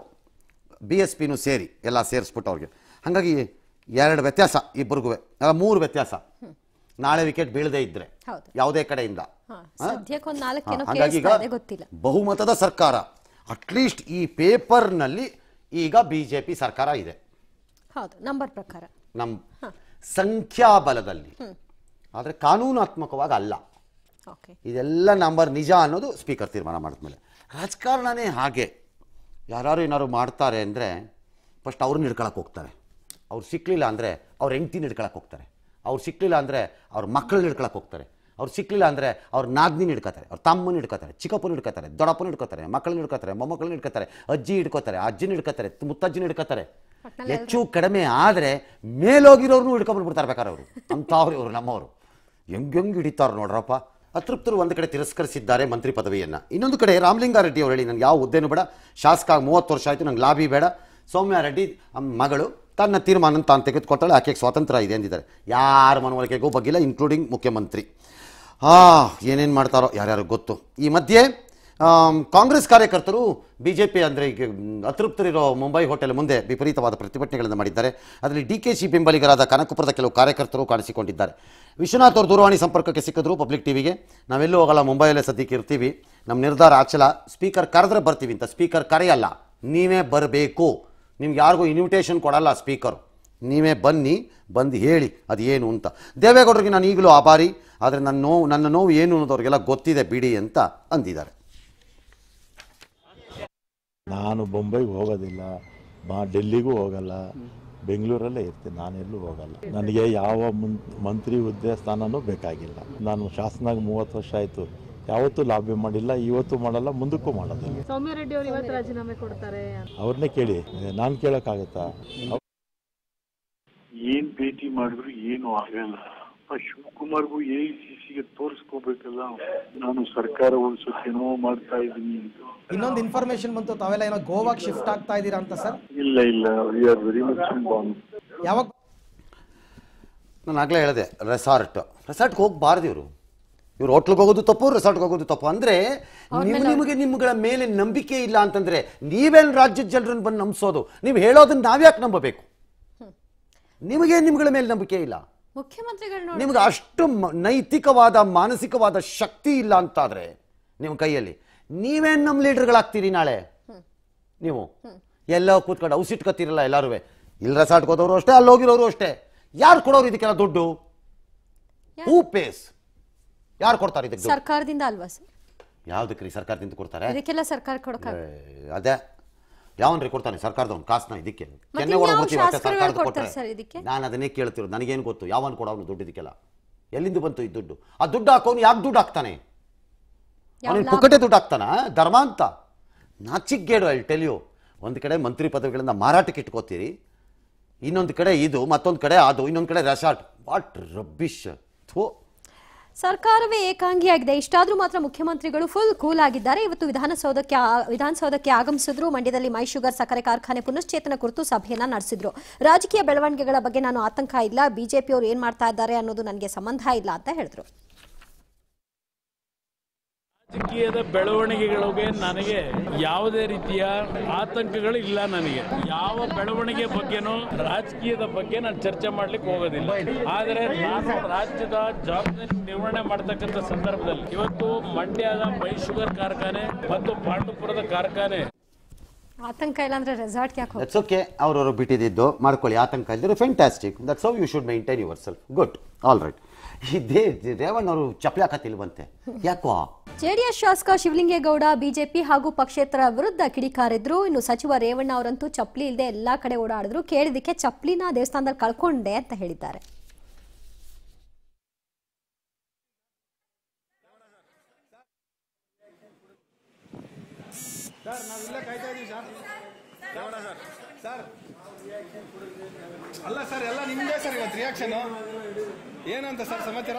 ಬಿ ಎಸ್ ಪಿನೂ ಸೇರಿ ಎಲ್ಲ ಸೇರಿಸ್ಬಿಟ್ಟು ಅವ್ರಿಗೆ ಹಾಗಾಗಿ ಎರಡು ವ್ಯತ್ಯಾಸ ಇಬ್ಬರಿಗೂ ಮೂರು ವ್ಯತ್ಯಾಸ ನಾಳೆ ವಿಕೆಟ್ ಬೀಳದೇ ಇದ್ರೆ ಹೌದು ಯಾವುದೇ ಕಡೆಯಿಂದ ಹಾ ಹಾ? ಸದ್ಯಕ್ಕೆ ಒಂದು ಹಾ, ನಾಲ್ಕೇನೋ ಹಾಗಾಗಿ ಈಗ ಕೇಳಿಸ್ತಾ ಇದೆ ಗೊತ್ತಿಲ್ಲ ಬಹುಮತದ ಸರ್ಕಾರ ಅಟ್ಲೀಸ್ಟ್ ಈ ಪೇಪರ್ನಲ್ಲಿ ಈಗ ಬಿ ಜೆ ಪಿ ಸರ್ಕಾರ ಇದೆ ಹೌದು ನಂಬರ್ ಪ್ರಕಾರ ನಮ್ಮ ಸಂಖ್ಯಾಬಲದಲ್ಲಿ ಆದರೆ ಕಾನೂನಾತ್ಮಕವಾಗಿ ಅಲ್ಲ ಓಕೆ ಇದೆಲ್ಲ ನಂಬರ್ ನಿಜ ಅನ್ನೋದು ಸ್ಪೀಕರ್ ತೀರ್ಮಾನ ಮಾಡಿದ್ಮೇಲೆ ರಾಜಕಾರಣನೇ ಹಾಗೆ ಯಾರು ಏನಾದ್ರು ಮಾಡ್ತಾರೆ ಅಂದರೆ ಫಸ್ಟ್ ಅವ್ರನ್ನ ಹಿಡ್ಕೊಳಕ್ಕೆ ಹೋಗ್ತಾರೆ ಅವ್ರು ಸಿಕ್ಕಲಿಲ್ಲ ಅಂದರೆ ಅವ್ರ ಹೆಂಡ್ತಿನ ಹಿಡ್ಕೊಳಕ್ಕೆ ಹೋಗ್ತಾರೆ ಅವ್ರು ಸಿಕ್ಕಲಿಲ್ಲ ಅಂದರೆ ಅವ್ರ ಮಕ್ಕಳನ್ನ ಹಿಡ್ಕೊಳಕ್ಕೆ ಹೋಗ್ತಾರೆ ಅವ್ರು ಸಿಕ್ಕಲಿಲ್ಲ ಅಂದರೆ ಅವ್ರ ನಾದ್ನಿನ ಹಿಡ್ಕೋತಾರೆ ಅವ್ರ ತಮ್ಮನ ಹಿಡ್ಕೋತಾರೆ ಚಿಕ್ಕಪ್ಪನ ಹಿಡ್ಕೋತಾರೆ ದೊಡ್ಡಪ್ಪನ ಹಿಡ್ಕೋತಾರೆ ಮಕ್ಕಳನ್ನ ಹಿಡ್ಕೋತಾರೆ ಮೊಮ್ಮಕ್ಕಳನ್ನ ಹಿಡ್ಕೋತಾರೆ ಅಜ್ಜಿ ಹಿಡ್ಕೋತಾರೆ ಅಜ್ಜಿನ ಹಿಡ್ಕೋತಾರೆ ಮುತ್ತಜ್ಜಿನ ಹಿಡ್ಕೋತಾರೆ ಹೆಚ್ಚು ಕಡಿಮೆ ಆದರೆ ಮೇಲೋಗಿರೋರ್ನು ಹಿಡ್ಕೊಂಡ್ಬಿಡ್ತಾರೆ ಬೇಕಾದ್ರೆ ಅವರು ಅಂಥವ್ರು ಇವರು ನಮ್ಮವರು ಹೆಂಗ್ ಹೆಂಗ್ ಹಿಡಿತಾರ ನೋಡ್ರಪ್ಪ ಅತೃಪ್ತರು ಒಂದು ಕಡೆ ತಿರಸ್ಕರಿಸಿದ್ದಾರೆ ಮಂತ್ರಿ ಪದವಿಯನ್ನು ಇನ್ನೊಂದು ಕಡೆ ರಾಮಲಿಂಗಾರೆಡ್ಡಿ ಅವರು ಹೇಳಿ ನನಗೆ ಯಾವ ಹುದ್ದೆನೂ ಬೇಡ ಶಾಸಕ ಆಗಿ ಮೂವತ್ತು ವರ್ಷ ಆಯಿತು ನಂಗೆ ಲಾಬಿ ಬೇಡ ಸೌಮ್ಯ ರೆಡ್ಡಿ ಅಮ್ ಮಗಳು ತನ್ನ ತೀರ್ಮಾನ ತಾನು ತೆಗೆದುಕೊಳ್ತಾಳೆ ಆಕೆಗೆ ಸ್ವಾತಂತ್ರ್ಯ ಇದೆ ಅಂದಿದ್ದಾರೆ ಯಾರ ಮನವೊಲಿಕೆಗೂ ಬಗ್ಗಿಲ್ಲ ಇನ್ಕ್ಲೂಡಿಂಗ್ ಮುಖ್ಯಮಂತ್ರಿ ಆ ಏನೇನು ಮಾಡ್ತಾರೋ ಯಾರ್ಯಾರು ಗೊತ್ತು ಈ ಮಧ್ಯೆ ಆಮ್, ಕಾಂಗ್ರೆಸ್ ಕಾರ್ಯಕರ್ತರು ಬಿ ಜೆ ಪಿ ಅಂದರೆ ಈಗ ಮ್, ಅತೃಪ್ತರಿರೋ ಮುಂಬೈ ಹೋಟೆಲ್ ಮುಂದೆ ವಿಪರೀತವಾದ ಪ್ರತಿಭಟನೆಗಳನ್ನು ಮಾಡಿದ್ದಾರೆ ಅದರಲ್ಲಿ ಡಿ ಕೆ ಶಿ ಬೆಂಬಲಿಗರಾದ ಕನಕಪುರದ ಕೆಲವು ಕಾರ್ಯಕರ್ತರು ಕಾಣಿಸಿಕೊಂಡಿದ್ದಾರೆ ವಿಶ್ವನಾಥ್ ಅವರು ದೂರವಾಣಿ ಸಂಪರ್ಕಕ್ಕೆ ಸಿಕ್ಕಿದ್ರು ಪಬ್ಲಿಕ್ ಟಿವಿಗೆ ನಾವೆಲ್ಲೂ ಹೋಗಲ್ಲ ಮುಂಬೈಯಲ್ಲೇ ಸದ್ಯಕ್ಕೆ ಇರ್ತೀವಿ ನಮ್ಮ ನಿರ್ಧಾರ ಆಚಲ ಸ್ಪೀಕರ್ ಕರೆದ್ರೆ ಬರ್ತೀವಿ ಅಂತ ಸ್ಪೀಕರ್ ಕರೆಯಲ್ಲ ನೀವೇ ಬರಬೇಕು ನಿಮ್ಗೆ ಯಾರಿಗೂ ಇನ್ವಿಟೇಷನ್ ಕೊಡಲ್ಲ ಸ್ಪೀಕರ್ ನೀವೇ ಬನ್ನಿ ಬಂದು ಹೇಳಿ ಅದು ಏನು ಅಂತ ದೇವೇಗೌಡರಿಗೆ ನಾನು ಈಗಲೂ ಆಭಾರಿ ಆದರೆ ನನ್ನ ನೋವು ನನ್ನ ನೋವು ಏನು ಅನ್ನೋದವ್ರಿಗೆಲ್ಲ ಗೊತ್ತಿದೆ ಬಿಡಿ ಅಂತ ಅಂದಿದ್ದಾರೆ ನಾನು ಬೊಂಬೈಗೆ ಹೋಗೋದಿಲ್ಲ ಬಾ ಡೆಲ್ಲಿಗೂ ಹೋಗಲ್ಲ ಬೆಂಗಳೂರಲ್ಲೇ ಇರ್ತೀನಿ ನಾನೆಲ್ಲೂ ಹೋಗಲ್ಲ ನನಗೆ ಯಾವ ಮುನ್ ಮಂತ್ರಿ ಹುದ್ದೆ ಸ್ಥಾನನೂ ಬೇಕಾಗಿಲ್ಲ ನಾನು ಶಾಸನಾಗ ಮೂವತ್ತು ವರ್ಷ ಆಯಿತು ಯಾವತ್ತೂ ಲಾಬಿ ಮಾಡಿಲ್ಲ ಇವತ್ತು ಮಾಡಲ್ಲ ಮುಂದಕ್ಕೂ ಮಾಡೋದಿಲ್ಲ ಸೌಮ್ಯ ರೆಡ್ಡಿ ಅವರು ಇವತ್ತು ರಾಜೀನಾಮೆ ಕೊಡ್ತಾರೆ ಅವ್ರನ್ನೇ ಕೇಳಿ ನಾನು ಕೇಳೋಕ್ಕಾಗತ್ತಾ ಏನ್ ಭೇಟಿ ಮಾಡಿದ್ರು ಏನು ಆಗಲ್ಲ ಆ ಶಿವಕುಮಾರ್ಗೂ ಎ ಸಿ ಸಿಗೆ ತೋರಿಸ್ಕೋಬೇಕಲ್ಲ ನಾನು ಸರ್ಕಾರ ಉಳಿಸೋಕೇನೋ ಮಾಡ್ತಾ ಇದ್ದೀನಿ ಇನ್ನೊಂದು ಇನ್ಫಾರ್ಮೇಶನ್ ಬಂತು ತಾವೆಲ್ಲ ಏನೋ ಗೋವಾಗೆ ಶಿಫ್ಟ್ ಆಗ್ತಾ ಇದ್ದೀರಾ ಅಂತ ಸರ್ ಇಲ್ಲ ಇಲ್ಲ ವಿ ಆರ್ ವೆರಿ ಮಚ್ ಬಾಂಗ್ ಯಾವಾಗ ನಾನು ಆಗಲೇ ಹೇಳಿದೆ ರೆಸಾರ್ಟ್ ರೆಸಾರ್ಟ್ಗೆ ಹೋಗಬಾರ್ದು ಇವರು ಇವ್ರು ಹೋಟ್ಲಿಗೆ ಹೋಗೋದು ತಪ್ಪು ರೆಸಾರ್ಟ್ಗೆ ಹೋಗೋದು ತಪ್ಪು ಅಂದರೆ ನಿಮ್ ನಿಮಗೆ ನಿಮ್ಗಳ ಮೇಲೆ ನಂಬಿಕೆ ಇಲ್ಲ ಅಂತಂದ್ರೆ ನೀವೇನು ರಾಜ್ಯದ ಜನರನ್ನು ಬಂದು ನಂಬಿಸೋದು ನೀವು ಹೇಳೋದನ್ನ ನಾವ್ಯಾಕೆ ನಂಬಬೇಕು ನಿಮಗೆ ನಿಮ್ಗಳ ಮೇಲೆ ನಂಬಿಕೆ ಇಲ್ಲ ಮುಖ್ಯಮಂತ್ರಿಗಳು ನೋಡಿ ನಿಮ್ಗೆ ಅಷ್ಟು ಮ- ನೈತಿಕವಾದ ಮಾನಸಿಕವಾದ ಶಕ್ತಿ ಇಲ್ಲ ಅಂತಾದ್ರೆ ನಿಮ್ಮ ಕೈಯಲ್ಲಿ ನೀವೇನು ನಮ್ಮ ಲೀಡರ್ಗಳಾಗ್ತೀರಿ ನಾಳೆ ನೀವು ಎಲ್ಲ ಕೂತ್ಕೊಂಡು ಔಸಿಟ್ಕೋತಿರಲ್ಲ ಎಲ್ಲರೂ ಇಲ್ಲಿ ರೆಸಾರ್ಟ್ಗೆ ಹೋದವರು ಅಷ್ಟೇ ಅಲ್ಲಿ ಹೋಗಿರೋರು ಅಷ್ಟೇ ಯಾರು ಕೊಡೋರು ಇದಕ್ಕೆಲ್ಲ ದುಡ್ಡು ಹೂ ಪೇಸ್ ಯಾರು ಕೊಡ್ತಾರೆ ಇದಕ್ಕೆ ದುಡ್ಡು ಸರ್ಕಾರದಿಂದ ಅಲ್ವಾ ಸರ್ ಯಾವ್ದಕ್ಕೆ ರೀ ಸರ್ಕಾರದಿಂದ ಕೊಡ್ತಾರೆ ಇದಕ್ಕೆಲ್ಲ ಸರ್ಕಾರ ಕೊಡೋಕ್ಕಾಗ ಏ, ಅದೇ ಯಾವನ್ರಿ ಕೊಡ್ತಾನೆ ಸರ್ಕಾರದವ್ನು ಕಾಸನ್ನ ಇದಕ್ಕೆ ಮತ್ತೆ ಕೆನ್ನೆ ಒಳಗೆ ಇನ್ಯಾವ ಬರ್ತೀವಿ ಅಷ್ಟೇ ಶಾಸಕರುಗಳು ಸರ್ಕಾರದ ಕೊಡ್ತಾರೆ ಕೊಟ್ಟರೆ ಸರ್ ಇದಕ್ಕೆ? ನಾನು ಅದನ್ನೇ ಕೇಳ್ತಿರೋದು ನನಗೇನು ಗೊತ್ತು ಯಾವನ್ ಕೊಡೋನು ದುಡ್ಡು ಇದಕ್ಕೆಲ್ಲ ಎಲ್ಲಿಂದ ಬಂತು ಈ ದುಡ್ಡು ಆ ದುಡ್ಡು ಹಾಕೋನು ಯಾಕೆ ದುಡ್ಡು ಹಾಕ್ತಾನೆ ಯಾವ ಅವನಿಗೆ ಲಾಭ? ಪುಕ್ಕಟೆ ದುಡ್ಡು ಹಾಕ್ತಾನ ಧರ್ಮ ಅಂತ ನಾಚಿಗೇಡು ಐ ಟೆಲ್ ಯು ಒಂದು ಕಡೆ ಮಂತ್ರಿ ಪದವಿಗಳನ್ನ ಮಾರಾಟಕ್ಕೆ ಇಟ್ಕೋತೀರಿ ಇನ್ನೊಂದು ಕಡೆ ಇದು ಮತ್ತೊಂದು ಕಡೆ ಅದು ಇನ್ನೊಂದು ಕಡೆ ರೆಸಾರ್ಟ್ ವಾಟ್ ರಬ್ಬಿಶ್ ಥೋ ಸರ್ಕಾರವೇ ಏಕಾಂಗಿಯಾಗಿದೆ ಇಷ್ಟಾದ್ರೂ ಮಾತ್ರ ಮುಖ್ಯಮಂತ್ರಿಗಳು ಫುಲ್ ಕೂಲ್ ಆಗಿದ್ದಾರೆ ಇವತ್ತು ವಿಧಾನಸೌಧಕ್ಕೆ ಆ- ವಿಧಾನಸೌಧಕ್ಕೆ ಆಗಮಿಸಿದ್ರು ಮಂಡ್ಯದಲ್ಲಿ ಮೈ ಶುಗರ್ ಸಕ್ಕರೆ ಕಾರ್ಖಾನೆ ಪುನಶ್ಚೇತನ ಕುರಿತು ಸಭೆಯನ್ನ ನಡೆಸಿದ್ರು ರಾಜಕೀಯ ಬೆಳವಣಿಗೆಗಳ ಬಗ್ಗೆ ನಾನು ಆತಂಕ ಇಲ್ಲ ಬಿಜೆಪಿಯವರು ಏನ್ ಮಾಡ್ತಾ ಇದ್ದಾರೆ ಅನ್ನೋದು ನನಗೆ ಸಂಬಂಧ ಇಲ್ಲ ಅಂತ ಹೇಳಿದ್ರು ರಾಜಕೀಯದ ಬೆಳವಣಿಗೆಗಳಿಗೆ ನನಗೆ ಯಾವುದೇ ರೀತಿಯ ಆತಂಕಗಳು ಇಲ್ಲ ನನಗೆ ಯಾವ ಬೆಳವಣಿಗೆ ಬಗ್ಗೆನೂ ರಾಜಕೀಯದ ಬಗ್ಗೆ ನಾನು ಚರ್ಚೆ ಮಾಡ್ಲಿಕ್ಕೆ ಹೋಗೋದಿಲ್ಲ ಆದರೆ ನಾನು ರಾಜ್ಯದ ಜವಾಬ್ದಾರಿ ನಿರ್ವಹಣೆ ಮಾಡ್ತಕ್ಕಂಥ ಸಂದರ್ಭದಲ್ಲಿ ಇವತ್ತು ಮಂಡ್ಯದ ಮೈ ಶುಗರ್ ಕಾರ್ಖಾನೆ ಮತ್ತು ಪಾಂಡುಪುರದ ಕಾರ್ಖಾನೆ ಆತಂಕ ಇಲ್ಲ ಅಂದ್ರೆ ರೆಸಾರ್ಟ್ಗೆ ಯಾಕೆ ದಟ್ಸ್ ಓಕೆ ಅವ್ರವರು ಬಿಟ್ಟಿದ್ದು ಮಾಡ್ಕೊಳ್ಳಿ ಆತಂಕ ಇದ್ದರೆ fantastic that's how you should maintain yourself good all right ಇದೇ ರೇವಣ್ಣ ಅವರು ಚಪ್ಪಲಿ ಹಾಕತ್ತಿಲ್ವಂತೆ ಯಾಕೋ ಜೆಡಿಎಸ್ ಶಾಸಕ ಶಿವಲಿಂಗೇಗೌಡ ಬಿಜೆಪಿ ಹಾಗೂ ಪಕ್ಷೇತರ ವಿರುದ್ಧ ಕಿಡಿಕಾರಿದ್ರು ಇನ್ನು ಸಚಿವ ರೇವಣ್ಣ ಅವರಂತೂ ಚಪ್ಪಲಿ ಇಲ್ಲದೆ ಎಲ್ಲಾ ಕಡೆ ಓಡಾಡಿದ್ರು ಕೇಳಿದಕ್ಕೆ ಚಪ್ಪಲಿನ ದೇವಸ್ಥಾನದಲ್ಲಿ ಕಳ್ಕೊಂಡೆ ಅಂತ ಹೇಳಿದ್ದಾರೆ ಸರ್ ನಾವಿಲ್ಲೇ ಕಾಯ್ತಾ ಇದೀವಿ ಸರ್ ಸರ್ ಸರ್ ಅಲ್ಲ ಸರ್ ಎಲ್ಲ ನಿಮ್ದೇ ಸರ್ ಇವತ್ತು ರಿಯಾಕ್ಷನ್ ಏನಂತ ಸರ್ ಸಮಾಚಾರ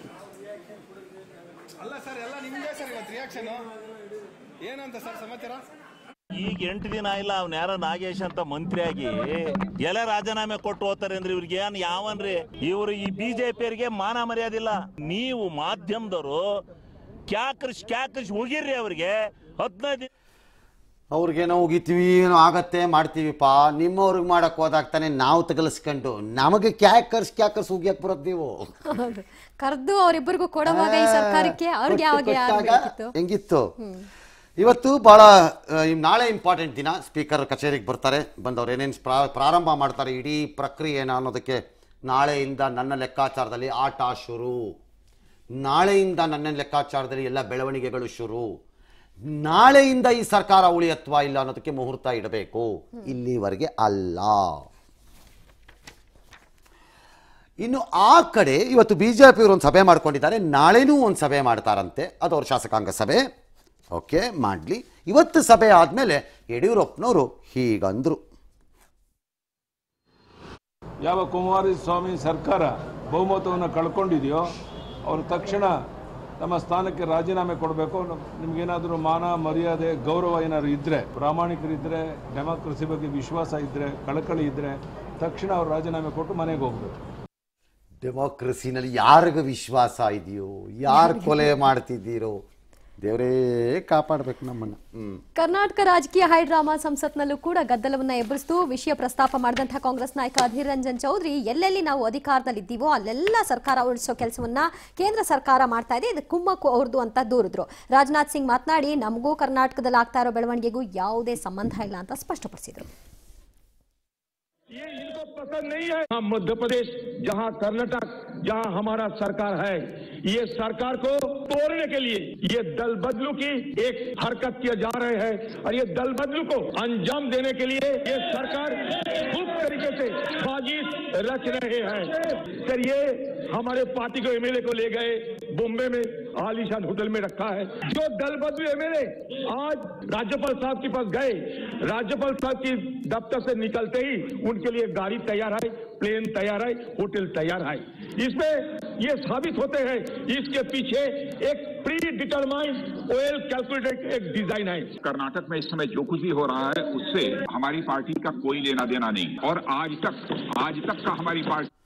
ಅಲ್ಲ ಸರ್ ಎಲ್ಲ ನಿಮ್ದೇ ಸರ್ ಇವತ್ತು ರಿಯಾಕ್ಷನ್ ಏನಂತ ಸರ್ ಸಮಾಚಾರ ಈಗ ಎಂಟು ದಿನ ಇಲ್ಲ ಅವ್ನ ಯಾರೋ ನಾಗೇಶ್ ಅಂತ ಮಂತ್ರಿಯಾಗಿ ಎಲ್ಲ ರಾಜೀನಾಮೆ ಕೊಟ್ಟು ಹೋಗ್ತಾರೆ ಅಂದ್ರೆ ಇವ್ರಿಗೆ ಏನ್ ಯಾವನ್ರಿ ಇವರು ಈ ಬಿಜೆಪಿಯರಿಗೆ ಮಾನ ಮರ್ಯಾದಿಲ್ಲ ನೀವು ಮಾಧ್ಯಮದವರು ಕ್ಯಾಕ್ರಿಶ್ ಕ್ಯಾಕ್ರಿಶ್ ಹೋಗಿರ್ರಿ ಅವ್ರಿಗೆ ಹದಿನೈದು ಅವ್ರಿಗೇನೋ ಹೋಗಿತೀವಿ ಏನೋ ಆಗತ್ತೆ ಮಾಡ್ತೀವಿಪ್ಪ ನಿಮ್ಮವ್ರಿಗೆ ಮಾಡಕ್ ಹೋದಾಗ ತಾನೇ ನಾವು ತಗಲಿಸ್ಕೊಂಡು ನಮಗೆ ಕ್ಯಾಕರ್ಸ್ ಕ್ಯಾಕರ್ಸ್ ಉಗಿಯಕ್ ಬರೋದು ನೀವು ಕರೆದು ಅವರಿಬ್ಬರಿಗೂ ಕೊಡುವಾಗ ಈ ಸರ್ಕಾರಕ್ಕೆ ಅವ್ರಿಗೆ ಯಾವಾಗ ಯಾರು ಕೊಟ್ಟಾಗ ಬೇಕಿತ್ತು ಹೆಂಗಿತ್ತು ಇವತ್ತು ಬಹಳ ಆ, ಇಮ್- ನಾಳೆ ಇಂಪಾರ್ಟೆಂಟ್ ದಿನ ಸ್ಪೀಕರ್ ಕಚೇರಿಗೆ ಬರ್ತಾರೆ ಬಂದವ್ರು ಏನೇನು ಪ್ರಾರಂಭ ಮಾಡ್ತಾರೆ ಇಡೀ ಪ್ರಕ್ರಿಯೆನ ಅನ್ನೋದಕ್ಕೆ ನಾಳೆಯಿಂದ ನನ್ನ ಲೆಕ್ಕಾಚಾರದಲ್ಲಿ ಆಟ ಶುರು ನಾಳೆಯಿಂದ ನನ್ನ ಲೆಕ್ಕಾಚಾರದಲ್ಲಿ ಎಲ್ಲ ಬೆಳವಣಿಗೆಗಳು ಶುರು ನಾಳೆಯಿಂದ ಈ ಸರ್ಕಾರ ಉಳಿಯತ್ವಾ ಇಲ್ಲ ಅನ್ನೋದಕ್ಕೆ ಮುಹೂರ್ತ ಇಡಬೇಕು ಇಲ್ಲಿವರೆಗೆ ಅಲ್ಲ ಇನ್ನು ಆ ಕಡೆ ಇವತ್ತು ಬಿ ಜೆ ಪಿಯವರು ಒಂದು ಸಭೆ ಮಾಡ್ಕೊಂಡಿದ್ದಾರೆ ನಾಳೆನೂ ಒಂದು ಸಭೆ ಮಾಡ್ತಾರಂತೆ ಅದು ಅವ್ರ ಶಾಸಕಾಂಗ ಸಭೆ ಓಕೆ ಮಾಡಲಿ ಇವತ್ತು ಸಭೆ ಆದಮೇಲೆ ಯಡಿಯೂರಪ್ಪನವರು ಹೀಗಂದ್ರು ಯಾವ ಕುಮಾರಸ್ವಾಮಿ ಸರ್ಕಾರ ಬಹುಮತವನ್ನು ಕಳ್ಕೊಂಡಿದೆಯೋ ಅವರು ತಕ್ಷಣ ತಮ್ಮ ಸ್ಥಾನಕ್ಕೆ ರಾಜೀನಾಮೆ ಕೊಡಬೇಕು ನಿಮ್ಗೇನಾದರೂ ಮಾನ ಮರ್ಯಾದೆ ಗೌರವ ಏನಾದ್ರು ಇದ್ದರೆ ಪ್ರಾಮಾಣಿಕರಿದ್ದರೆ ಡೆಮಾಕ್ರಸಿ ಬಗ್ಗೆ ವಿಶ್ವಾಸ ಇದ್ದರೆ ಕಳಕಳಿ ಇದ್ದರೆ ತಕ್ಷಣ ಅವ್ರು ರಾಜೀನಾಮೆ ಕೊಟ್ಟು ಮನೆಗೆ ಹೋಗ್ಬೇಕು ಡೆಮೋಕ್ರಸಿನಲ್ಲಿ ಯಾರಿಗ ವಿಶ್ವಾಸ ಇದೆಯೋ ಯಾರು ಕೊಲೆ ಮಾಡ್ತಿದ್ದೀರೋ ದೇವರೇ ಕಾಪಾಡಬೇಕು ನಮ್ಮನ್ನು ಹ್ಮ್ ಕರ್ನಾಟಕ ರಾಜಕೀಯ ಹೈಡ್ರಾಮಾ ಸಂಸತ್ನಲ್ಲೂ ಕೂಡ ಗದ್ದಲವನ್ನ ಎಬ್ಬರಿಸಿತು ವಿಷಯ ಪ್ರಸ್ತಾಪ ಮಾಡಿದಂತಹ ಕಾಂಗ್ರೆಸ್ ನಾಯಕ ಅಧೀರ್ ರಂಜನ್ ಚೌಧರಿ ಎಲ್ಲೆಲ್ಲಿ ನಾವು ಅಧಿಕಾರದಲ್ಲಿದ್ದೀವೋ ಅಲ್ಲೆಲ್ಲ ಸರ್ಕಾರ ಉಳಿಸೋ ಕೆಲಸವನ್ನ ಕೇಂದ್ರ ಸರ್ಕಾರ ಮಾಡ್ತಾ ಇದೆ ಇದು ಕುಮ್ಮಕ್ಕು ಅವ್ರದ್ದು ಅಂತ ದೂರಿದ್ರು ರಾಜನಾಥ್ ಸಿಂಗ್ ಮಾತನಾಡಿ ನಮಗೂ ಕರ್ನಾಟಕದಲ್ಲಿ ಆಗ್ತಾ ಇರೋ ಬೆಳವಣಿಗೆಗೂ ಯಾವುದೇ ಸಂಬಂಧ ಇಲ್ಲ ಅಂತ ಸ್ಪಷ್ಟಪಡಿಸಿದರು पसंद नहीं है हाँ, मध्य प्रदेश जहाँ कर्नाटक जहाँ हमारा सरकार है ये सरकार को तोड़ने के लिए ये दल बदलू की एक हरकत किए जा रहे हैं और ये दल बदलू को अंजाम देने के लिए ये सरकार खूब तरीके से साजिश रच रहे हैं सर ये हमारे पार्टी को एमएलए को ले गए बॉम्बे में आलीशान होटल में रखा है जो दल बदलू एमएलए आज राज्यपाल साहब के पास गए राज्यपाल साहब की दफ्तर से निकलते ही उनके लिए गाड़ी तैयार है प्लेन तैयार है होटल तैयार है इसमें ये साबित होते हैं इसके पीछे एक प्री डिटरमाइंड वेल कैलकुलेटेड एक डिजाइन है कर्नाटक में इस समय जो कुछ भी हो रहा है उससे हमारी पार्टी का कोई लेना देना नहीं और आज तक आज तक का हमारी पार्टी